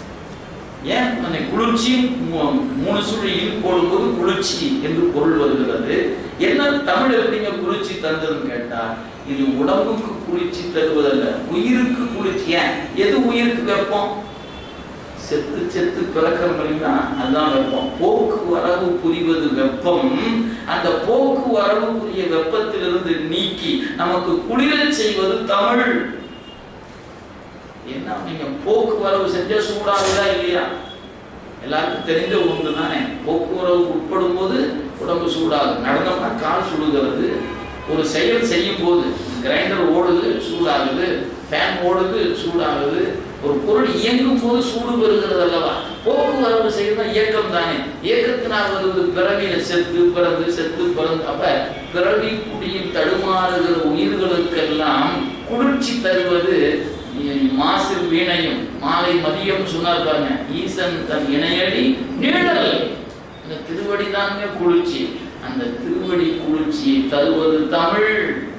A: ஏன் அந்த குளிர்ச்சியும் மூ- மூணு சுழியில் போடும்போது குளிர்ச்சி என்று பொருள் வருகிறது என்ன தமிழ் எப்படிங்க குளிர்ச்சி தந்ததுன்னு கேட்டா இது உடம்புக்கு குளிர்ச்சி தருவதல்ல உயிருக்கு குளிர்ச்சி ஏன் எது உயிருக்கு வெப்பம் செத்து செத்து பிறக்கிற இல்லைங்களா அதுதான் வெப்பம் போக்குவரவு புரிவது வெப்பம் அந்த போக்குவரவுக்குரிய வெப்பத்திலிருந்து நீக்கி நமக்கு குளிரச் செய்வது தமிழ் என்ன நீங்க போக்குவரவு செஞ்சா சூடாகுதா இல்லையா எல்லாருக்கும் தெரிஞ்ச ஒன்று தானே போக்குவரவு உட்படும் போது உடம்பு சூடாகும் நடந்தோம்னா கால் சுடுகிறது ஒரு செயல் செய்யும் போது கிரைண்டர் ஓடுது சூடாகுது ஃபேன் ஓடுது சூடாகுது ஒரு பொருள் இயங்கும் போது சூடு பெறுகிறது அல்லவா போக்குவரவு செய்யணும் இயக்கம் தானே இயக்கத்தினால் வருவது பிறவியில செத்து பிறந்து செத்து பிறந்து அப்ப பிறவி குடியில் தடுமாறுகிற உயிர்களுக்கெல்லாம் குளிர்ச்சி தருவது மாசில் வீணையும் மாலை மதியம் சொன்னார் பாருங்க ஈசன் தன் இணையடி நிழல் இந்த திருவடி தாங்க குளிர்ச்சி அந்த திருவடி குளிர்ச்சியை தருவது தமிழ்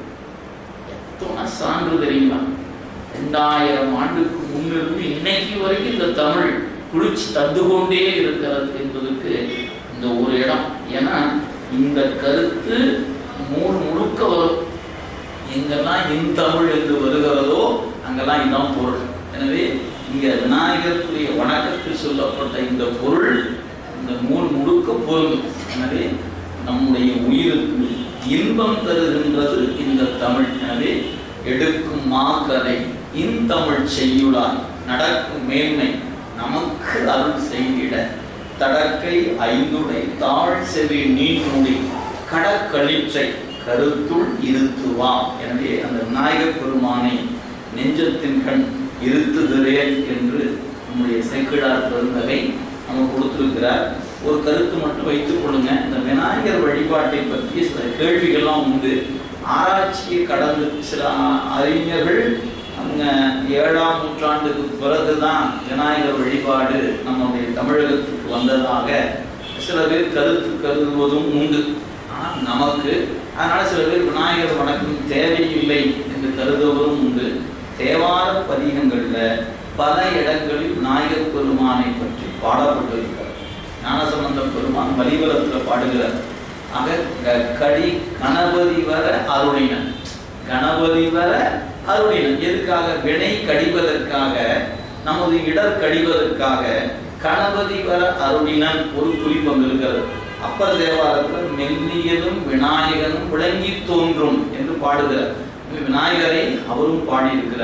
A: எத்தனை சான்று தெரியுமா ரெண்டாயிரம் ஆண்டுக்கு முன்னிருந்து இன்னைக்கு வரைக்கும் இந்த தமிழ் குளிர்ச்சி தந்து கொண்டே இருக்கிறது என்பதற்கு இந்த ஒரு இடம் ஏன்னா இந்த கருத்து மூணு முழுக்க வரும் எங்கெல்லாம் இன் தமிழ் என்று வருகிறதோ அங்கெல்லாம் இதான் பொருள் எனவே இங்க விநாயகருக்குரிய வணக்கத்தில் சொல்லப்பட்ட இந்த பொருள் இந்த மூணு முழுக்க பொருந்தும் எனவே நம்முடைய உயிருக்கு இன்பம் தருகின்றது இந்த தமிழ் எனவே எடுக்கும் மாக்கதை இன்தமிழ் செய்யுளாய் நடக்கும் மேன்மை நமக்கு அருள் செய்திட தடக்கை ஐந்துடை தாழ் செவி நீர்முடி கடற்களிற்றை கருத்துள் இருத்துவாம் எனவே அந்த விநாயகப் பெருமானை நெஞ்சத்தின் கண் இருத்துகிறேன் என்று நம்முடைய சேக்கிழார் பெருந்தகை நம்ம கொடுத்திருக்கிறார் ஒரு கருத்து மட்டும் வைத்துக் கொள்ளுங்க இந்த விநாயகர் வழிபாட்டை பற்றி சில கேள்விகள்லாம் உண்டு ஆராய்ச்சியை கடந்து சில அறிஞர்கள் அவங்க ஏழாம் நூற்றாண்டுக்கு பிறகுதான் விநாயகர் வழிபாடு நம்முடைய தமிழகத்துக்கு வந்ததாக சில பேர் கருத்து கருதுவதும் உண்டு ஆனால் நமக்கு அதனால சில பேர் விநாயகர் வணக்கம் தேவையில்லை என்று கருதுவதும் உண்டு தேவார பதிகங்கள்ல பல இடங்களில் விநாயகர் பெருமானை பற்றி பாடப்பட்டிருக்கிறார் ஞானசம்பந்த பெருமான் வலிபலத்தில் பாடுகிறார் ஆக க- கடி கணபதி வர அருளினன் கணபதி வர அருளினன் எதுக்காக வினை கடிவதற்காக நமது இடர் கடிவதற்காக கணபதி வர அருளினன் ஒரு குறிப்பு அங்கு இருக்கிறது அப்பர் தேவாரத்தில் மெல்லியதும் விநாயகனும் விளங்கி தோன்றும் என்று பாடுகிறார் இங்கு விநாயகரை அவரும் பாடியிருக்கிறார்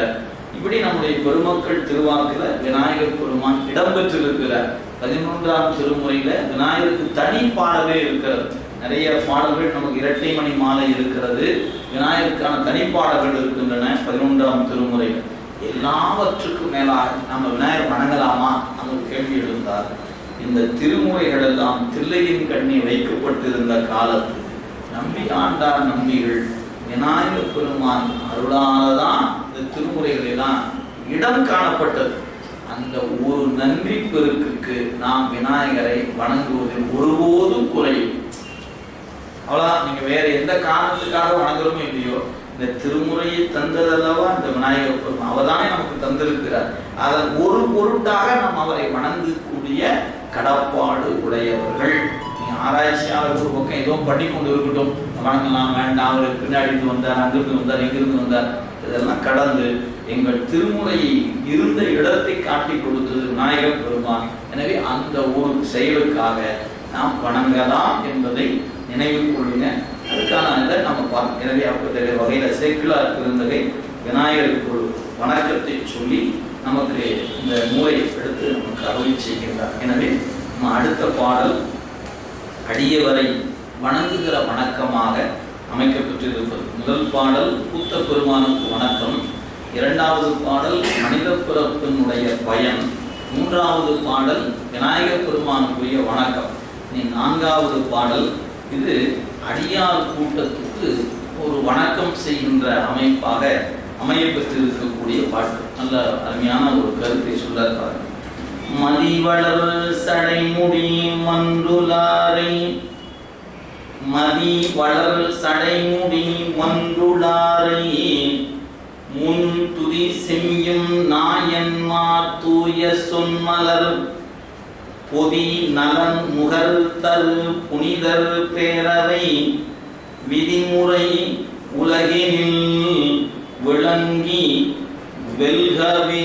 A: இப்படி நம்முடைய பெருமக்கள் திருவாக்குல விநாயகர் பெருமான் இடம்பெற்றிருக்கிறார் பதிமூன்றாம் திருமுறையில விநாயகருக்கு தனி பாடலே இருக்கிறது நிறைய பாடல்கள் நமக்கு இரட்டை மணி மாலை இருக்கிறது விநாயகருக்கான தனிப்பாடல்கள் இருக்கின்றன பதினொன்றாம் திருமுறையில் எல்லாவற்றுக்கும் மேலாக நம்ம விநாயகர் வணங்கலாமா அந்த ஒரு கேள்வி எழுந்தார் இந்த திருமுறைகள் எல்லாம் தில்லையின் கண்ணி வைக்கப்பட்டிருந்த காலத்தில் நம்பி ஆண்டார் நம்பிகள் விநாயகர் பெருமான் அருளாலதான் இந்த திருமுறைகள் எல்லாம் இடம் காணப்பட்டது அந்த ஒரு நன்றி பெருக்குக்கு நாம் விநாயகரை வணங்குவதில் ஒருபோதும் குறையும் அவ்வளவுதான் நீங்க வேற எந்த காரணத்துக்காக வணங்குறோமோ இல்லையோ இந்த திருமுறையை தந்ததல்லவா இந்த விநாயகர் பெருமான் அவர்தானே நமக்கு தந்திருக்கிறார் அதன் ஒரு பொருட்டாக நாம் அவரை வணங்கக்கூடிய கடப்பாடு உடையவர்கள் நீங்க ஆராய்ச்சியாளர் ஒரு பக்கம் ஏதோ பண்ணி கொண்டு இருக்கட்டும் வணங்கலாம் வேண்டாம் அவர் பின்னாடி இருந்து வந்தார் அங்கிருந்து வந்தார் இங்கிருந்து வந்தார் இதெல்லாம் கடந்து எங்கள் திருமுறையை இருந்த இடத்தை காட்டி கொடுத்தது விநாயகர் பெருமான் எனவே அந்த ஒரு செயலுக்காக நாம் வணங்கலாம் என்பதை நினைவில் கொள்ளுங்க அதுக்கான இதை நம்ம பார்க்கணும் எனவே அப்படிப்பட்ட வகையில சேக்கிலார் இருந்ததை விநாயகருக்கு ஒரு வணக்கத்தை சொல்லி நமக்கு இந்த நூலை எடுத்து நமக்கு அருளி செய்கின்றார் எனவே நம்ம அடுத்த பாடல் அடியவரை வணங்குகிற வணக்கமாக அமைக்கப்பட்டிருப்பது முதல் பாடல் கூத்த பெருமானுக்கு வணக்கம் இரண்டாவது பாடல் மனித பிறப்பினுடைய பயன் மூன்றாவது பாடல் விநாயகர் பெருமானுக்குரிய வணக்கம் இனி நான்காவது பாடல் இது அடியார் கூட்டத்துக்கு ஒரு வணக்கம் செய்கின்ற அமைப்பாக அமையப்பெற்றிருக்கக்கூடிய பாட்டு நல்ல அருமையான ஒரு கருத்தை சொல்ல மதிவளர் சடைமுடி மன்றுளாரை மதி வளர் சடைமுடி மன்றுளாரை முன் துதி செய்யும் நாயன்மார் தூய சொன்மலர் பொதி நலன் முகர் தரு புனிதர் பேரவை விதிமுறை உலகினில் விளங்கி வெல்கவே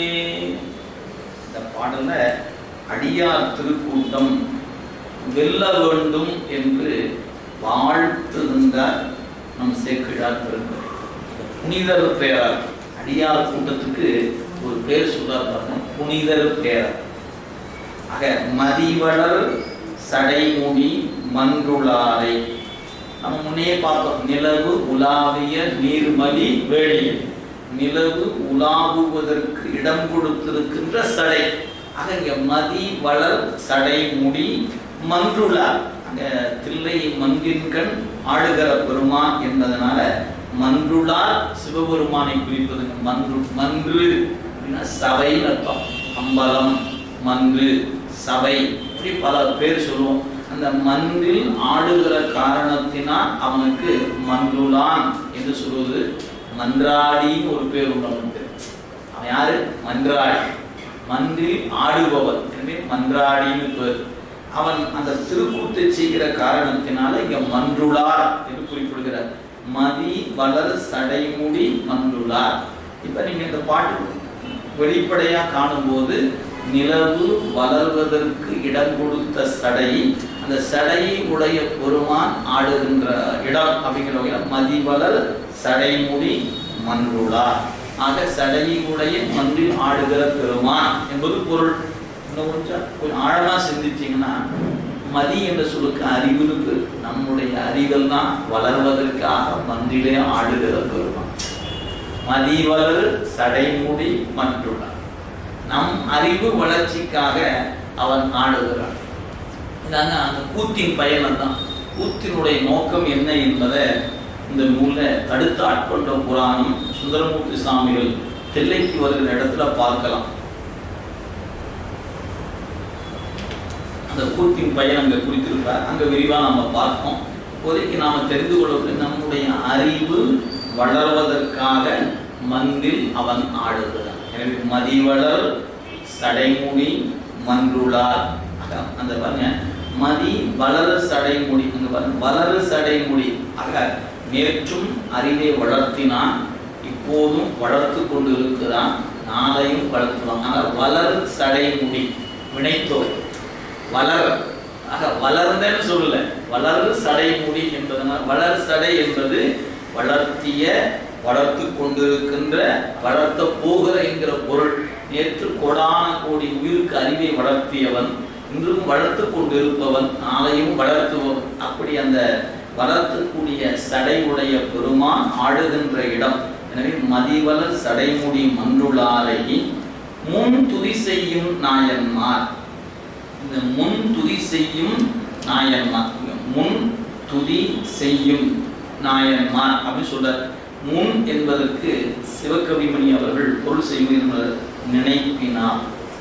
A: இந்த பாடல்ல அடியார் திருக்கூட்டம் வெல்ல வேண்டும் என்று வாழ்த்திருந்தார் நம் சேக்கிழார் பெருந்தர் புனிதர் பேரர் அடியார் கூட்டத்துக்கு ஒரு பேர் சொல்றார் பாருங்க புனிதர் பேரர் ஆக மதிவளர் சடைமுடி மன்றுளாரை நம்ம முன்னே பார்த்தோம் நிலவு உலாவிய நீர்மலி வேளியல் நிலவு உலாவுவதற்கு இடம் கொடுத்திருக்கின்ற சடை ஆக இங்க மதி வளர் சடை முடி மன்றுளார் அங்க தில்லை மன்றின்கண் ஆடுகிற பெருமான் என்பதனால மன்றுளார் சிவபெருமானை குறிப்பதுங்க மன்று மன்று அப்படின்னா சபைன்னு அர்த்தம் அம்பலம் மன்று சபை இப்படி பல பேர் சொல்லுவோம் அந்த மன்றில் ஆடுகிற காரணத்தினால் அவனுக்கு மன்றுளான் என்று சொல்வது மன்றாடின்னு ஒரு பேர் உண்டு அவனுக்கு அவன் யாரு மன்றாடி மன்றில் ஆடுபவன் எனவே மன்றாடின்னு பேர் அவன் அந்த திருக்கூத்தை செய்கிற காரணத்தினால இங்க மன்றுளார் என்று குறிப்பிடுகிறார் மதி வளர் சடைமுடி மன்றுளார் இப்ப நீங்க இந்த பாட்டு வெளிப்படையா காணும்போது நிலவு வளர்வதற்கு இடம் கொடுத்த சடை அந்த சடையை உடைய பெருமான் ஆடுகின்ற இடம் அப்படிங்கிற வகையில் மதிவளர் சடைமுடி மன்றுளார் ஆக சடையை உடைய மன்றில் ஆடுகிற பெருமான் என்பது பொருள் இன்னும் கொஞ்சம் கொஞ்சம் ஆழமா சிந்திச்சீங்கன்னா மதி என்ற சொல்லுக்கு அறிவுன்னு பேர் நம்முடைய அறிவெல்லாம் வளர்வதற்காக மந்திலே ஆடுகிற பெருமான் மதிவளர் சடைமுடி மன்றுளார் நம் அறிவு வளர்ச்சிக்காக அவன் ஆடுகிறான் இதாங்க அந்த கூத்தின் பயணம் தான் கூத்தினுடைய நோக்கம் என்ன என்பதை இந்த நூலில் தடுத்து ஆட்கொண்ட புராணம் சுந்தரமூர்த்தி சாமிகள் தில்லைக்கு வருகிற இடத்துல பார்க்கலாம் அந்த கூத்தின் பயன் அங்க குறித்திருப்பார் அங்க விரிவா நம்ம பார்ப்போம் இப்போதைக்கு நாம தெரிந்து கொள்ளக்கூடிய நம்முடைய அறிவு வளர்வதற்காக மந்தில் அவன் ஆடுகிறான் எனவே மதிவளர் சடைமுடி மன்றுளார் ஆக அந்த பாருங்க மதி வளர சடைமுடி அங்க பாருங்க வளரு சடைமுடி ஆக நேற்றும் அறிவை வளர்த்தினான் இப்போதும் வளர்த்து கொண்டு இருக்கிறான் நாளையும் வளர்த்துவான் ஆக வளர் சடைமுடி வினைத்தோர் வளர் ஆக வளர்ந்தேன்னு சொல்லல வளர் சடை முடி என்பதனால் வளர் சடை என்பது வளர்த்திய வளர்த்து கொண்டிருக்கின்ற வளர்த்த போகிற என்கிற பொருள் நேற்று கோடான கோடி உயிருக்கு அறிவை வளர்த்தியவன் இன்றும் வளர்த்து கொண்டிருப்பவன் நாளையும் வளர்த்துவன் அப்படி அந்த வளர்த்தக்கூடிய சடை உடைய பெருமான் ஆடுகின்ற இடம் எனவே மதிவலர் சடைமுடி மன்றுளாரை முன் துதி செய்யும் நாயன்மார் இந்த முன் துதி செய்யும் நாயன்மார் முன் துதி செய்யும் நாயன்மார் அப்படின்னு சொல்றார் முன் என்பதற்கு சிவகவிமணி அவர்கள் பொருள் செய்கின்ற நினைப்பினார்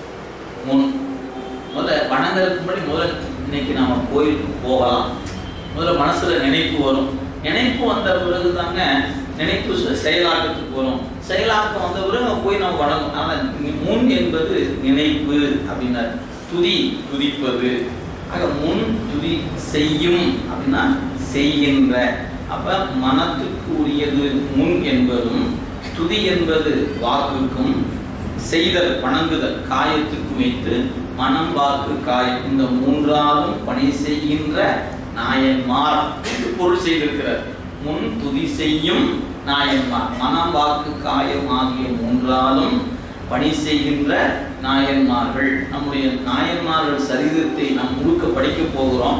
A: முன் முதல்ல வணங்குறதுக்கு முன்னாடி முதல்ல இன்னைக்கு நாம கோயிலுக்கு போகலாம் முதல்ல மனசுல நினைப்பு வரும் நினைப்பு வந்த பிறகு தாங்க நினைப்பு செ- செயலாக்கத்துக்கு வரும் செயலாக்கம் வந்த பிறகு நம்ம போய் நம்ம வணங்கும் ஆனா இங்க முன் என்பது நினைப்பு அப்படின்னாரு துதி துதிப்பது ஆக முன் துதி செய்யும் அப்படின்னா செய்கின்ற அப்ப மனத்துக்கு உரியது முன் என்பதும் துதி என்பது வாக்குக்கும் செய்தல் வணங்குதல் காயத்துக்கு வைத்து மனம் வாக்கு காயம் இந்த மூன்றாலும் பணி செய்கின்ற நாயன்மார் என்று பொருள் செய்திருக்கிறார் முன் துதி செய்யும் நாயன்மார் மனம் வாக்கு காயம் ஆகிய மூன்றாலும் பணி செய்கின்ற நாயன்மார்கள் நம்முடைய நாயன்மார்கள் சரிதத்தை நாம் முழுக்க படிக்க போகிறோம்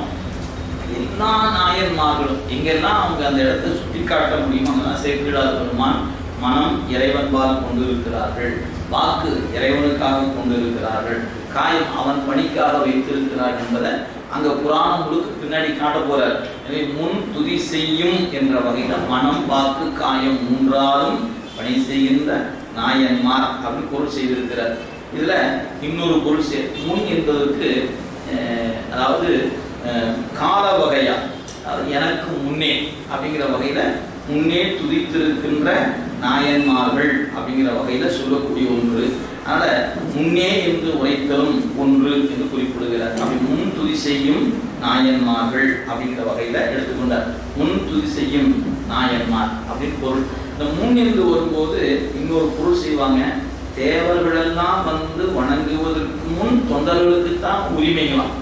A: எல்லா நாயன்மார்களும் எங்கெல்லாம் அவங்க அந்த இடத்தை சுட்டி காட்ட முடியுமோ அங்கெல்லாம் சேக்கிழார் பெருமான் மனம் இறைவன்பால் கொண்டிருக்கிறார்கள் வாக்கு இறைவனுக்காக கொண்டிருக்கிறார்கள் காயம் அவன் பணிக்காக வைத்திருக்கிறார் என்பதை அங்க புராணம் முழுக்க பின்னாடி காட்ட போறார் எனவே முன் துதி செய்யும் என்ற வகையில மனம் வாக்கு காயம் மூன்றாலும் பணி செய்கின்ற நாயன்மார் அப்படின்னு பொருள் செய்திருக்கிறார் இதுல இன்னொரு பொருள் செய் முன் என்பதற்கு அஹ், அதாவது அஹ், கால வகையா அதாவது எனக்கு முன்னே அப்படிங்கிற வகையில முன்னே துதித்திருக்கின்ற நாயன்மார்கள் அப்படிங்கிற வகையில சொல்லக்கூடிய ஒன்று அதனால முன்னே என்று உரைத்தலும் ஒன்று என்று குறிப்பிடுகிறார் அப்படி முன் துதி செய்யும் நாயன்மார்கள் அப்படிங்கிற வகையில எடுத்துக்கொண்டார் முன் துதி செய்யும் நாயன்மார் அப்படின்னு பொருள் இந்த முன் என்று வரும்போது இன்னொரு பொருள் செய்வாங்க தேவர்களெல்லாம் வந்து வணங்குவதற்கு முன் தொண்டர்களுக்கு தான் உரிமைகளாம்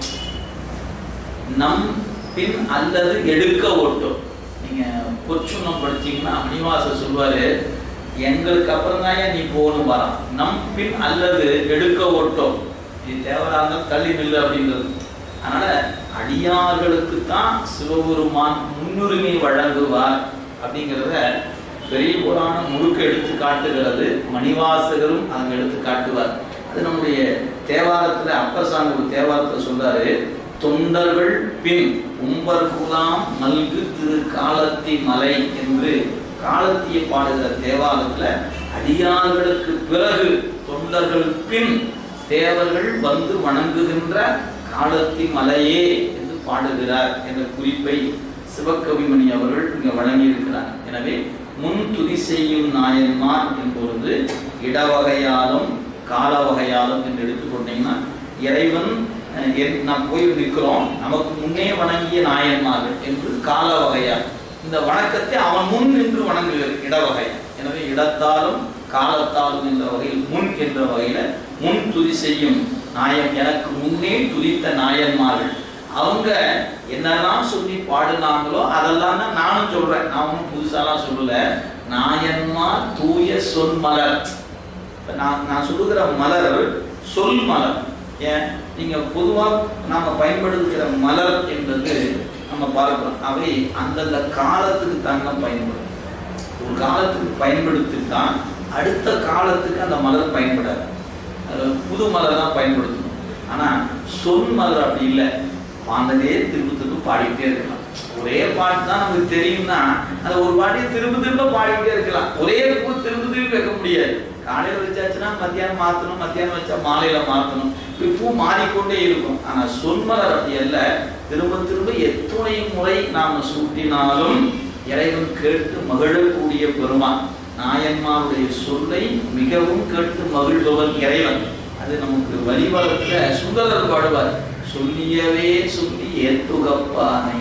A: நம் பின் அல்லது எடுக்க ஓட்டும் நீங்க பொற்சுண்ணம் படிச்சீங்கன்னா மணிவாசர் சொல்வாரு எங்களுக்கு அப்புறம் தான் நீ போகணும் வரான் நம் பின் அல்லது எடுக்க ஓட்டும் நீ தேவராக தள்ளி நில்லு அப்படிங்கிறது அதனால அடியார்களுக்கு தான் சிவபெருமான் முன்னுரிமை வழங்குவார் அப்படிங்கிறத பெரிய புராணம் முழுக்க எடுத்து காட்டுகிறது மணிவாசகரும் அங்க எடுத்து காட்டுவார் அது நம்முடைய தேவாரத்துல அப்பர் சாமி ஒரு தேவாரத்துல சொல்றாரு தொண்டர்கள் பின் உம்பர்குலாம் மல்கு திரு காலத்தி மலை என்று காலத்திய பாடுகிற தேவாரத்துல அடியார்களுக்கு பிறகு தொண்டர்கள் பின் தேவர்கள் வந்து வணங்குகின்ற காலத்தி மலையே என்று பாடுகிறார் என்ற குறிப்பை சிவகவிமணி அவர்கள் இங்க வழங்கியிருக்கிறார் எனவே முன் துதி செய்யும் நாயன்மார் என்பொழுது இடவகையாலும் கால வகையாலும் என்று எடுத்துக்கொண்டீங்கன்னா இறைவன் அஹ், என்- நாம் போய் நிற்கிறோம் நமக்கு முன்னே வணங்கிய நாயன்மார்கள் என்று கால வகையால் இந்த வணக்கத்தை அவன் முன் நின்று வணங்குகிறது இடவகை எனவே இடத்தாலும் காலத்தாலும் என்ற வகையில் முன் என்ற வகையில முன் துதி செய்யும் நாயன் எனக்கு முன்னே துதித்த நாயன்மார்கள் அவங்க என்னெல்லாம் சொல்லி பாடுனாங்களோ அதெல்லாம் தான் நானும் சொல்றேன் நான் ஒன்றும் புதுசாலாம் சொல்லல நாயன்மார் தூய சொல் மலர் இப்ப நான் நான் சொல்லுகிற மலர் சொல் மலர் ஏன் நீங்க பொதுவா நாம பயன்படுத்துகிற மலர் என்பது நம்ம பார்க்கிறோம் அவை அந்தந்த காலத்துக்கு தாங்க பயன்படும் ஒரு காலத்துக்கு பயன்படுத்தித்தான் அடுத்த காலத்துக்கு அந்த மலர் பயன்படாது அது புது மலர் தான் பயன்படுத்தணும் ஆனா சொல் மலர் அப்படி இல்லை பாண்டதே திரும்ப திரும்ப பாடிக்கிட்டே இருக்கலாம் ஒரே பாட்டு தான் நமக்கு தெரியும்னா அந்த ஒரு பாட்டையே திரும்ப திரும்ப பாடிக்கிட்டே இருக்கலாம் ஒரே பூ திரும்ப திரும்ப வைக்க முடியாது காலையில வச்சாச்சுன்னா மத்தியானம் மாத்தணும் மத்தியானம் வச்சா மாலையில மாத்தணும் இப்படி பூ மாறிக்கொண்டே இருக்கும் ஆனா சொன்மலர் அப்படி அல்ல திரும்ப திரும்ப எத்துணை முறை நாம சூட்டினாலும் இறைவன் கேட்டு மகிழக்கூடிய பெருமான் நாயன்மாருடைய சொல்லை மிகவும் கேட்டு மகிழ்பவன் இறைவன் அது நமக்கு வரிவலத்துல சுந்தரர் பாடுவார் சொல்லியவே சொல்லி ஏத்துகப்பானை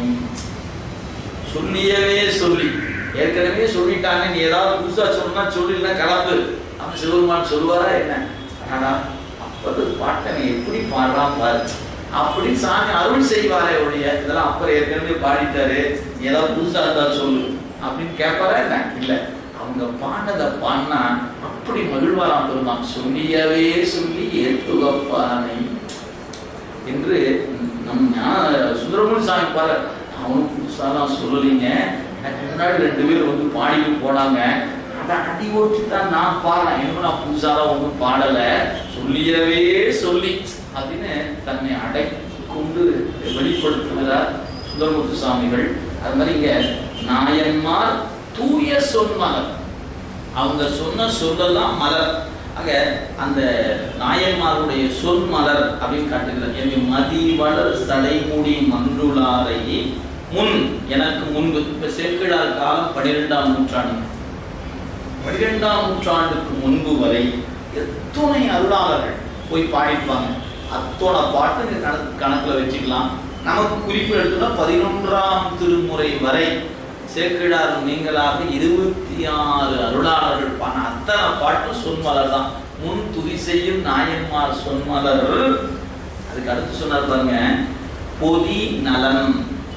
A: சொல்லியவே சொல்லி ஏற்கனவே சொல்லிட்டாங்க நீ ஏதாவது புதுசா சொன்னா சொல்லினா கலந்து அவன் சிவருமான் சொல்லுவாரா என்ன ஆனா அப்பது பாட்டனை எப்படி பாடுறான் பாரு அப்படி சாமி அருள் செய்வாரே ஒழிய இதெல்லாம் அப்புறம் ஏற்கனவே பாடிட்டாரு நீ ஏதாவது புதுசா இருந்தா சொல்லு அப்படின்னு கேட்பாரா என்ன இல்ல அவங்க
B: அவங்க பாண்டதை பாடினா அப்படி மகிழ்வாராம் பெருமான் சொல்லியவே சொல்லி ஏத்துவப்பானை என்று நம் ஞான சுந்தரமூர்த்தி சாமி பாரு அவனும் புதுசாலாம் சொல்லலைங்க எனக்கு முன்னாடி ரெண்டு பேர் வந்து பாடிட்டு போனாங்க அதை அடி ஓட்டி தான் நான் பாடுறேன் இன்னும் நான் புதுசாலாம் ஒன்றும் பாடலை சொல்லியவே சொல்லி அப்படின்னு தன்னை அடக்கி கொண்டு வெளிப்படுத்துகிறார் சுந்தரமூர்த்தி சுவாமிகள் அது மாதிரி இங்க நாயன்மார் தூய சொன்மலர் அவங்க சொன்ன சொல்லலாம் மலர் ஆக அந்த நாயன்மாருடைய சொல் மலர் அப்படின்னு காட்டுகிறார் எனவே மதி வளர் சடைமுடி மன்றுளாரை முன் எனக்கு முன்பு இப்ப சேக்கிழார் காலம் பன்னிரெண்டாம் நூற்றாண்டு பன்னிரெண்டாம் நூற்றாண்டுக்கு முன்பு வரை எத்தனை அருளாளர்கள் போய் பாடிப்பாங்க அத்தோட பாட்டு இங்க கணக்கு கணக்குல வச்சுக்கலாம் நமக்கு குறிப்பு எடுத்தோம்னா பதினொன்றாம் திருமுறை வரை சேக்கிழார் நீங்களாக இருபத்தி ஆறு அருளாளர்கள் பாடின அத்தனை பாட்டும் சொன்மலர் தான் முன் துதி செய்யும் நாயன்மார் சொன்மலர் அதுக்கு அடுத்து சொன்னார் பாருங்க பொதி நலன்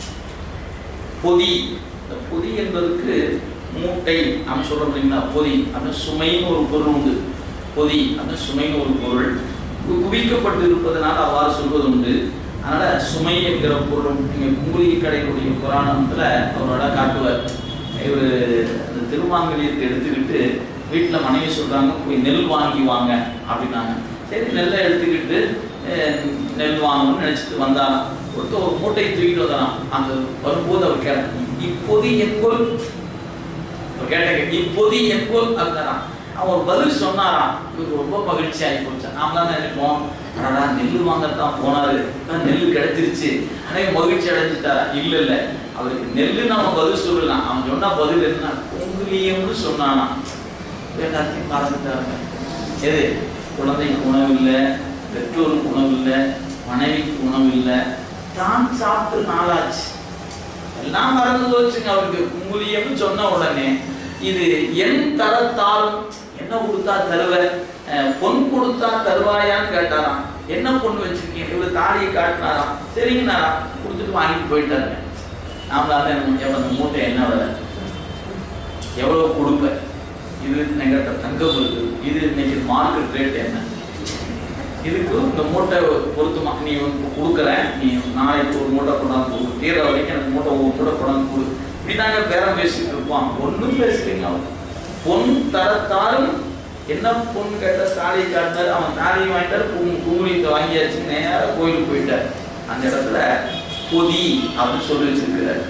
B: பொதி இந்த பொதி என்பதற்கு மூட்டை நம்ம சொல்றோம் இல்லைங்களா பொதி அப்படின்னு சுமைன்னு ஒரு பொருள் உண்டு பொதி அப்படின்னு சுமைன்னு ஒரு பொருள் கு- குவிக்கப்பட்டு இருப்பதனால் அவ்வாறு சொல்வது உண்டு அதனால சுமை என்கிற பொருள் நீங்க குங்குலிகை கடைகளுடைய புராணத்துல அவரோட காட்டுவார் இவர் அந்த திருமாங்கல்யத்தை எடுத்துக்கிட்டு வீட்டுல மனைவி சொல்றாங்க போய் நெல் வாங்கி வாங்க அப்படின்னாங்க சரி நெல்லை எடுத்துக்கிட்டு அஹ், நெல் வாங்கணும்னு நினைச்சிட்டு வந்தாராம் ஒருத்தர் ஒரு மூட்டை தூக்கிட்டு வந்தாராம் அந்த வரும்போது அவர் கேட்டார் இப்போது எங்கோல் அவர் கேட்ட கேள்வி, இப்போது எங்கோல் அப்படின்னாராம் அவர் பதில் சொன்னாராம் இவருக்கு ரொம்ப மகிழ்ச்சி ஆகி போச்சு நாம தான் நினைப்போம் அடடா நெல் வாங்கத்தான் போனாரு அதான் நெல் கிடைச்சிருச்சு ஆனால் மகிழ்ச்சி அடைஞ்சிட்டாரா இல்ல இல்ல அவருக்கு நெல்லு நம்ம பதில் சொல்லலாம் அவன் சொன்னா பதில் என்ன குங்குலியம்னு சொன்னானா எல்லாத்தையும் மறந்துட்டாருங்க எது குழந்தைக்கு உணவு இல்லை பெற்றோருக்கு உணவு இல்லை மனைவிக்கு உணவு இல்லை தான் சாப்பிட்டு நாளாச்சு எல்லாம் மறந்து போச்சுங்க அவருக்கு குங்குலியம்னு சொன்ன உடனே இது என் தரத்தாலும் என்ன கொடுத்தா தருவ அஹ், பொன் கொடுத்தா தருவாயான்னு கேட்டாராம் என்ன பொண்ணு வச்சிருக்கீங்க இவர் தாலியை காட்டினாராம் சரிங்கண்ணாராம் கொடுத்துட்டு வாங்கிட்டு போயிட்டாருங்க நாமளால என்ன அந்த மூட்டை என்ன விலை எவ்வளவு கொடுப்ப இது எங்கிட்ட தங்கம் இருக்கு இது இன்னைக்கு மார்க்கெட் ரேட் என்ன இதுக்கு இந்த மூட்டை பொருத்தமா நீ வந்து கொடுக்குற நீ நாளைக்கு ஒரு மூட்டை கொண்டாந்து கொடு தீர வரைக்கும் எனக்கு மூட்டை ஒரு மூட்டை கொண்டாந்து கொடு இப்படிதாங்க பேரம் பேசிட்டு இருப்பான் ஒன்றும் பேசுறீங்க அவன் பொன் தரத்தாலும் என்ன பொண்ணு கேட்ட தாலி காட்டினாரு அவன் தாலியை வாங்கிட்டாரு குங்குளியத்தை வாங்கியாச்சு நேரா கோயிலுக்கு போயிட்டார் அந்த இடத்துல பொதி அப்படின்னு சொல்லி வச்சிருக்கிறார்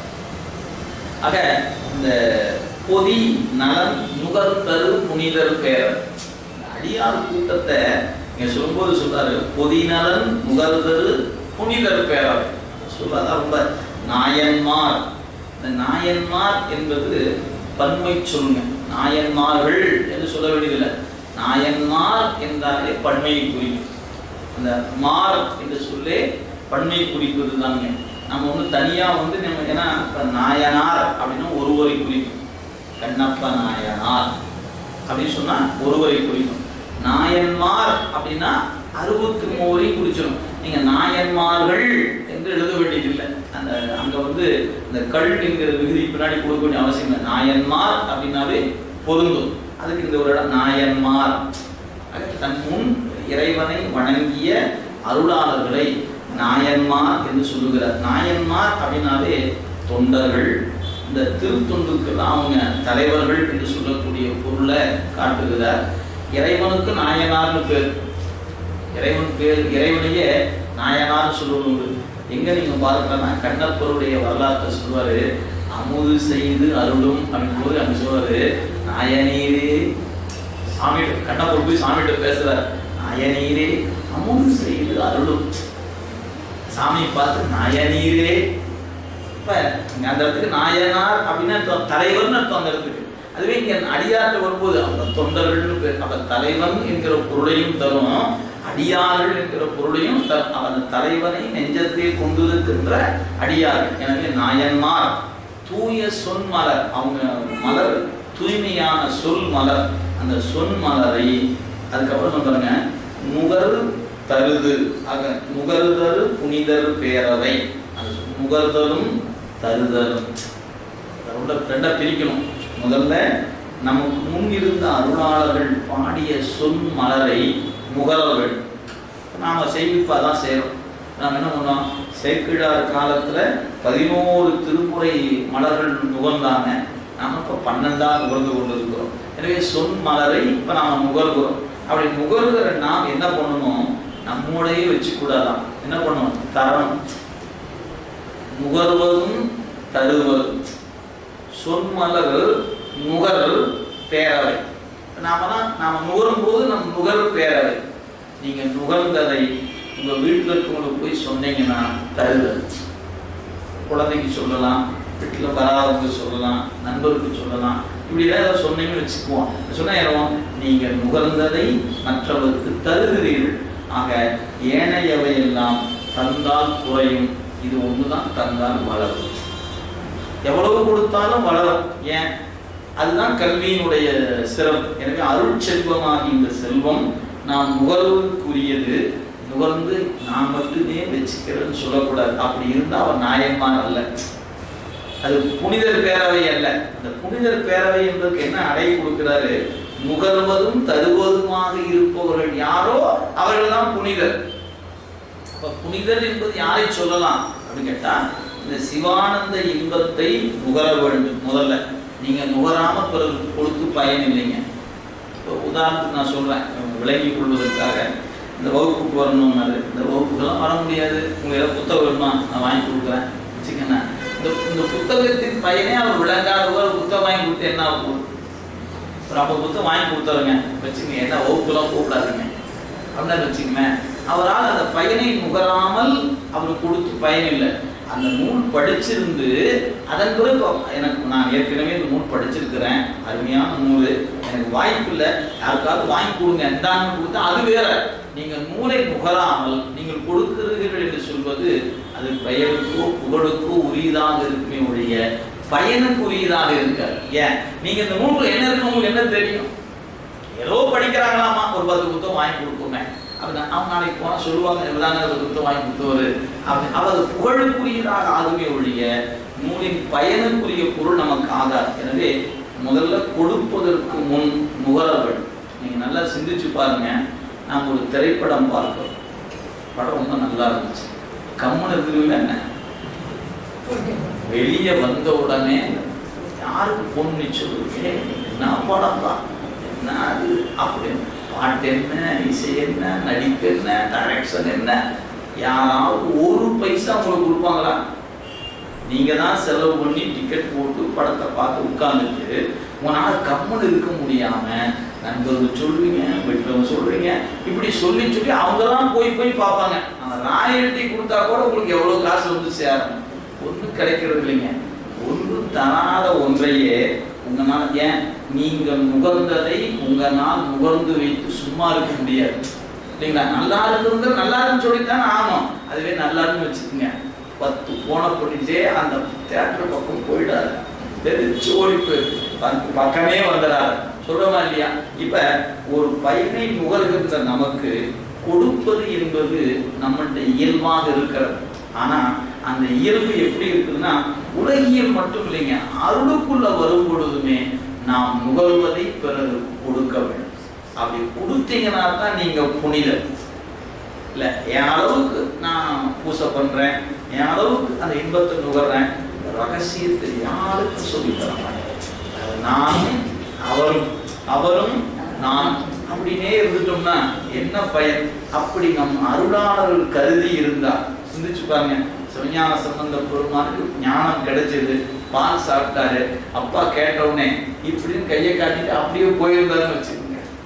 B: ஆக இந்த பொதி நலன் நுகர்தரு புனிதர் பேரர் அடியார் கூட்டத்தை இங்க சொல்லும்போது சொல்றாரு பொதி நலன் நுகர்தரு புனிதர் பேரர் சொல்றதா ரொம்ப நாயன்மார் இந்த நாயன்மார் என்பது பன்மை சொல்லுங்க நாயன்மார்கள் என்று சொல்ல வேண்டியதில்லை நாயன்மார் என்றாலே பன்மையை குறிக்கும் அந்த மார் என்று சொல்லே பன்மை குறிப்பது தாங்க நம்ம வந்து தனியா வந்து நம்ம ஏன்னா இப்ப நாயனார் அப்படின்னா ஒருவரை குறிக்கும் கண்ணப்ப நாயனார் அப்படின்னு சொன்னா ஒருவரை குறிக்கும் நாயன்மார் அப்படின்னா அறுபத்தி மூவரை குறிச்சிடும் நீங்க நாயன்மார்கள் என்று எழுத வேண்டியதில்லை அந்த அங்க வந்து இந்த கல் என்கிற விகுதி பின்னாடி கொடுக்க வேண்டிய அவசியம் இல்லை நாயன்மார் அப்படின்னாவே பொருந்தும் அதுக்கு இந்த ஒரு இடம் நாயன்மார் ஆக தன் முன் இறைவனை வணங்கிய அருளாளர்களை நாயன்மார் என்று சொல்லுகிறார் நாயன்மார் அப்படின்னாவே தொண்டர்கள் இந்த திருத்தொண்டுக்கெல்லாம் அவங்க தலைவர்கள் என்று சொல்லக்கூடிய பொருளை காட்டுகிறார் இறைவனுக்கு நாயனார்னு பேர் இறைவன் பேர் இறைவனையே நாயனார்னு சொல்லுவது எங்க நீங்க பார்க்கலன்னா கண்ணப்பருடைய வரலாற்றை சொல்வாரு அமுது செய்து அருளும் அப்படின்னு போது அங்க சொல்வாரு நாயனீரே சாமிகிட்ட கண்ணப்பர் போய் சாமிகிட்ட பேசுறார் நாயனீரே அமுது செய்து அருளும் சாமியை பார்த்து நாயனீரே இப்ப இங்க அந்த இடத்துக்கு நாயனார் அப்படின்னு அர்த்தம், தலைவர்னு அர்த்தம் அந்த இடத்துக்கு அதுவே இங்க அடியார்ல வரும்போது அவங்க தொண்டர்கள்னு பேர் அப்ப தலைவன் என்கிற பொருளையும் தரும் அடியார்கள் என்கிற பொருளையும் தரும் அவன் அந்த தலைவனை நெஞ்சத்தை கொண்டு இருக்கின்ற அடியார்கள் எனவே நாயன்மார் தூய சொல் மலர் அவங்க மலர் தூய்மையான சொல் மலர் அந்த சொல் மலரை அதுக்கப்புறம் சொல்றாங்க நுகர் தருது ஆக நுகர்தரு புனிதர் பேரவை அது நுகர்தலும் தருதலும் அதை உள்ள ரெண்டா பிரிக்கணும் முதல்ல
A: நமக்கு முன் இருந்த அருளாளர்கள் பாடிய சொல் மலரை முகலர்கள் நாம செய்விப்பா தான் செய்கிறோம் நாம் என்ன பண்ணோம் சேக்கிழார் காலத்துல பதினோரு திருமுறை மலர்கள் நுகர்ந்தாங்க நாம இப்போ பன்னெண்டா நுகர்ந்து கொண்டு இருக்கிறோம் எனவே சொல் மலரை இப்போ நாம் நுகர்கிறோம் அப்படி நுகர்கிற நாம் என்ன பண்ணணும் நம்மோடையே வச்சுக்கூடாதான் என்ன பண்ணணும் தரணும் நுகர்வதும் தருவதும் சொன்மலர் நுகர் பேரவை நாமெல்லாம் நாம் நுகரும் போது நம் நுகர் பேரவை நீங்க நுகர்ந்ததை உங்க வீட்டில் இருக்கவங்களுக்கு போய் சொன்னீங்கன்னா தருதல் குழந்தைக்கு சொல்லலாம் வீட்டில் வராதவங்க சொல்லலாம் நண்பருக்கு சொல்லலாம் இப்படி ஏதாவது சொன்னீங்கன்னு வச்சுக்குவோம் சொன்னா ஏறுவோம் நீங்க நுகர்ந்ததை மற்றவருக்கு தருகிறீர்கள் ஆக ஏனையவை எல்லாம் தந்தால் குறையும் இது ஒண்ணுதான் தந்தால் வளரும் எவ்வளவு கொடுத்தாலும் வளரும் ஏன் அதுதான் கல்வியினுடைய சிறப்பு எனவே அருள் செல்வமாகி இந்த செல்வம் நாம் நுகர்வுக்குரியது நுகர்ந்து நான் மட்டுமே வச்சுக்கிறேன்னு சொல்லக்கூடாது அப்படி இருந்தா அவர் நாயன்மார் அல்ல அது புனிதர் பேரவை அல்ல அந்த புனிதர் பேரவை என்பதற்கு என்ன அடை கொடுக்கிறாரு நுகர்வதும் தருவதுமாக இருப்பவர்கள் யாரோ அவர்கள் தான் புனிதர் அப்ப புனிதர் என்பது யாரை சொல்லலாம் அப்படின்னு கேட்டா இந்த சிவானந்த இன்பத்தை நுகர வேண்டும் முதல்ல நீங்க நுகராம பிறகு கொடுத்து பயன் இல்லைங்க இப்போ உதாரணத்துக்கு நான் சொல்றேன் விளங்கி கொள்வதற்காக இந்த வகுப்புக்கு வரணும்னாரு இந்த வகுப்புக்கெல்லாம் வர முடியாது உங்களுக்கு ஏதாவது புத்தகம் வேணுமா நான் வாங்கி கொடுக்குறேன் வச்சுக்கண்ணா இந்த இந்த புத்தகத்தின் பயனே அவர் விளங்காதவர் புத்தகம் வாங்கி கொடுத்து என்ன ஆகும் ஒரு ஐம்பது புத்தகம் வாங்கி கொடுத்தாருங்க வச்சுங்க என்ன வகுப்புலாம் கூப்பிடாதுங்க அப்படின்னு வச்சுக்கோங்க அவரால் அந்த பயனை நுகராமல் அவருக்கு கொடுத்து பயன் இல்லை அந்த நூல் படிச்சிருந்து அதன் பிறகு எனக்கு நான் ஏற்கனவே இந்த நூல் படிச்சிருக்கிறேன் அருமையான நூல் எனக்கு வாய்ப்பு இல்லை யாருக்காவது வாங்கி கொடுங்க இந்தாங்க கொடுத்தா அது வேற நீங்க நூலை நுகராமல் நீங்கள் கொடுக்கிறீர்கள் என்று சொல்வது அது பெயருக்கோ புகழுக்கோ உரியதாக இருக்குமே ஒழிய பயனுக்கு உரியதாக இருக்காது ஏன் நீங்க இந்த நூல் என்ன இருக்கு உங்களுக்கு என்ன தெரியும் ஏதோ படிக்கிறாங்களாமா ஒரு பத்து புத்தகம் வாங்கி கொடுப்போமே அப்படி அவங்க நாளைக்கு போனால் சொல்லுவாங்க இவ்வளோதாங்க ஒரு புத்தகம் வாங்கி கொடுத்தவர் அப்படி அவர் புகழுக்குரியதாக ஆகுமே ஒழிய நூலின் பயனுக்குரிய பொருள் நமக்கு ஆகாது எனவே முதல்ல கொடுப்பதற்கு முன் நுகரர்கள் நீங்க நல்லா சிந்திச்சு பாருங்க நாம் ஒரு திரைப்படம் பார்க்கிறோம் படம் ரொம்ப நல்லா இருந்துச்சு கம்முன்னு இருக்குதுல என்ன வெளியே வந்த உடனே யாருக்கு ஃபோன் பண்ணி சொல்லுவீங்க என்ன படம் தான் என்ன அது அப்படின்னு பாட்டு என்ன இசை என்ன நடிப்பு என்ன டைரக்ஷன் என்ன யாராவது ஒரு பைசா உங்களுக்கு கொடுப்பாங்களா நீங்க தான் செலவு பண்ணி டிக்கெட் போட்டு படத்தை பார்த்து உட்கார்ந்துட்டு உங்களால கம்மன் இருக்க முடியாம நண்பர்கள் சொல்லுவீங்க வீட்டில் சொல்றீங்க இப்படி சொல்லி சொல்லி அவங்க தான் போய் போய் பார்ப்பாங்க அந்த ராயல்ட்டி கொடுத்தா கூட உங்களுக்கு எவ்வளவு காசு வந்து சேரும் ஒன்றும் கிடைக்கிறது இல்லைங்க ஒன்றும் தராத ஒன்றையே உங்களால் ஏன் நீங்க நுகர்ந்ததை உங்களால் நுகர்ந்து வைத்து சும்மா இருக்க முடியாது இல்லைங்களா நல்லா இருக்குங்க நல்லா இருக்குன்னு சொல்லித்தானே ஆமாம் அதுவே நல்லா இருக்குன்னு வச்சுக்கோங்க பத்து போன பண்ணிட்டே அந்த தேட்டர் பக்கம் போயிடாது தெரிச்சு ஓடி போயிரு பக்கமே வந்துடாது சொல்றோமா இல்லையா இப்ப ஒரு பையனை நுகர்கின்ற நமக்கு கொடுப்பது என்பது நம்மள்ட்ட இயல்பாக இருக்கிறது ஆனா அந்த இயல்பு எப்படி இருக்குதுன்னா உலகியல் மட்டும் இல்லைங்க அருளுக்குள்ள வரும் பொழுதுமே நாம் நுகர்வதை பிறகு கொடுக்க வேண்டும் அப்படி கொடுத்தீங்கன்னா தான் நீங்க புனிதர் இல்ல என் அளவுக்கு நான் பூசை பண்றேன் என் அளவுக்கு அந்த இன்பத்தை நுகர்றேன் இந்த ரகசியத்தை யாருக்கும் சொல்லி தர மாட்டேன் நானும் அவரும் அவரும் நான் அப்படின்னே இருந்துட்டோம்னா என்ன பயன் அப்படி நம் அருளாளர்கள் கருதி இருந்தா சிந்திச்சு பாருங்க சிவஞான சம்பந்த பெருமானுக்கு ஞானம் கிடைச்சது பால் சாப்பிட்டாரு அப்பா கேட்ட உடனே இப்படின்னு கையை காட்டிட்டு அப்படியே போயிருந்தாருன்னு வச்சுக்கோங்க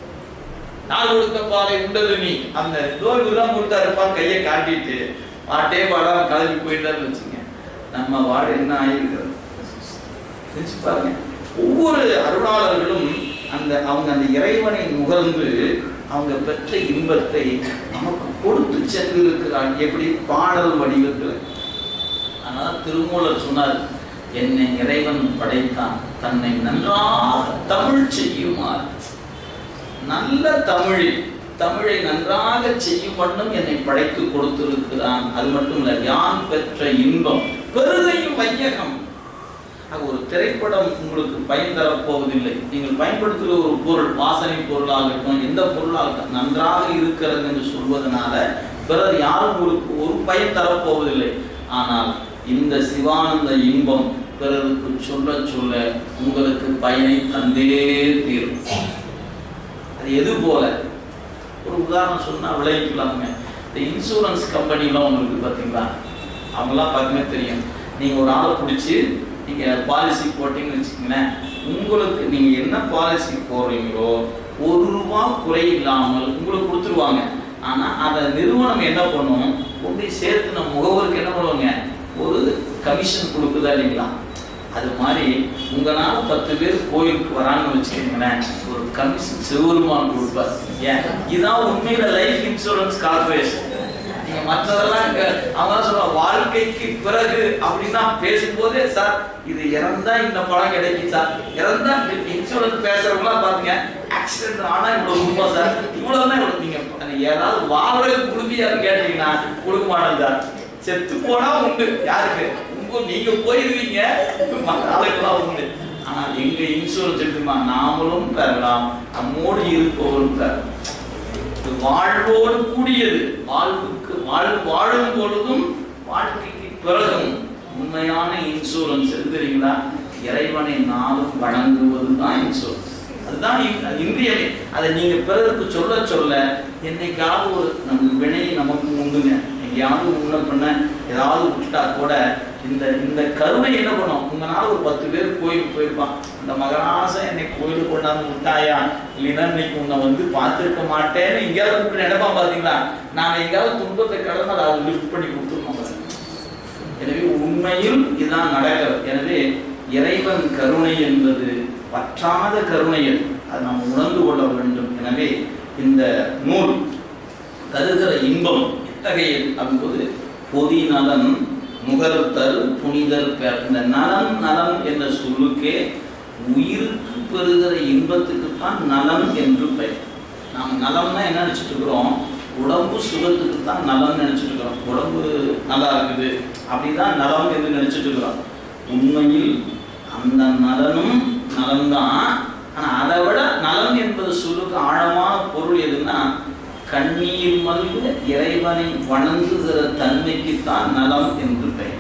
A: நாள் கொடுத்த பாலை உண்டது நீ அந்த தோல்வி தான் கொடுத்தாருப்பான் கையை காட்டிட்டு பாட்டே பாடாம கலந்து போயிருந்தாருன்னு வச்சுங்க நம்ம வாழ என்ன ஆகிருக்கிறது நினைச்சு பாருங்க ஒவ்வொரு அருளாளர்களும் அந்த அவங்க அந்த இறைவனை நுகர்ந்து அவங்க பெற்ற இன்பத்தை நமக்கு கொடுத்து சென்று இருக்கிறான் எப்படி பாடல் வடிவத்தில் அதனால திருமூலர் சொன்னார் என்னை இறைவன் படைத்தான் தன்னை நன்றாக தமிழ் செய்யுமாறு நல்ல தமிழில் தமிழை நன்றாக செய்யும் வண்ணம் என்னை படைத்து கொடுத்திருக்கிறான் அது மட்டும் இல்ல யான் பெற்ற இன்பம் பெருகையும் வையகம் ஆக ஒரு திரைப்படம் உங்களுக்கு பயன் தரப்போவதில்லை நீங்கள் பயன்படுத்துகிற ஒரு பொருள் வாசனை பொருளாகட்டும் எந்த பொருளாகட்டும் நன்றாக இருக்கிறது என்று சொல்வதனால பிறர் யாரும் உங்களுக்கு ஒரு பயன் தரப்போவதில்லை ஆனால் இந்த சிவானந்த இன்பம் பிறருக்கு சொல்ல சொல்ல உங்களுக்கு பயனை தந்தே தீரும் அது எது போல ஒரு உதாரணம் சொன்னா விளைவிக்கலாமுங்க இந்த இன்சூரன்ஸ் கம்பெனிலாம் உங்களுக்கு பார்த்தீங்களா அவங்களாம் பார்த்தீங்கன்னா தெரியும் நீங்கள் ஒரு ஆளை பிடிச்சி நீங்கள் பாலிசி போட்டிங்கன்னு வச்சுக்கோங்களேன் உங்களுக்கு நீங்கள் என்ன பாலிசி போடுறீங்களோ ஒரு ரூபா குறை இல்லாமல் உங்களுக்கு கொடுத்துருவாங்க ஆனால் அதை நிறுவனம் என்ன பண்ணும் கொண்டு சேர்த்து நம்ம முகவருக்கு என்ன பண்ணுவாங்க ஒரு கமிஷன் கொடுக்குதா இல்லைங்களா அது மாதிரி உங்களால பத்து பேர் கோயிலுக்கு வராங்கன்னு வச்சுக்கோங்களேன் ஒரு கமிஷன் சிவருமான் கொடுப்பார் ஏன் இதான் உண்மையில லைஃப் இன்சூரன்ஸ் கார்பரேஷன் நீங்க மற்றதெல்லாம் இங்க அவங்க தான் சொல்லுவாங்க வாழ்க்கைக்கு பிறகு அப்படின்னா பேசும்போதே சார் இது இறந்தா இந்த பணம் கிடைக்கும் சார் இறந்தா இன்சூரன்ஸ் பேசுறவங்களாம் பாத்தீங்க ஆக்சிடென்ட் ஆனா இவ்வளவு ரூபாய் சார் இவ்வளவு தான் இவ்வளவு நீங்க ஏதாவது வாழ்றதுக்கு கொடுப்பியான்னு கேட்டீங்கன்னா கொடுக்க மாட்டேன் சார் செத்து போனா உண்டு யாருக்கு உங்க நீங்க போயிருவீங்க மற்ற ஆளுக்கெல்லாம் உண்டு ஆனா எங்க இன்சூரன்ஸ் எடுத்துமா நாமளும் பெறலாம் நம்மோடு இருப்பவரும் பெறலாம் இது வாழ்வோடு கூடியது வாழ்வுக்கு வாழ் வாழும் பொழுதும் வாழ்க்கைக்கு பிறகும் உண்மையான இன்சூரன்ஸ் எது தெரியுங்களா இறைவனை நாளும் வணங்குவது தான் இன்சூரன்ஸ் அதுதான் இன்- இன்றியமை அதை நீங்க பிறருக்கு சொல்ல சொல்ல என்னைக்காவது ஒரு நம்ம வினை நமக்கு உண்டுங்க எங்கேயாவது முன்ன பண்ண ஏதாவது விட்டுட்டா கூட இந்த இந்த கருணை என்ன பண்ணும் உங்களால ஒரு பத்து பேர் கோயிலுக்கு போயிருப்பான் அந்த மகராசம் என்னை கோயிலுக்கு கொண்டாந்து விட்டாயா இல்லைன்னா இன்னைக்கு உன்னை வந்து பார்த்திருக்க மாட்டேன்னு எங்கேயாவது கூப்பிட்டு நினைப்பான் பாத்தீங்களா நான் எங்கேயாவது துன்பத்தை கடந்து அதை அவங்க லிஃப்ட் பண்ணி கொடுத்துருவோம் எனவே உண்மையில் இதுதான் நடக்கிறது எனவே இறைவன் கருணை என்பது பற்றாத கருணையல் அதை நாம் உணர்ந்து கொள்ள வேண்டும் எனவே இந்த நூல் தருகிற இன்பம் எத்தகைய அப்படின்போது பொதி நலன் முகரத்தல் புனிதல் பெற இந்த நலம் நலம் என்ற சொல்லுக்கே உயிருக்கு பெறுகிற இன்பத்துக்கு தான் நலம் என்று பெயர் நாம் நலம்னா என்ன நினைச்சிட்டு இருக்கிறோம் உடம்பு சுகத்துக்கு தான் நலம் நினைச்சிட்டு இருக்கிறோம் உடம்பு நல்லா இருக்குது அப்படிதான் நலம் என்று நினைச்சிட்டு இருக்கிறோம் உண்மையில் அந்த நலனும் நலம்தான் ஆனா அதை விட நலம் என்பது சொல்லுக்கு ஆழமான பொருள் எதுன்னா கண்ணீர் மல்க இறைவனை வணங்குகிற தன்மைக்குத்தான் நலம் என்று பெயர்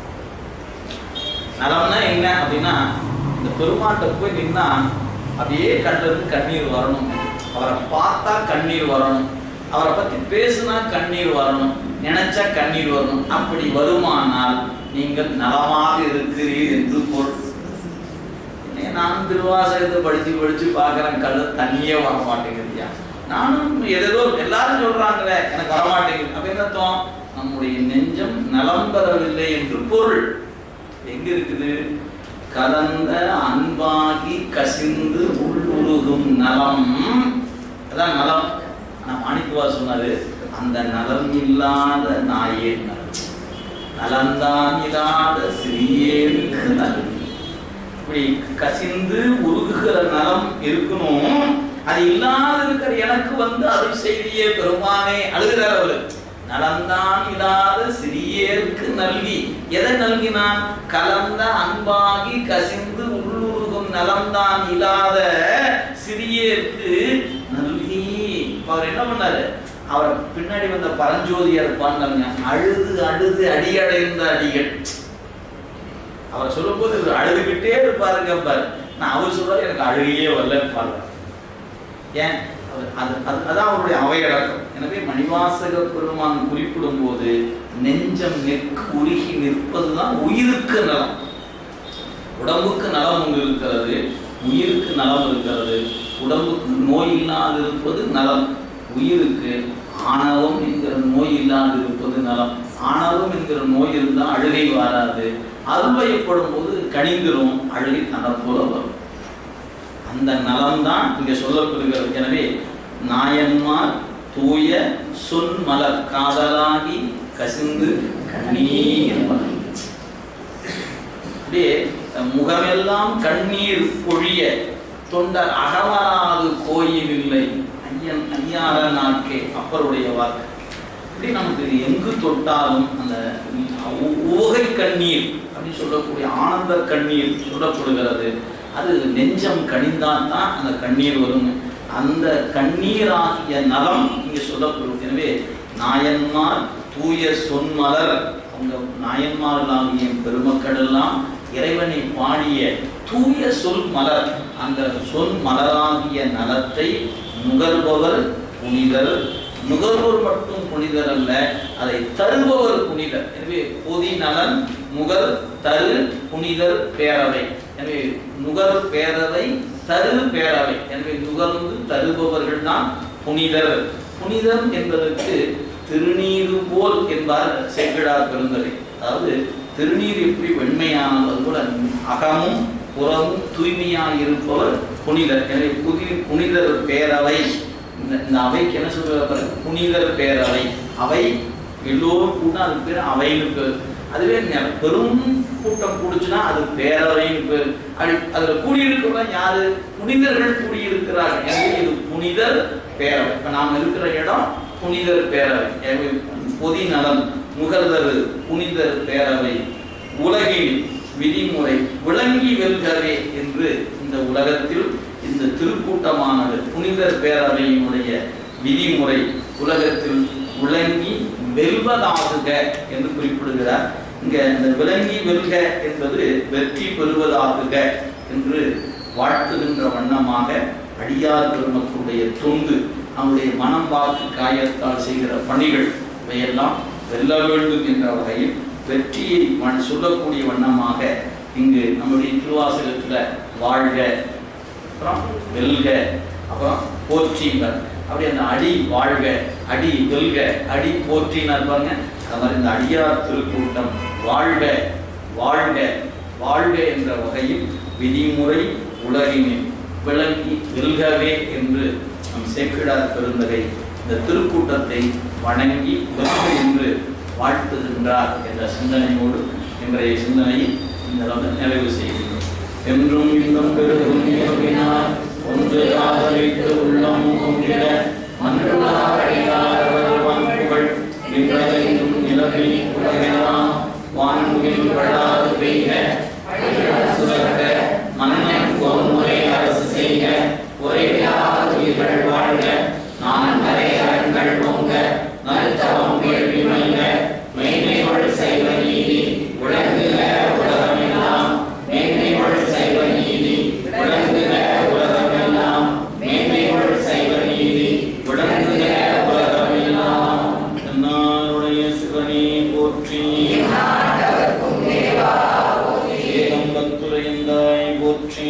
A: நலம்னா என்ன அப்படின்னா இந்த பெருமாட்ட போய் நின்னா அப்படியே கண்ணிலிருந்து கண்ணீர் வரணும் அவரை பார்த்தா கண்ணீர் வரணும் அவரை பத்தி பேசுனா கண்ணீர் வரணும் நினைச்சா கண்ணீர் வரணும் அப்படி வருமானால் நீங்கள் நலமாக இருக்கிறீர் என்று பொருள் என்னைய நான் திருவாசகத்தை படிச்சு படிச்சு பார்க்கறேன் கல்லு தண்ணியே வர மாட்டேங்குதுயா நானும் ஏதேதோ எல்லாரும் சொல்றாங்களே எனக்கு வர மாட்டேங்குது அப்ப என்ன அர்த்தம் நம்முடைய நெஞ்சம் நலம் பெறவில்லை என்று பொருள் எங்க இருக்குது கலந்த அன்பாகி கசிந்து உள்ளுருகும் நலம் அதான் நலம் ஆனா மாணிக்குவா சொன்னாரு அந்த நலம் இல்லாத நாயே நலம் நலந்தான் இல்லாத சிறியேருக்கு நலம் இப்படி கசிந்து உருகுகிற நலம் இருக்கணும் அது இல்லாத இருக்கிற எனக்கு வந்து அருள் செய்தியே பெருமானே அழுகிறார் அவரு நலந்தான் இல்லாத சிறியேற்கு நல்கி எதை நல்கினான் கலந்த அன்பாகி கசிந்து உள்ளுருகும் நலம்தான் இல்லாத சிறியேற்கு நல்கி இப்ப அவர் என்ன பண்ணாரு அவர் பின்னாடி வந்த பரஞ்சோதியார் இருப்பாங்க அழுது அழுது அடியடைந்த அடிகள் அவர் சொல்லும்போது இவர் அழுதுகிட்டே இருப்பாருங்க பாரு நான் அவர் சொல்றாரு எனக்கு அழுகையே வரல பாருங்க ஏன் அது- அது அது- அதான் அவருடைய அவையடக்கம் எனவே மணிவாசக பெருமான் குறிப்பிடும் போது நெஞ்சம் நெற்கு உருகி நிற்பதுதான் உயிருக்கு நலம் உடம்புக்கு நலம் ஒன்று இருக்கிறது உயிருக்கு நலம் இருக்கிறது உடம்புக்கு நோய் இல்லாது இருப்பது நலம் உயிருக்கு ஆணவம் என்கிற நோய் இல்லாது இருப்பது நலம் ஆணவம் என்கிற நோய் இருந்தால் அழுகை வராது அருள்வயப்படும் போது கணிந்துரும் அழுகை நலம் போல வரும் அந்த நலம்தான் இங்க சொல்லப்படுகிறது எனவே நாயன்மார் தூய சொன் மலர் காதலாகி கசிந்து கண்ணீர் மலர் அப்படியே முகமெல்லாம் கண்ணீர் பொழிய தொண்டர் அகவராது கோயில் இல்லை ஐயன் ஐயார நாட்கே அப்பருடைய வாக்கு இப்படி நமக்கு எங்கு தொட்டாலும் அந்த உ- உவகை கண்ணீர் அப்படின்னு சொல்லக்கூடிய ஆனந்த கண்ணீர் சொல்லப்படுகிறது அது நெஞ்சம் கனிந்தால் தான் அந்த கண்ணீர் வரும் அந்த கண்ணீராகிய நலம் இங்கே சொல்லப்படுது எனவே நாயன்மார் தூய சொன்மலர் அவங்க நாயன்மார்களாகிய பெருமக்கள் எல்லாம் இறைவனை பாடிய தூய சொல் மலர் அந்த சொல் மலராகிய நலத்தை நுகர்பவர் புனிதர் நுகர்வோர் மட்டும் புனிதர் அல்ல அதை தருபவர் புனிதர் எனவே பொதி நலன் முகர் தரு புனிதர் பேரவை எனவே நுகர் பேரவை தரு பேரவை எனவே நுகர்ந்து தருபவர்கள் தான் புனிதர் புனிதர் என்பதற்கு திருநீரு போல் என்பார் சேக்கிழார் பெருந்தகை அதாவது திருநீர் எப்படி வெண்மையானது அதுபோல அகமும் புறமும் தூய்மையாக இருப்பவர் புனிதர் எனவே புதி புனிதர் பேரவை இந்த இந்த அவைக்கு என்ன சொல்றாரு புனிதர் பேரவை அவை எல்லோரும் கூட அது பேர் அவைன்னு பேர் அதுவே நெ- பெரும் கூட்டம் கூடுச்சுன்னா அது பேரவைன்னு பேர் அப்படி அதுல கூடியிருக்கிறவங்க யாரு புனிதர்கள் கூடியிருக்கிறார்கள் எனவே இது புனிதர் பேரவை இப்ப நாம் இருக்கிற இடம் புனிதர் பேரவை எனவே பொதி நலம் முகர்தரு புனிதர் பேரவை உலகில் விதிமுறை விளங்கி வெல்கவே என்று இந்த உலகத்தில் இந்த திருக்கூட்டமானது புனிதர் பேரவையினுடைய விதிமுறை உலகத்தில் விளங்கி வெல்வதாகுக என்று குறிப்பிடுகிறார் இங்க இந்த விளங்கி வெல்க என்பது வெற்றி பெறுவதாகுக என்று வாழ்த்துகின்ற வண்ணமாக அடியார் பெருமக்களுடைய தொண்டு அவருடைய மனம் வாக்கு காயத்தால் செய்கிற பணிகள் இவையெல்லாம் வெல்ல வேண்டும் என்ற வகையில் வெற்றியை வ- சொல்லக்கூடிய வண்ணமாக இங்கு நம்முடைய திருவாசகத்துல வாழ்க அப்புறம் வெல்க அப்புறம் போற்றினர் அப்படி அந்த அடி வாழ்க அடி வெல்க அடி போற்றினர் பாருங்க அது மாதிரி இந்த அடியார் திருக்கூட்டம் வாழ்க வாழ்க வாழ்க என்ற வகையில் விதிமுறை உலகினில் விளங்கி வெல்கவே என்று நம் சேக்கிழார் பெருந்தகை இந்த திருக்கூட்டத்தை வணங்கி வெல்க என்று வாழ்த்துகின்றார் என்ற சிந்தனையோடு இன்றைய சிந்தனையை இந்த அளவில் நிறைவு செய்கின்றோம் என்றும் இன்னும் பெருகும் யோகினார் ஒன்று ஆதரித்து உள்ளம் கொண்டிட மன்றுளாரடியாரவர் வான்புகழ் நின்றதையும் நிலவில் உலகெல்லாம் வான்முகில் வழாது பெய்க சுரக்க மன்னன் கோன்முறை அரசு செய்க உரையில்லாத உயிர்கள் வாழ்க நான் வரை அரண்கள் பொங்க நல்தவம் கேள்வி மல்க மெய்மைகள் செய்வ நீதி விளங்குக உலகமெல்லாம் மேன்மைகள் செய்வ நீதி விளங்குக உலகமெல்லாம் மேன்மைகள் செய்வ நீதி விளங்குக உலகமெல்லாம் என்னாருடைய சிவனே போற்றி ஏகம்பத்துரையந்தாய் போற்றி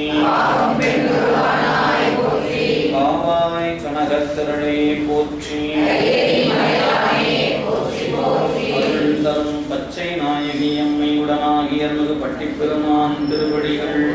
A: காவாய் கனகத்திரளே போற்றி அருள் தரும் பச்சை நாயகி அம்மை உடனாகிய அருள்மிகு பட்டிப்பெருமான் திருவடிகள்